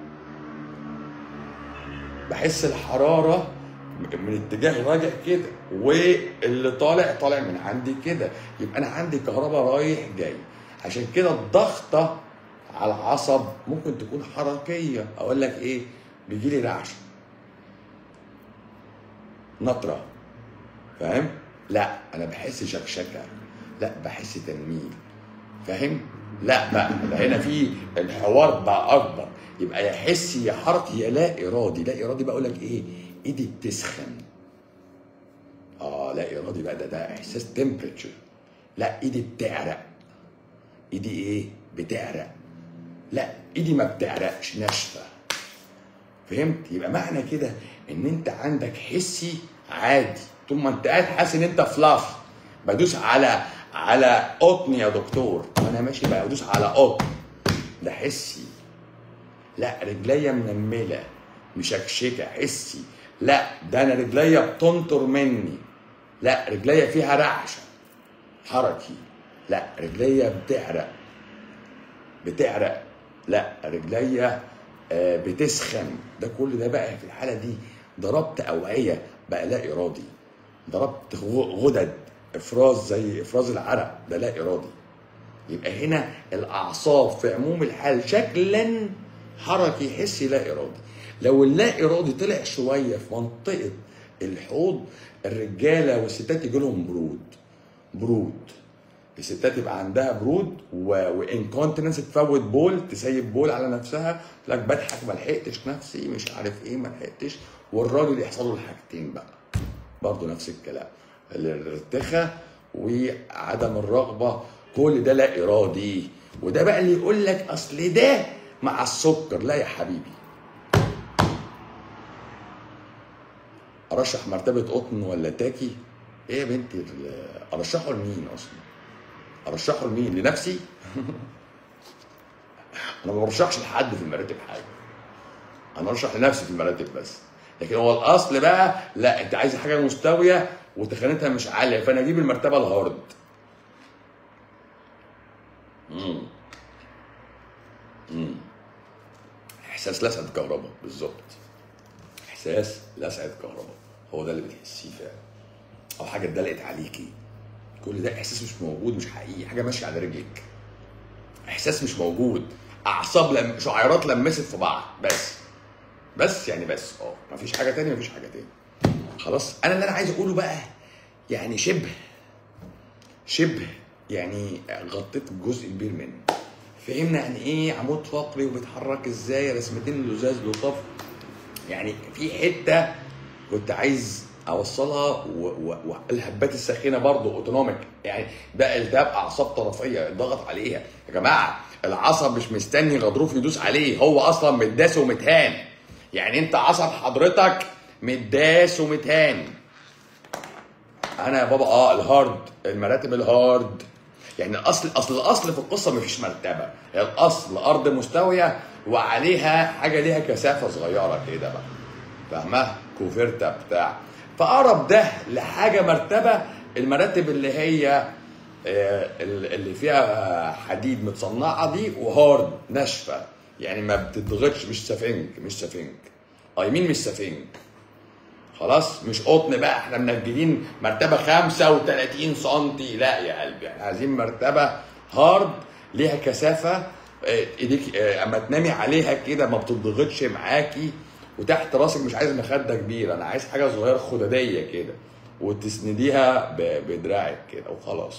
بحس الحراره من اتجاه راجع كده واللي طالع طالع من عندي كده يبقى انا عندي كهرباء رايح جاي عشان كده الضغطه على العصب ممكن تكون حركيه اقول لك ايه بيجي لي رعشه نطره فاهم لا انا بحس شكشكه لا بحس تنميل فاهم لا بقى ده هنا في الحوار بقى اكبر يبقى يا حسي يا حركي يا لا ارادي لا ارادي بقى اقول لك ايه ايدي بتسخن اه لا ارادي بقى ده ده احساس تمبريتشر لا ايدي بتعرق ايدي ايه بتعرق لا ايدي ما بتعرقش ناشفه فهمت يبقى معنى كده ان انت عندك حسي عادي طول ما انت قاعد حاسس ان انت فلاف بدوس على على قطن يا دكتور وانا ماشي بقى بدوس على قطن ده حسي لا رجليا منمله مشكشكه حسي لا ده انا رجليا بتنطر مني لا رجليا فيها رعشه حركي لا رجليا بتعرق بتعرق لا رجليا آه، بتسخن ده كل ده بقى في الحاله دي ضربت اوعيه بقى لا ارادي ضربت غ- غدد افراز زي افراز العرق ده لا ارادي يبقى هنا الاعصاب في عموم الحال شكلا حركي حسي لا ارادي لو اللا ارادي طلع شويه في منطقه الحوض الرجاله والستات يجي لهم برود برود الستات يبقى عندها برود و... وانكونتنس تفوت بول تسيب بول على نفسها تقول لك بضحك ما لحقتش نفسي مش عارف ايه ما لحقتش والراجل يحصل له الحاجتين بقى برضه نفس الكلام الارتخاء وعدم الرغبه كل ده لا ارادي وده بقى اللي يقول لك اصل ده مع السكر لا يا حبيبي ارشح مرتبه قطن ولا تاكي ايه يا بنتي ال- ارشحه لمين اصلا ارشحه لمين لنفسي انا ما برشحش لحد في المراتب حاجه انا ارشح لنفسي في المراتب بس لكن هو الاصل بقى لا انت عايز حاجه مستويه وتخانتها مش عاليه فانا اجيب المرتبه الهارد امم امم احساس لسعه كهرباء بالظبط احساس لسعه كهرباء هو ده اللي بتحسيه فعلا او حاجه اتدلقت عليكي كل ده احساس مش موجود مش حقيقي حاجه ماشيه على رجلك احساس مش موجود اعصاب لم... شعيرات لمست في بعض بس بس يعني بس اه مفيش حاجه تانية مفيش حاجه تانية خلاص انا اللي انا عايز اقوله بقى يعني شبه شبه يعني غطيت جزء كبير منه فهمنا يعني ايه عمود فقري وبيتحرك ازاي رسمتين لزاز لطاف يعني في حته كنت عايز اوصلها و- و- والهبات الساخنه برضه اوتونوميك يعني ده التهاب اعصاب طرفيه ضغط عليها يا جماعه العصب مش مستني غضروف يدوس عليه هو اصلا متداس ومتهان يعني انت عصب حضرتك متداس ومتهان انا يا بابا اه الهارد المراتب الهارد يعني الاصل اصل الاصل في القصه مفيش مرتبه هي الاصل ارض مستويه وعليها حاجه ليها كثافه صغيره كده بقى فاهمه كوفرتا بتاع فاقرب ده لحاجه مرتبه المراتب اللي هي آه، اللي فيها حديد متصنعه دي وهارد ناشفه يعني ما بتضغطش مش سفنج مش سفنج اي مين مش سفنج خلاص مش قطن بقى احنا منجدين مرتبه 35 سم لا يا قلبي احنا عايزين مرتبه هارد ليها كثافه آه، ايديك آه، اما تنامي عليها كده ما بتضغطش معاكي وتحت راسك مش عايز مخده كبيره انا عايز حاجه صغيره خداديه كده وتسنديها ب- بدراعك كده وخلاص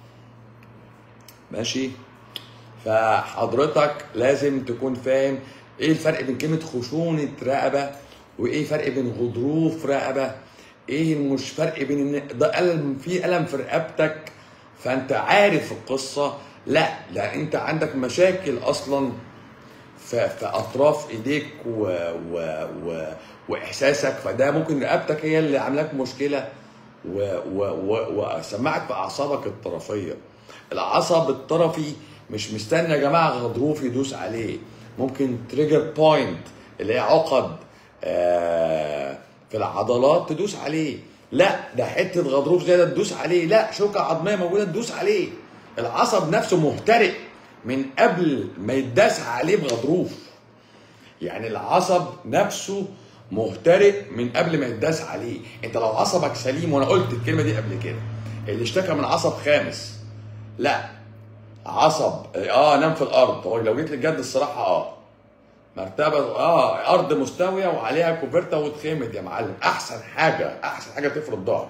ماشي فحضرتك لازم تكون فاهم ايه الفرق بين كلمه خشونه رقبه وايه الفرق بين غضروف رقبه ايه مش فرق بين ان ده الم في الم في رقبتك فانت عارف القصه لا لا انت عندك مشاكل اصلا في, في اطراف ايديك و و و واحساسك فده ممكن رقبتك هي اللي عاملاك مشكله و و و وسمعك في اعصابك الطرفيه العصب الطرفي مش مستني يا جماعه غضروف يدوس عليه ممكن تريجر بوينت اللي هي عقد آه، في العضلات تدوس عليه لا ده حته غضروف زي ده تدوس عليه لا شوكه عظميه موجوده تدوس عليه العصب نفسه مهترئ من قبل ما يتداس عليه بغضروف يعني العصب نفسه مهترئ من قبل ما يتداس عليه انت لو عصبك سليم وانا قلت الكلمه دي قبل كده اللي اشتكى من عصب خامس لا عصب اه نام في الارض هو لو جيت للجد الصراحه اه مرتبه اه ارض مستويه وعليها كوفرتا واتخمد يا معلم احسن حاجه احسن حاجه تفرد ظهر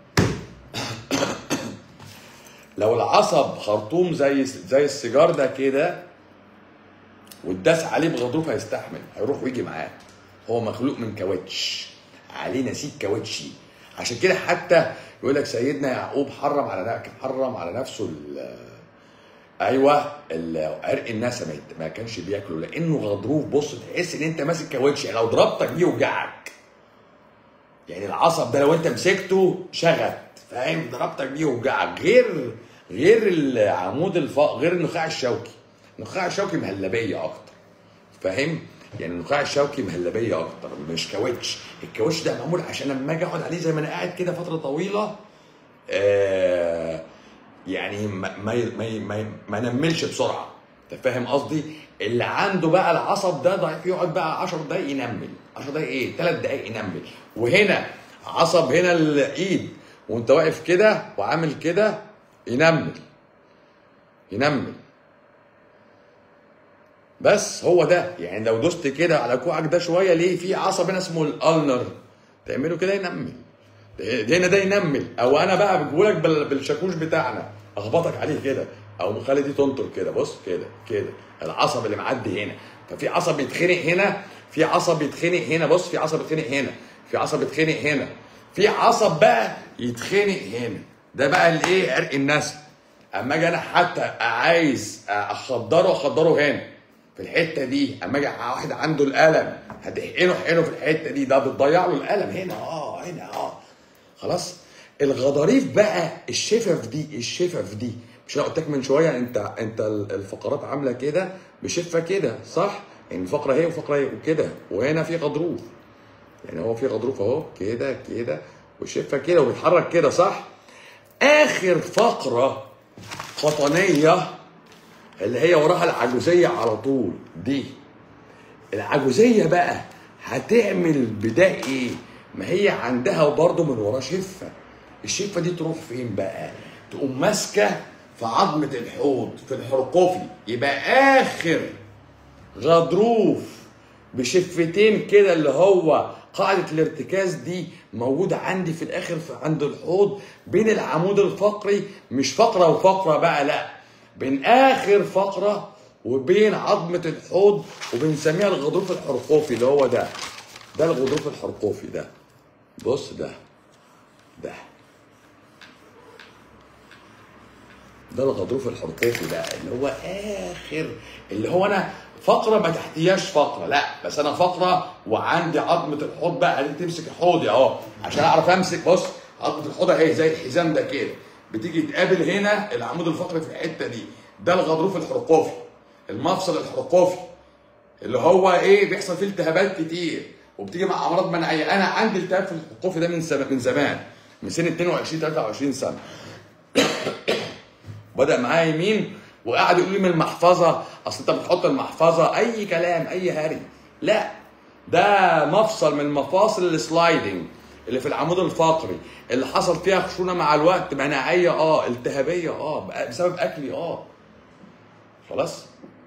لو العصب خرطوم زي زي السيجار ده كده واتداس عليه بغضروف هيستحمل هيروح ويجي معاه هو مخلوق من كاوتش عليه نسيج كاوتشي عشان كده حتى يقول لك سيدنا يعقوب حرم على حرم على نفسه ال- ايوه ال- عرق الناس ما يت- ما كانش بياكله لانه غضروف بص تحس ان انت ماسك كاوتش يعني لو ضربتك بيه يوجعك يعني العصب ده لو انت مسكته شغت فاهم ضربتك بيه يوجعك غير غير العمود الف... غير النخاع الشوكي النخاع الشوكي مهلبيه اكتر فاهم يعني النخاع الشوكي مهلبيه اكتر مش كاوتش الكاوتش ده معمول عشان لما اجي اقعد عليه زي ما انا قاعد كده فتره طويله آه يعني ما ما ما, ما, ما نملش بسرعه انت فاهم قصدي اللي عنده بقى العصب ده ضعيف يقعد بقى 10 دقايق ينمل 10 دقايق ايه 3 دقايق ينمل وهنا عصب هنا الايد وانت واقف كده وعامل كده ينمل ينمل بس هو ده يعني لو دوست كده على كوعك ده شويه ليه في عصب هنا اسمه الالنر تعمله كده ينمل ده هنا ده ينمل او انا بقى بجيبهولك بال- بالشاكوش بتاعنا اخبطك عليه كده او مخلي دي تنطر كده بص كده كده العصب اللي معدي هنا ففي عصب يتخنق هنا في عصب يتخنق هنا بص في عصب يتخنق هنا في عصب يتخنق هنا في عصب بقى يتخنق هنا ده بقى الايه عرق النسل اما اجي انا حتى عايز اخدره اخدره هنا في الحته دي اما اجي واحد عنده الالم هتحقنه حقنه في الحته دي ده بتضيع له الالم هنا اه هنا اه خلاص الغضاريف بقى الشفف دي الشفف دي مش انا قلت لك من شويه انت انت الفقرات عامله كده بشفه كده صح؟ يعني الفقره هي وفقره هي وكده وهنا في غضروف يعني هو في غضروف اهو كده كده والشفه كده وبيتحرك كده صح؟ اخر فقره قطنيه اللي هي وراها العجوزيه على طول دي العجوزيه بقى هتعمل بده ايه؟ ما هي عندها برضه من وراه شفه الشفه دي تروح فين بقى؟ تقوم ماسكه في عظمه الحوض في الحرقوفي يبقى اخر غضروف بشفتين كده اللي هو قاعدة الارتكاز دي موجودة عندي في الآخر في عند الحوض بين العمود الفقري مش فقرة وفقرة بقى لا بين آخر فقرة وبين عظمة الحوض وبنسميها الغضروف الحرقوفي اللي هو ده ده الغضروف الحرقوفي ده بص ده ده ده الغضروف الحرقوفي ده اللي هو اخر اللي هو انا فقره ما تحتياش فقره لا بس انا فقره وعندي عظمه الحوض بقى دي تمسك حوضي اهو عشان اعرف امسك بص عظمه الحوض اهي زي الحزام ده كده بتيجي تقابل هنا العمود الفقري في الحته دي ده الغضروف الحرقوفي المفصل الحرقوفي اللي هو ايه بيحصل فيه التهابات كتير وبتيجي مع امراض مناعيه انا عندي التهاب في القفل ده من سنة من زمان من سنه 22 23 سنه بدا معايا يمين وقعد يقول لي من المحفظه اصل انت بتحط المحفظه اي كلام اي هري لا ده مفصل من مفاصل السلايدنج اللي في العمود الفقري اللي حصل فيها خشونه مع الوقت مناعيه اه التهابيه اه بسبب اكلي اه خلاص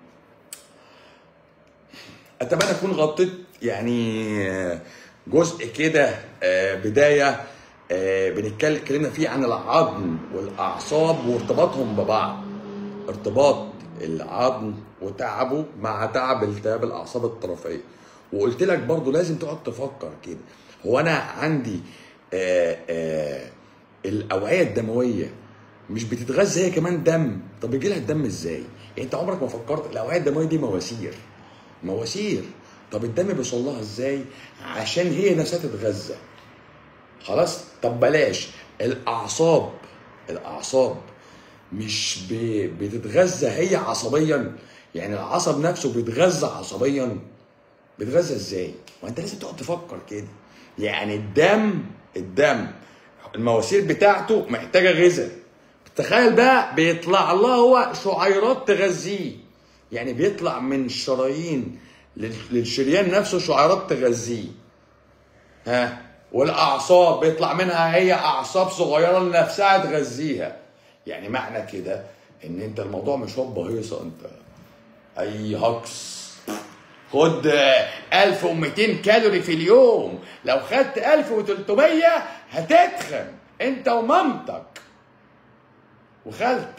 اتمنى اكون غطيت يعني جزء كده آه، بدايه آه، بنتكلم اتكلمنا فيه عن العظم والاعصاب وارتباطهم ببعض ارتباط العظم وتعبه مع تعب التهاب الاعصاب الطرفيه وقلت لك برضو لازم تقعد تفكر كده هو انا عندي آآ آآ الاوعيه الدمويه مش بتتغذى هي كمان دم طب بيجي لها الدم ازاي يعني انت عمرك ما فكرت الاوعيه الدمويه دي مواسير مواسير طب الدم بيوصل لها ازاي عشان هي نفسها تتغذى خلاص طب بلاش الاعصاب الاعصاب مش ب- بتتغذى هي عصبيا يعني العصب نفسه بيتغذى عصبيا بيتغذى ازاي ما انت لازم تقعد تفكر كده يعني الدم الدم المواسير بتاعته محتاجه غذاء تخيل بقى بيطلع الله هو شعيرات تغذيه يعني بيطلع من الشرايين لل- للشريان نفسه شعيرات تغذيه ها والاعصاب بيطلع منها هي اعصاب صغيره لنفسها تغذيها يعني معنى كده ان انت الموضوع مش هوبا هيصه انت اي هكس خد 1200 كالوري في اليوم لو خدت 1300 هتتخن انت ومامتك وخالتك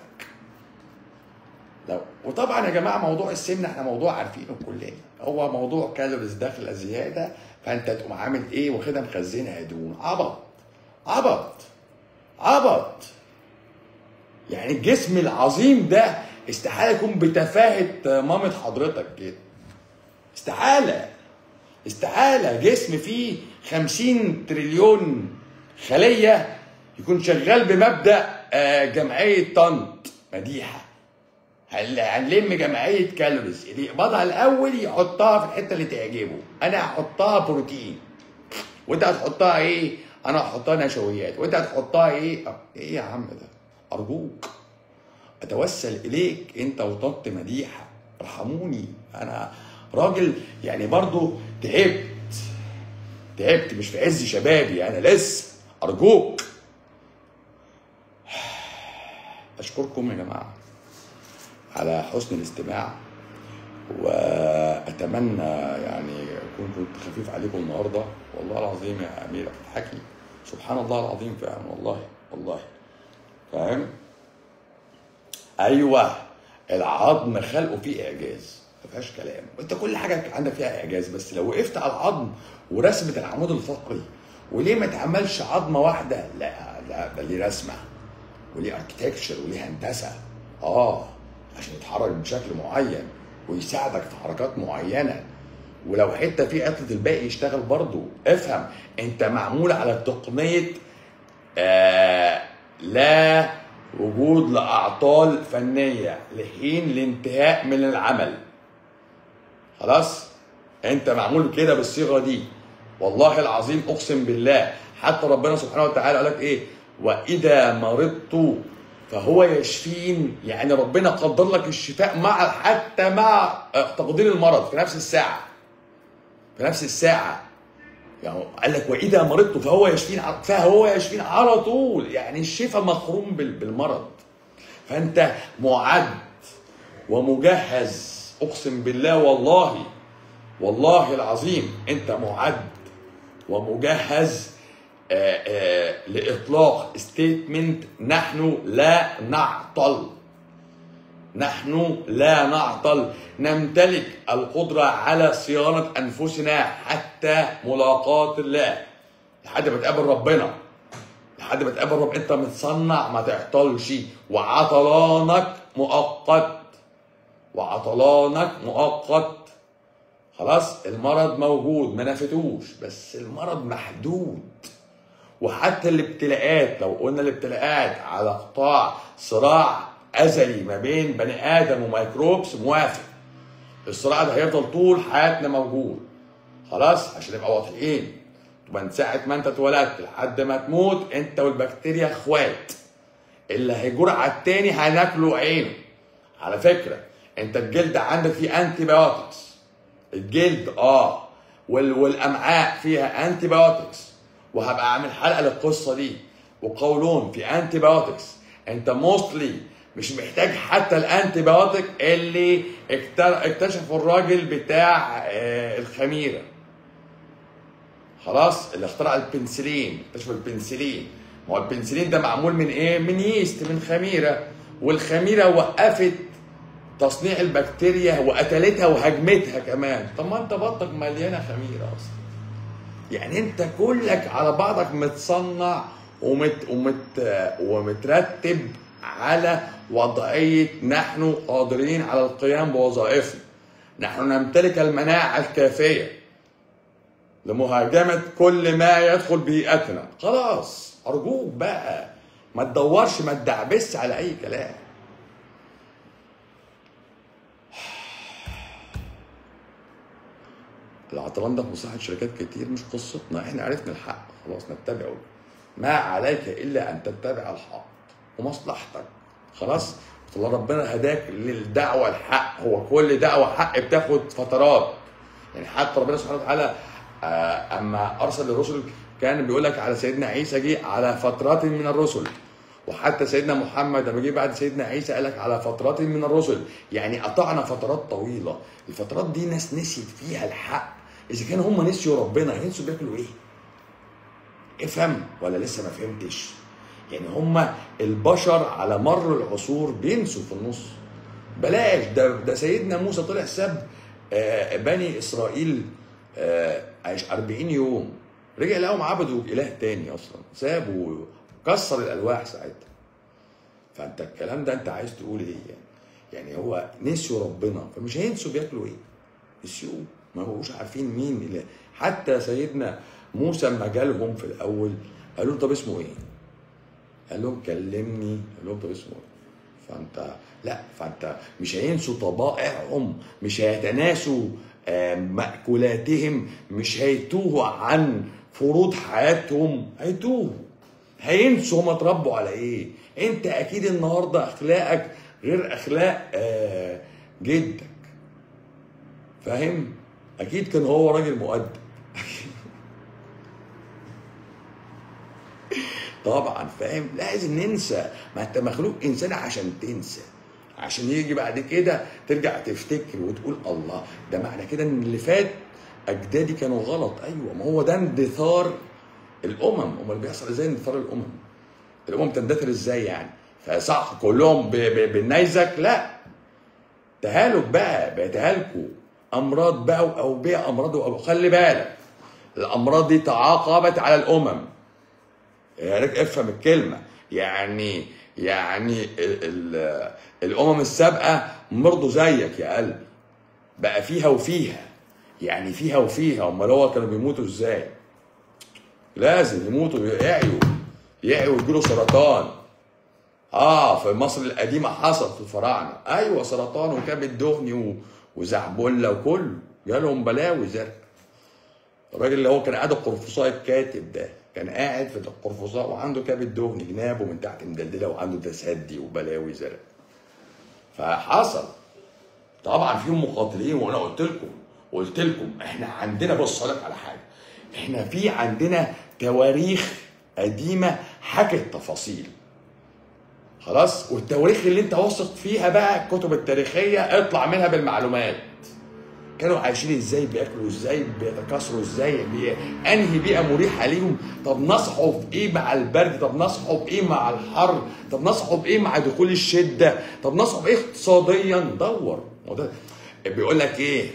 لو وطبعا يا جماعه موضوع السمنه احنا موضوع عارفينه كلنا هو موضوع كالوريز داخله زياده فانت تقوم عامل ايه واخدها مخزنها دهون عبط عبط عبط يعني الجسم العظيم ده استحاله يكون بتفاهه مامة حضرتك كده استحاله استحاله جسم فيه 50 تريليون خليه يكون شغال بمبدا آه، جمعيه طنط مديحه هل- هنلم جمعيه كالوريز اللي يقبضها الاول يحطها في الحته اللي تعجبه انا هحطها بروتين وانت هتحطها ايه انا هحطها نشويات وانت هتحطها ايه آه، ايه يا عم ده ارجوك اتوسل اليك انت وطنط مديحه ارحموني انا راجل يعني برضو تعبت تعبت مش في عز شبابي انا لسه ارجوك اشكركم يا جماعه على حسن الاستماع واتمنى يعني اكون كنت خفيف عليكم النهارده والله العظيم يا امير حكي سبحان الله العظيم فعلا والله والله فاهم ايوه العظم خلقه فيه اعجاز ما فيهاش كلام انت كل حاجه عندك فيها اعجاز بس لو وقفت على العظم ورسمه العمود الفقري وليه ما تعملش عظمه واحده لا لا ده ليه رسمه وليه اركتكتشر وليه هندسه اه عشان يتحرك بشكل معين ويساعدك في حركات معينه ولو حته فيه عطله الباقي يشتغل برضه افهم انت معمول على تقنيه آه لا وجود لاعطال فنيه لحين الانتهاء من العمل خلاص انت معمول كده بالصيغه دي والله العظيم اقسم بالله حتى ربنا سبحانه وتعالى قال لك ايه واذا مرضت فهو يشفين يعني ربنا قدر لك الشفاء مع حتى مع تقدير المرض في نفس الساعه في نفس الساعه يعني قال لك واذا مرضت فهو يشفين ع- فهو يشفين على طول يعني الشفاء مخروم بال- بالمرض فانت معد ومجهز اقسم بالله والله والله العظيم انت معد ومجهز آه، آه، لاطلاق ستيتمنت نحن لا نعطل نحن لا نعطل نمتلك القدرة على صيانة أنفسنا حتى ملاقاة الله لحد ما تقابل ربنا لحد ما تقابل رب أنت متصنع ما تعطلش وعطلانك مؤقت وعطلانك مؤقت خلاص المرض موجود ما نفتوش بس المرض محدود وحتى الابتلاءات لو قلنا الابتلاءات على قطاع صراع ازلي ما بين بني ادم وميكروبس موافق الصراع ده هيفضل طول حياتنا موجود خلاص عشان نبقى واضحين من ساعة ما انت اتولدت لحد ما تموت انت والبكتيريا اخوات اللي هيجور على التاني هناكله عينه على فكرة انت الجلد عندك فيه انتي بايوتكس الجلد اه وال والامعاء فيها انتي بايوتكس وهبقى اعمل حلقة للقصة دي وقولون في انتي بايوتكس انت موستلي مش محتاج حتى الانتي بايوتيك اللي اكت- اكتشفه الراجل بتاع آه، الخميره خلاص اللي اخترع البنسلين اكتشف البنسلين ما هو البنسلين ده معمول من ايه من ييست من خميره والخميره وقفت تصنيع البكتيريا وقتلتها وهجمتها كمان طب ما انت بطنك مليانه خميره اصلا يعني انت كلك على بعضك متصنع ومت ومت ومترتب على وضعيه نحن قادرين على القيام بوظائفنا نحن نمتلك المناعه الكافيه لمهاجمه كل ما يدخل بيئتنا خلاص ارجوك بقى ما تدورش ما تدعبس على اي كلام العطلان ده في مصلحه شركات كتير مش قصتنا احنا عرفنا الحق خلاص نتبعه ما عليك الا ان تتبع الحق ومصلحتك خلاص والله ربنا هداك للدعوه الحق هو كل دعوه حق بتاخد فترات يعني حتى ربنا سبحانه وتعالى آه، اما ارسل الرسل كان بيقول لك على سيدنا عيسى جه على فترات من الرسل وحتى سيدنا محمد لما جه بعد سيدنا عيسى قال لك على فترات من الرسل يعني قطعنا فترات طويله الفترات دي ناس نسيت فيها الحق اذا كان هم نسيوا ربنا ينسوا بياكلوا ايه افهم ولا لسه ما فهمتش يعني هم البشر على مر العصور بينسوا في النص بلاش ده ده سيدنا موسى طلع ساب آه، بني اسرائيل آه، عايش 40 يوم رجع لقاهم عبدوا اله تاني اصلا سابوا كسر الالواح ساعتها فانت الكلام ده انت عايز تقول ايه يعني يعني هو نسيوا ربنا فمش هينسوا بياكلوا ايه نسيوه ما بقوش عارفين مين اله حتى سيدنا موسى لما جالهم في الاول قالوا له طب اسمه ايه قال لهم كلمني قال لهم طب اسمه ايه فانت لا فانت مش هينسوا طبائعهم مش هيتناسوا آه، مأكولاتهم مش هيتوهوا عن فروض حياتهم هيتوهوا هينسوا هم اتربوا على ايه انت اكيد النهارده اخلاقك غير اخلاق آه، جدك فاهم اكيد كان هو راجل مؤدب طبعا فاهم لازم ننسى ما انت مخلوق انسان عشان تنسى عشان يجي بعد كده ترجع تفتكر وتقول الله ده معنى كده ان اللي فات اجدادي كانوا غلط ايوه ما هو ده اندثار الامم امال بيحصل ازاي اندثار الامم الامم تندثر ازاي يعني فصح كلهم ب- ب- بالنيزك لا تهالك بقى بيتهالكوا امراض بقى واوبئه امراض وأوبئة. خلي بالك الامراض دي تعاقبت على الامم يا ريت افهم الكلمه يعني يعني ال ال الامم السابقه مرضوا زيك يا قلبي بقى فيها وفيها يعني فيها وفيها امال هو كانوا بيموتوا ازاي لازم يموتوا يعيوا يعيوا ويجيله سرطان اه في مصر القديمه حصل في الفراعنه ايوه سرطان وكبد دهني و- وزعبله وكله جالهم بلاوي زرق الراجل اللي هو كان قاعد القرفصاء الكاتب ده كان قاعد في القرفصاء وعنده كبد دهن جنابه من تحت مدلدله وعنده تسدي وبلاوي زرق فحصل طبعا فيهم مقاتلين وانا قلت لكم قلت لكم احنا عندنا بص أقول لك على حاجه احنا في عندنا تواريخ قديمه حكت تفاصيل خلاص والتواريخ اللي انت واثق فيها بقى الكتب التاريخيه اطلع منها بالمعلومات كانوا عايشين ازاي بياكلوا ازاي بيتكاثروا ازاي بي... انهي بيئه مريحه ليهم طب نصحوا بايه مع البرد طب نصحوا بايه مع الحر طب نصحوا بايه مع دخول الشده طب نصحوا بايه اقتصاديا دور ما هو ده بيقول لك ايه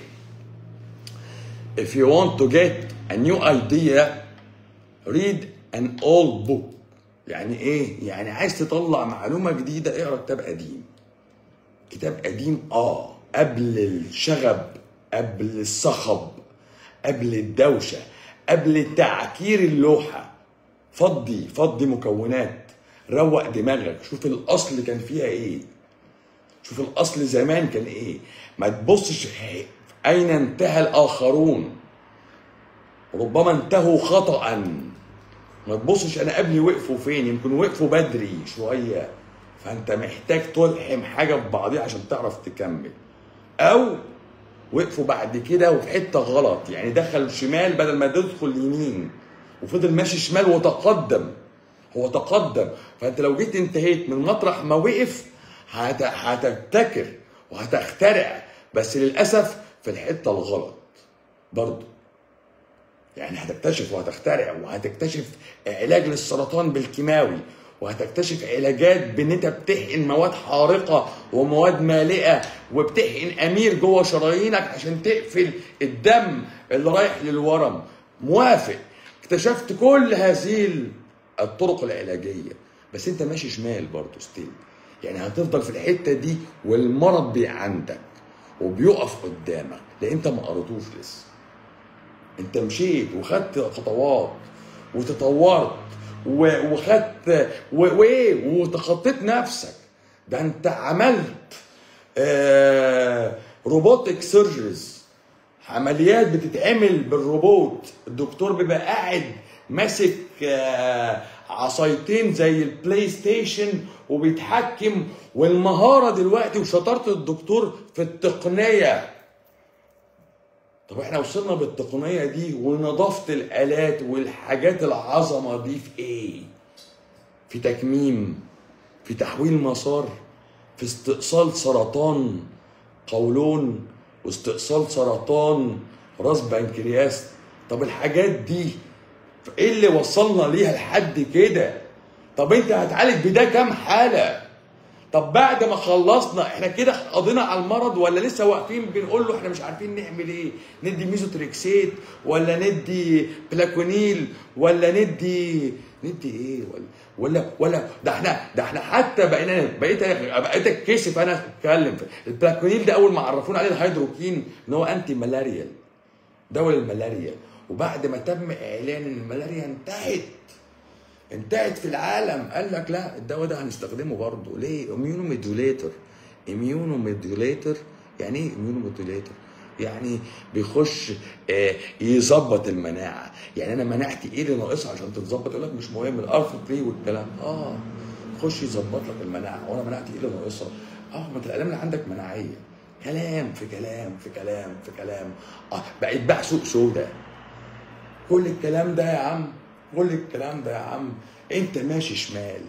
if you want to get a new idea read an old book يعني ايه يعني عايز تطلع معلومه جديده اقرا كتاب قديم كتاب قديم اه قبل الشغب قبل الصخب قبل الدوشه قبل تعكير اللوحه فضي فضي مكونات روق دماغك شوف الاصل كان فيها ايه شوف الاصل زمان كان ايه ما تبصش اين انتهى الاخرون ربما انتهوا خطأ ما تبصش انا قبلي وقفوا فين يمكن وقفوا بدري شويه فانت محتاج تلحم حاجه ببعضيها عشان تعرف تكمل او وقفوا بعد كده وفي حته غلط يعني دخل شمال بدل ما تدخل يمين وفضل ماشي شمال وتقدم هو تقدم فانت لو جيت انتهيت من مطرح ما وقف هت- هتبتكر وهتخترع بس للاسف في الحته الغلط برضه يعني هتكتشف وهتخترع وهتكتشف علاج للسرطان بالكيماوي وهتكتشف علاجات بان انت بتحقن مواد حارقه ومواد مالئه وبتحقن امير جوه شرايينك عشان تقفل الدم اللي رايح للورم موافق اكتشفت كل هذه الطرق العلاجيه بس انت ماشي شمال برضه ستيل يعني هتفضل في الحته دي والمرض بي عندك وبيقف قدامك لان انت ما قريتوش لسه انت مشيت وخدت خطوات وتطورت و- وخدت و- وايه وتخطيت نفسك ده انت عملت آه روبوتك سيرجريز عمليات بتتعمل بالروبوت الدكتور بيبقى قاعد ماسك آه، عصايتين زي البلاي ستيشن وبيتحكم والمهارة دلوقتي وشطارة الدكتور في التقنية طب احنا وصلنا بالتقنية دي ونظافة الآلات والحاجات العظمة دي في ايه؟ في تكميم في تحويل مسار في استئصال سرطان قولون واستئصال سرطان راس بنكرياس طب الحاجات دي ايه اللي وصلنا ليها لحد كده طب انت هتعالج بده كام حاله طب بعد ما خلصنا احنا كده قضينا على المرض ولا لسه واقفين بنقول له احنا مش عارفين نعمل ايه ندي ميزوتريكسيت ولا ندي بلاكونيل ولا ندي ندي ايه ولا ولا ولا ده احنا ده احنا حتى بقينا بقيت بقيت اتكسف انا اتكلم البلاكونيل ده اول ما عرفونا عليه الهيدروكين ان هو انتي ملاريال دواء الملاريا وبعد ما تم اعلان ان الملاريا انتهت انتهت في العالم قال لك لا الدواء ده هنستخدمه برضه ليه اميونو ميدوليتر اميونو ميدوليتر يعني ايه اميونو ميدوليتر يعني بيخش آه، يظبط المناعه يعني انا مناعتي ايه اللي ناقصها عشان تتظبط يقول لك مش مهم الارث بري والكلام اه يخش يظبط لك المناعه وانا مناعتي ايه اللي ناقصها اه ما انت الالام اللي عندك مناعيه كلام في كلام في كلام في كلام اه بقيت بقى سوق سودا كل الكلام ده يا عم كل الكلام ده يا عم انت ماشي شمال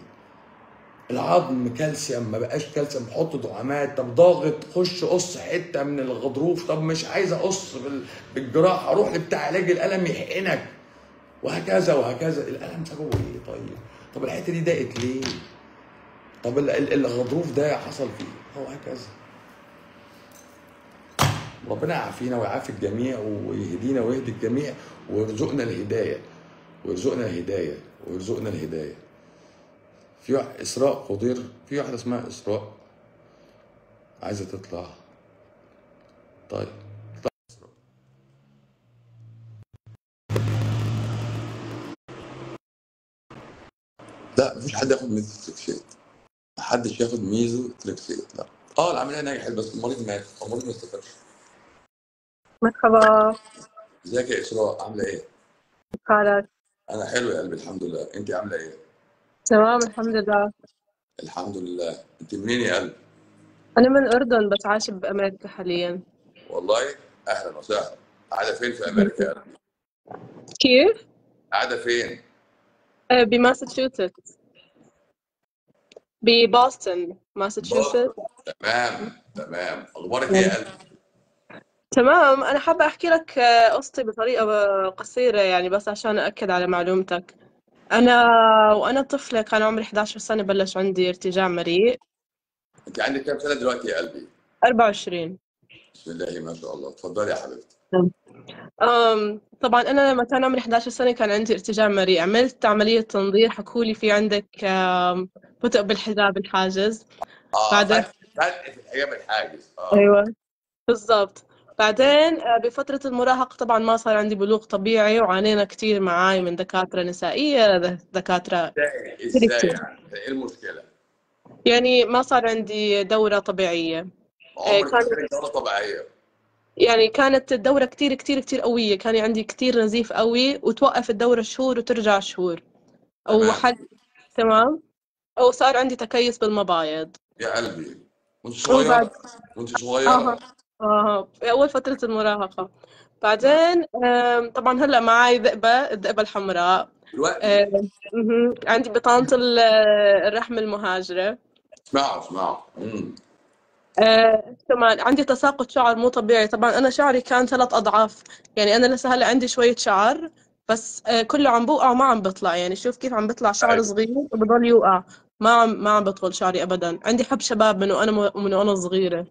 العظم كالسيوم ما بقاش كالسيوم حط دعامات طب ضاغط خش قص حته من الغضروف طب مش عايز اقص بال- بالجراحه اروح لبتاع علاج الالم يحقنك وهكذا وهكذا الالم سببه ايه طيب طب الحته دي ضاقت ليه طب ال- ال- الغضروف ده حصل فيه هو هكذا ربنا يعافينا ويعافي الجميع ويهدينا ويهدي الجميع ويرزقنا الهدايه ويرزقنا الهدايه ويرزقنا الهدايه في واحد اسراء قدير في واحده اسمها اسراء عايزه تطلع طيب اطلع إسراء. لا مفيش حد ياخد ميزو تريكسيت محدش ياخد ميزو تريكسيت لا اه العمليه نجحت بس المريض مات المريض ما استفادش
مرحبا
ازيك يا اسراء عامله ايه؟
حالك
انا حلو يا قلبي الحمد لله انت عامله ايه؟
تمام الحمد لله
الحمد لله انت منين يا قلبي؟
أنا من الأردن بس عايشة بأمريكا حاليا
والله اهلا وسهلا قاعده فين في امريكا يا قلبي؟
كيف؟
قاعده فين؟
آه، بماساتشوستس ببoston ماساتشوستس
بوسطن تمام تمام اخبارك ايه يا قلبي؟
تمام أنا حابة أحكي لك آه، قصتي بطريقة قصيرة يعني بس عشان أأكد على معلومتك أنا وأنا طفلة كان عمري 11 سنة بلش عندي ارتجاع مريء
انت عندك كام سنه دلوقتي يا قلبي؟
24
بسم الله ما شاء الله اتفضلي يا حبيبتي
أم طبعا أنا لما كان عمري 11 سنة كان عندي ارتجاع مريء عملت عملية تنظير حكوا لي في عندك أم، بطء بالحجاب الحاجز
اه
بعدين
فرق فرق في الحجاب الحاجز اه
أيوة بالضبط بعدين آه، بفترة المراهقة طبعا ما صار عندي بلوغ طبيعي وعانينا كتير معاي من دكاترة نسائية د- دكاترة
ازاي ازاي
كتير
يعني؟ ايه المشكله؟
يعني ما صار عندي دورة طبيعية آه،
عمرك ما
كان
كانت دوره طبيعيه
يعني كانت الدورة كتير كتير كتير قوية كان عندي كتير نزيف قوي وتوقف الدورة شهور وترجع شهور أو
تمام
حل تمام أو صار عندي تكيس بالمبايض
يا قلبي وانت
وبعد
صغيرة وانت
آه
صغيرة
آه في أول فترة المراهقة بعدين آم، طبعا هلا معي ذئبة الذئبة الحمراء
دلوقتي
آم، مهم. عندي بطانة ال- الرحم المهاجرة
اسمعوا اسمعوا مم.
آه، كمان عندي تساقط شعر مو طبيعي طبعا أنا شعري كان ثلاث أضعاف يعني أنا لسه هلا عندي شوية شعر بس آه، كله عم بوقع وما عم بطلع يعني شوف كيف عم بطلع شعر
ايوه
صغير وبضل يوقع ما عم ما عم بطول شعري أبدا عندي حب شباب من وأنا من وأنا صغيرة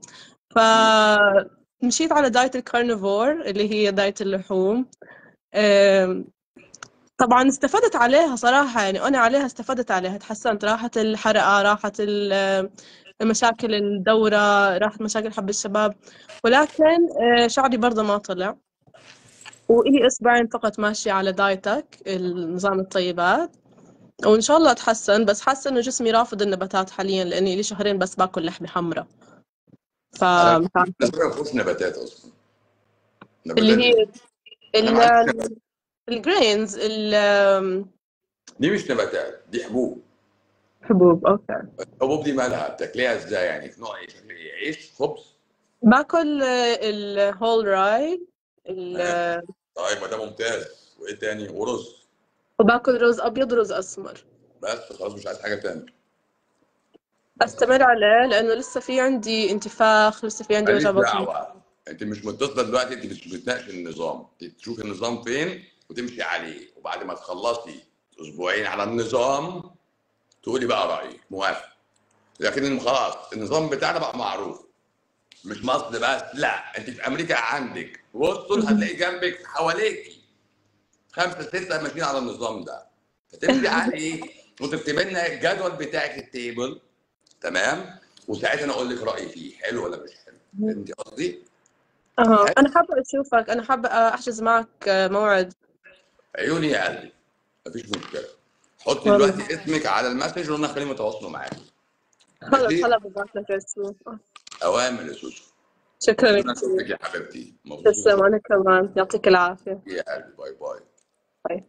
فمشيت على دايت الكارنيفور اللي هي دايت اللحوم آم، طبعا استفدت عليها صراحة يعني أنا عليها استفدت عليها تحسنت راحت الحرقة راحت ال- مشاكل الدورة راحت مشاكل حب الشباب ولكن آه، شعري برضه ما طلع وإلي أسبوعين فقط ماشية على دايتك النظام الطيبات وإن شاء الله أتحسن بس حاسة إنه جسمي رافض النباتات حاليا لأني لي شهرين بس باكل لحمة حمراء
انا
فمش عارفة
لازم ما فيهوش نباتات اصلا
اللي
نباتات
هي
ايه انا ما عنديش نبات
ال- الجرينز الحبوب
دي مش نباتات دي حبوب
أوكي
الحبوب دي مالها بتاكليها ازاي يعني في نوع ايه شكل ايه عيش خبز
باكل الهول راي
تمام طيب ما ده ممتاز وايه تاني ورز
وباكل رز أبيض ورز أسمر
بس خلاص مش عايز حاجه تانية
أستمر عليه لأنه لسه في عندي انتفاخ لسه في عندي
ماليش
وجع بطن
دعوه انت مش متصله دلوقتي انت مش بتناقش النظام انت تشوف النظام فين وتمشي عليه وبعد ما تخلصي اسبوعين على النظام تقولي بقى رايك موافق لكن خلاص النظام بتاعنا بقى معروف مش مصر بس لا انت في امريكا عندك بصوا هتلاقي جنبك حواليكي خمسه سته ماشيين على النظام ده فتمشي عليه وتكتب لنا الجدول بتاعك التيبل تمام وساعتها انا اقول لك رايي فيه حلو ولا مش حلو فهمتي قصدي؟
أها
حلو
أنا حابة أشوفك أنا حابة أحجز معك موعد
عيوني يا قلبي مفيش مشكله حطي
والله
دلوقتي اسمك على المسج وانا خليهم يتواصلوا معاكي
خلص
ماشي
هلا ببعث لك اسمه
اوامر يا سوسو
شكرا
انا
كثير
اشوفك يا حبيبتي مبسوط
تسلم أنا كمان يعطيك العافية
يا قلبي باي باي
باي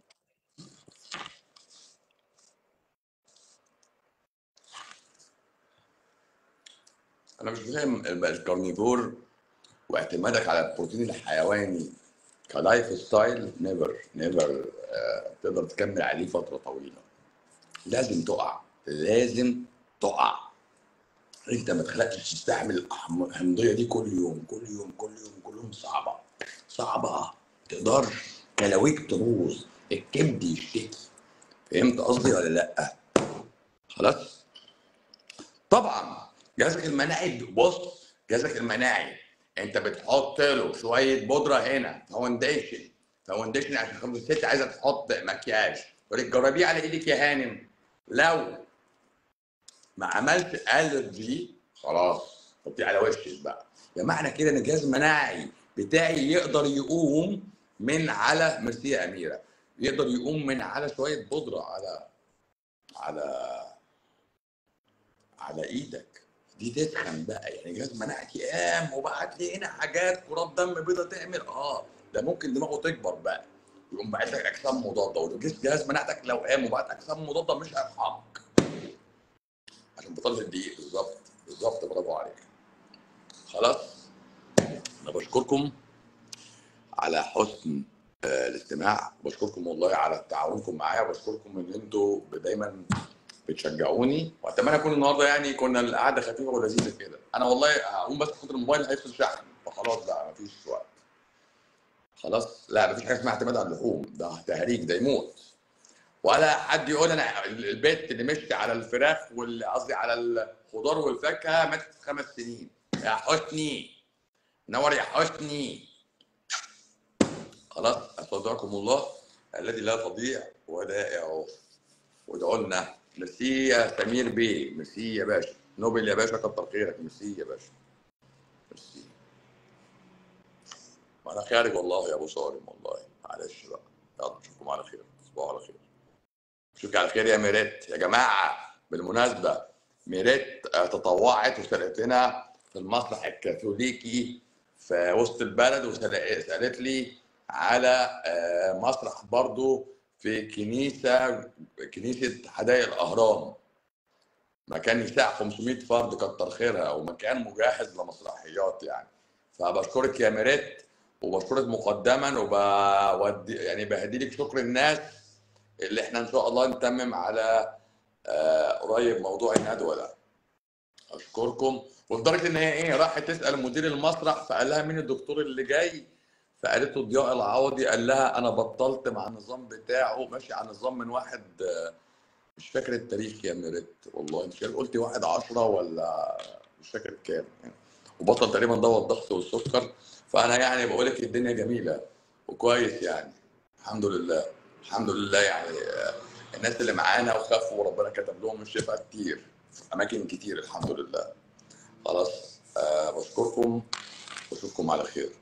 انا مش فاهم الكارنيفور واعتمادك على البروتين الحيواني كلايف ستايل نيفر نيفر تقدر تكمل عليه فتره طويله لازم تقع لازم تقع انت ما اتخلقتش تستحمل الأحم- الحمضيه دي كل يوم كل يوم كل يوم كل يوم صعبه صعبه تقدرش كلاويك تبوظ الكبد يشتكي فهمت قصدي ولا لا خلاص طبعا جهازك المناعي بص جهازك المناعي انت بتحط له شويه بودره هنا فاونديشن فاونديشن عشان خاطر الست عايزه تحط مكياج تقول لك جربيه على ايدك يا هانم لو ما عملت الرجي خلاص حطيه على وشك بقى يا معنى كده ان الجهاز المناعي بتاعي يقدر يقوم من على ميرسي يا اميره يقدر يقوم من على شويه بودره على على على ايدك دي تسخن بقى يعني جهاز مناعتي قام وبعت لي هنا حاجات كرات دم بيضاء تعمل اه ده ممكن دماغه تكبر بقى يقوم باعت لك اجسام مضاده ولو جهاز مناعتك لو قام وبعت اجسام مضاده مش هيرحمك عشان بطلت الدقيق بالظبط بالظبط برافو عليك خلاص انا بشكركم على حسن آه، الاستماع بشكركم والله على تعاونكم معايا بشكركم ان انتوا دايما بتشجعوني واتمنى اكون النهارده يعني كنا القعده خفيفه ولذيذه كده انا والله هقوم بس خاطر الموبايل هيفصل شحن فخلاص بقى مفيش وقت خلاص لا مفيش حاجه اسمها اعتماد على اللحوم ده تهريج ده يموت ولا حد يقول انا البيت اللي مشي على الفراخ وال- قصدي على الخضار والفاكهه ماتت خمس سنين يا حسني نور يا حسني خلاص استودعكم الله الذي لا تضيع ودائعه وادعوا لنا ميرسي يا سمير بيه ميرسي يا باشا نوبل يا باشا كتر خيرك ميرسي يا باشا ميرسي ما انا خارج والله يا ابو صارم والله معلش بقى يلا اشوفكم على خير تصبحوا على خير اشوفك على خير يا ميريت يا جماعه بالمناسبه ميريت آه، تطوعت واشتركت لنا في المسرح الكاثوليكي في وسط البلد وسالت لي على آه، مسرح برضو في كنيسه كنيسه حدائق الاهرام مكان يساع 500 فرد كتر خيرها ومكان مجهز لمسرحيات يعني فبشكرك يا ميريت وبشكرك مقدما وبودي يعني بهدي لك شكر الناس اللي احنا ان شاء الله نتمم على آه، قريب موضوع الندوه ده اشكركم ولدرجه ان هي ايه راحت تسال مدير المسرح فقال لها مين الدكتور اللي جاي فقالت له ضياء العوضي قال لها انا بطلت مع النظام بتاعه ماشي على نظام من واحد آه، مش فاكر التاريخ يا ميريت والله مش عارف قلتي واحد عشرة ولا مش فاكر كام يعني وبطل تقريبا دواء الضغط والسكر فانا يعني بقول لك الدنيا جميله وكويس يعني الحمد لله الحمد لله يعني آه، الناس اللي معانا وخافوا وربنا كتب لهم الشفاء كتير في اماكن كتير الحمد لله خلاص أه بشكركم واشوفكم على خير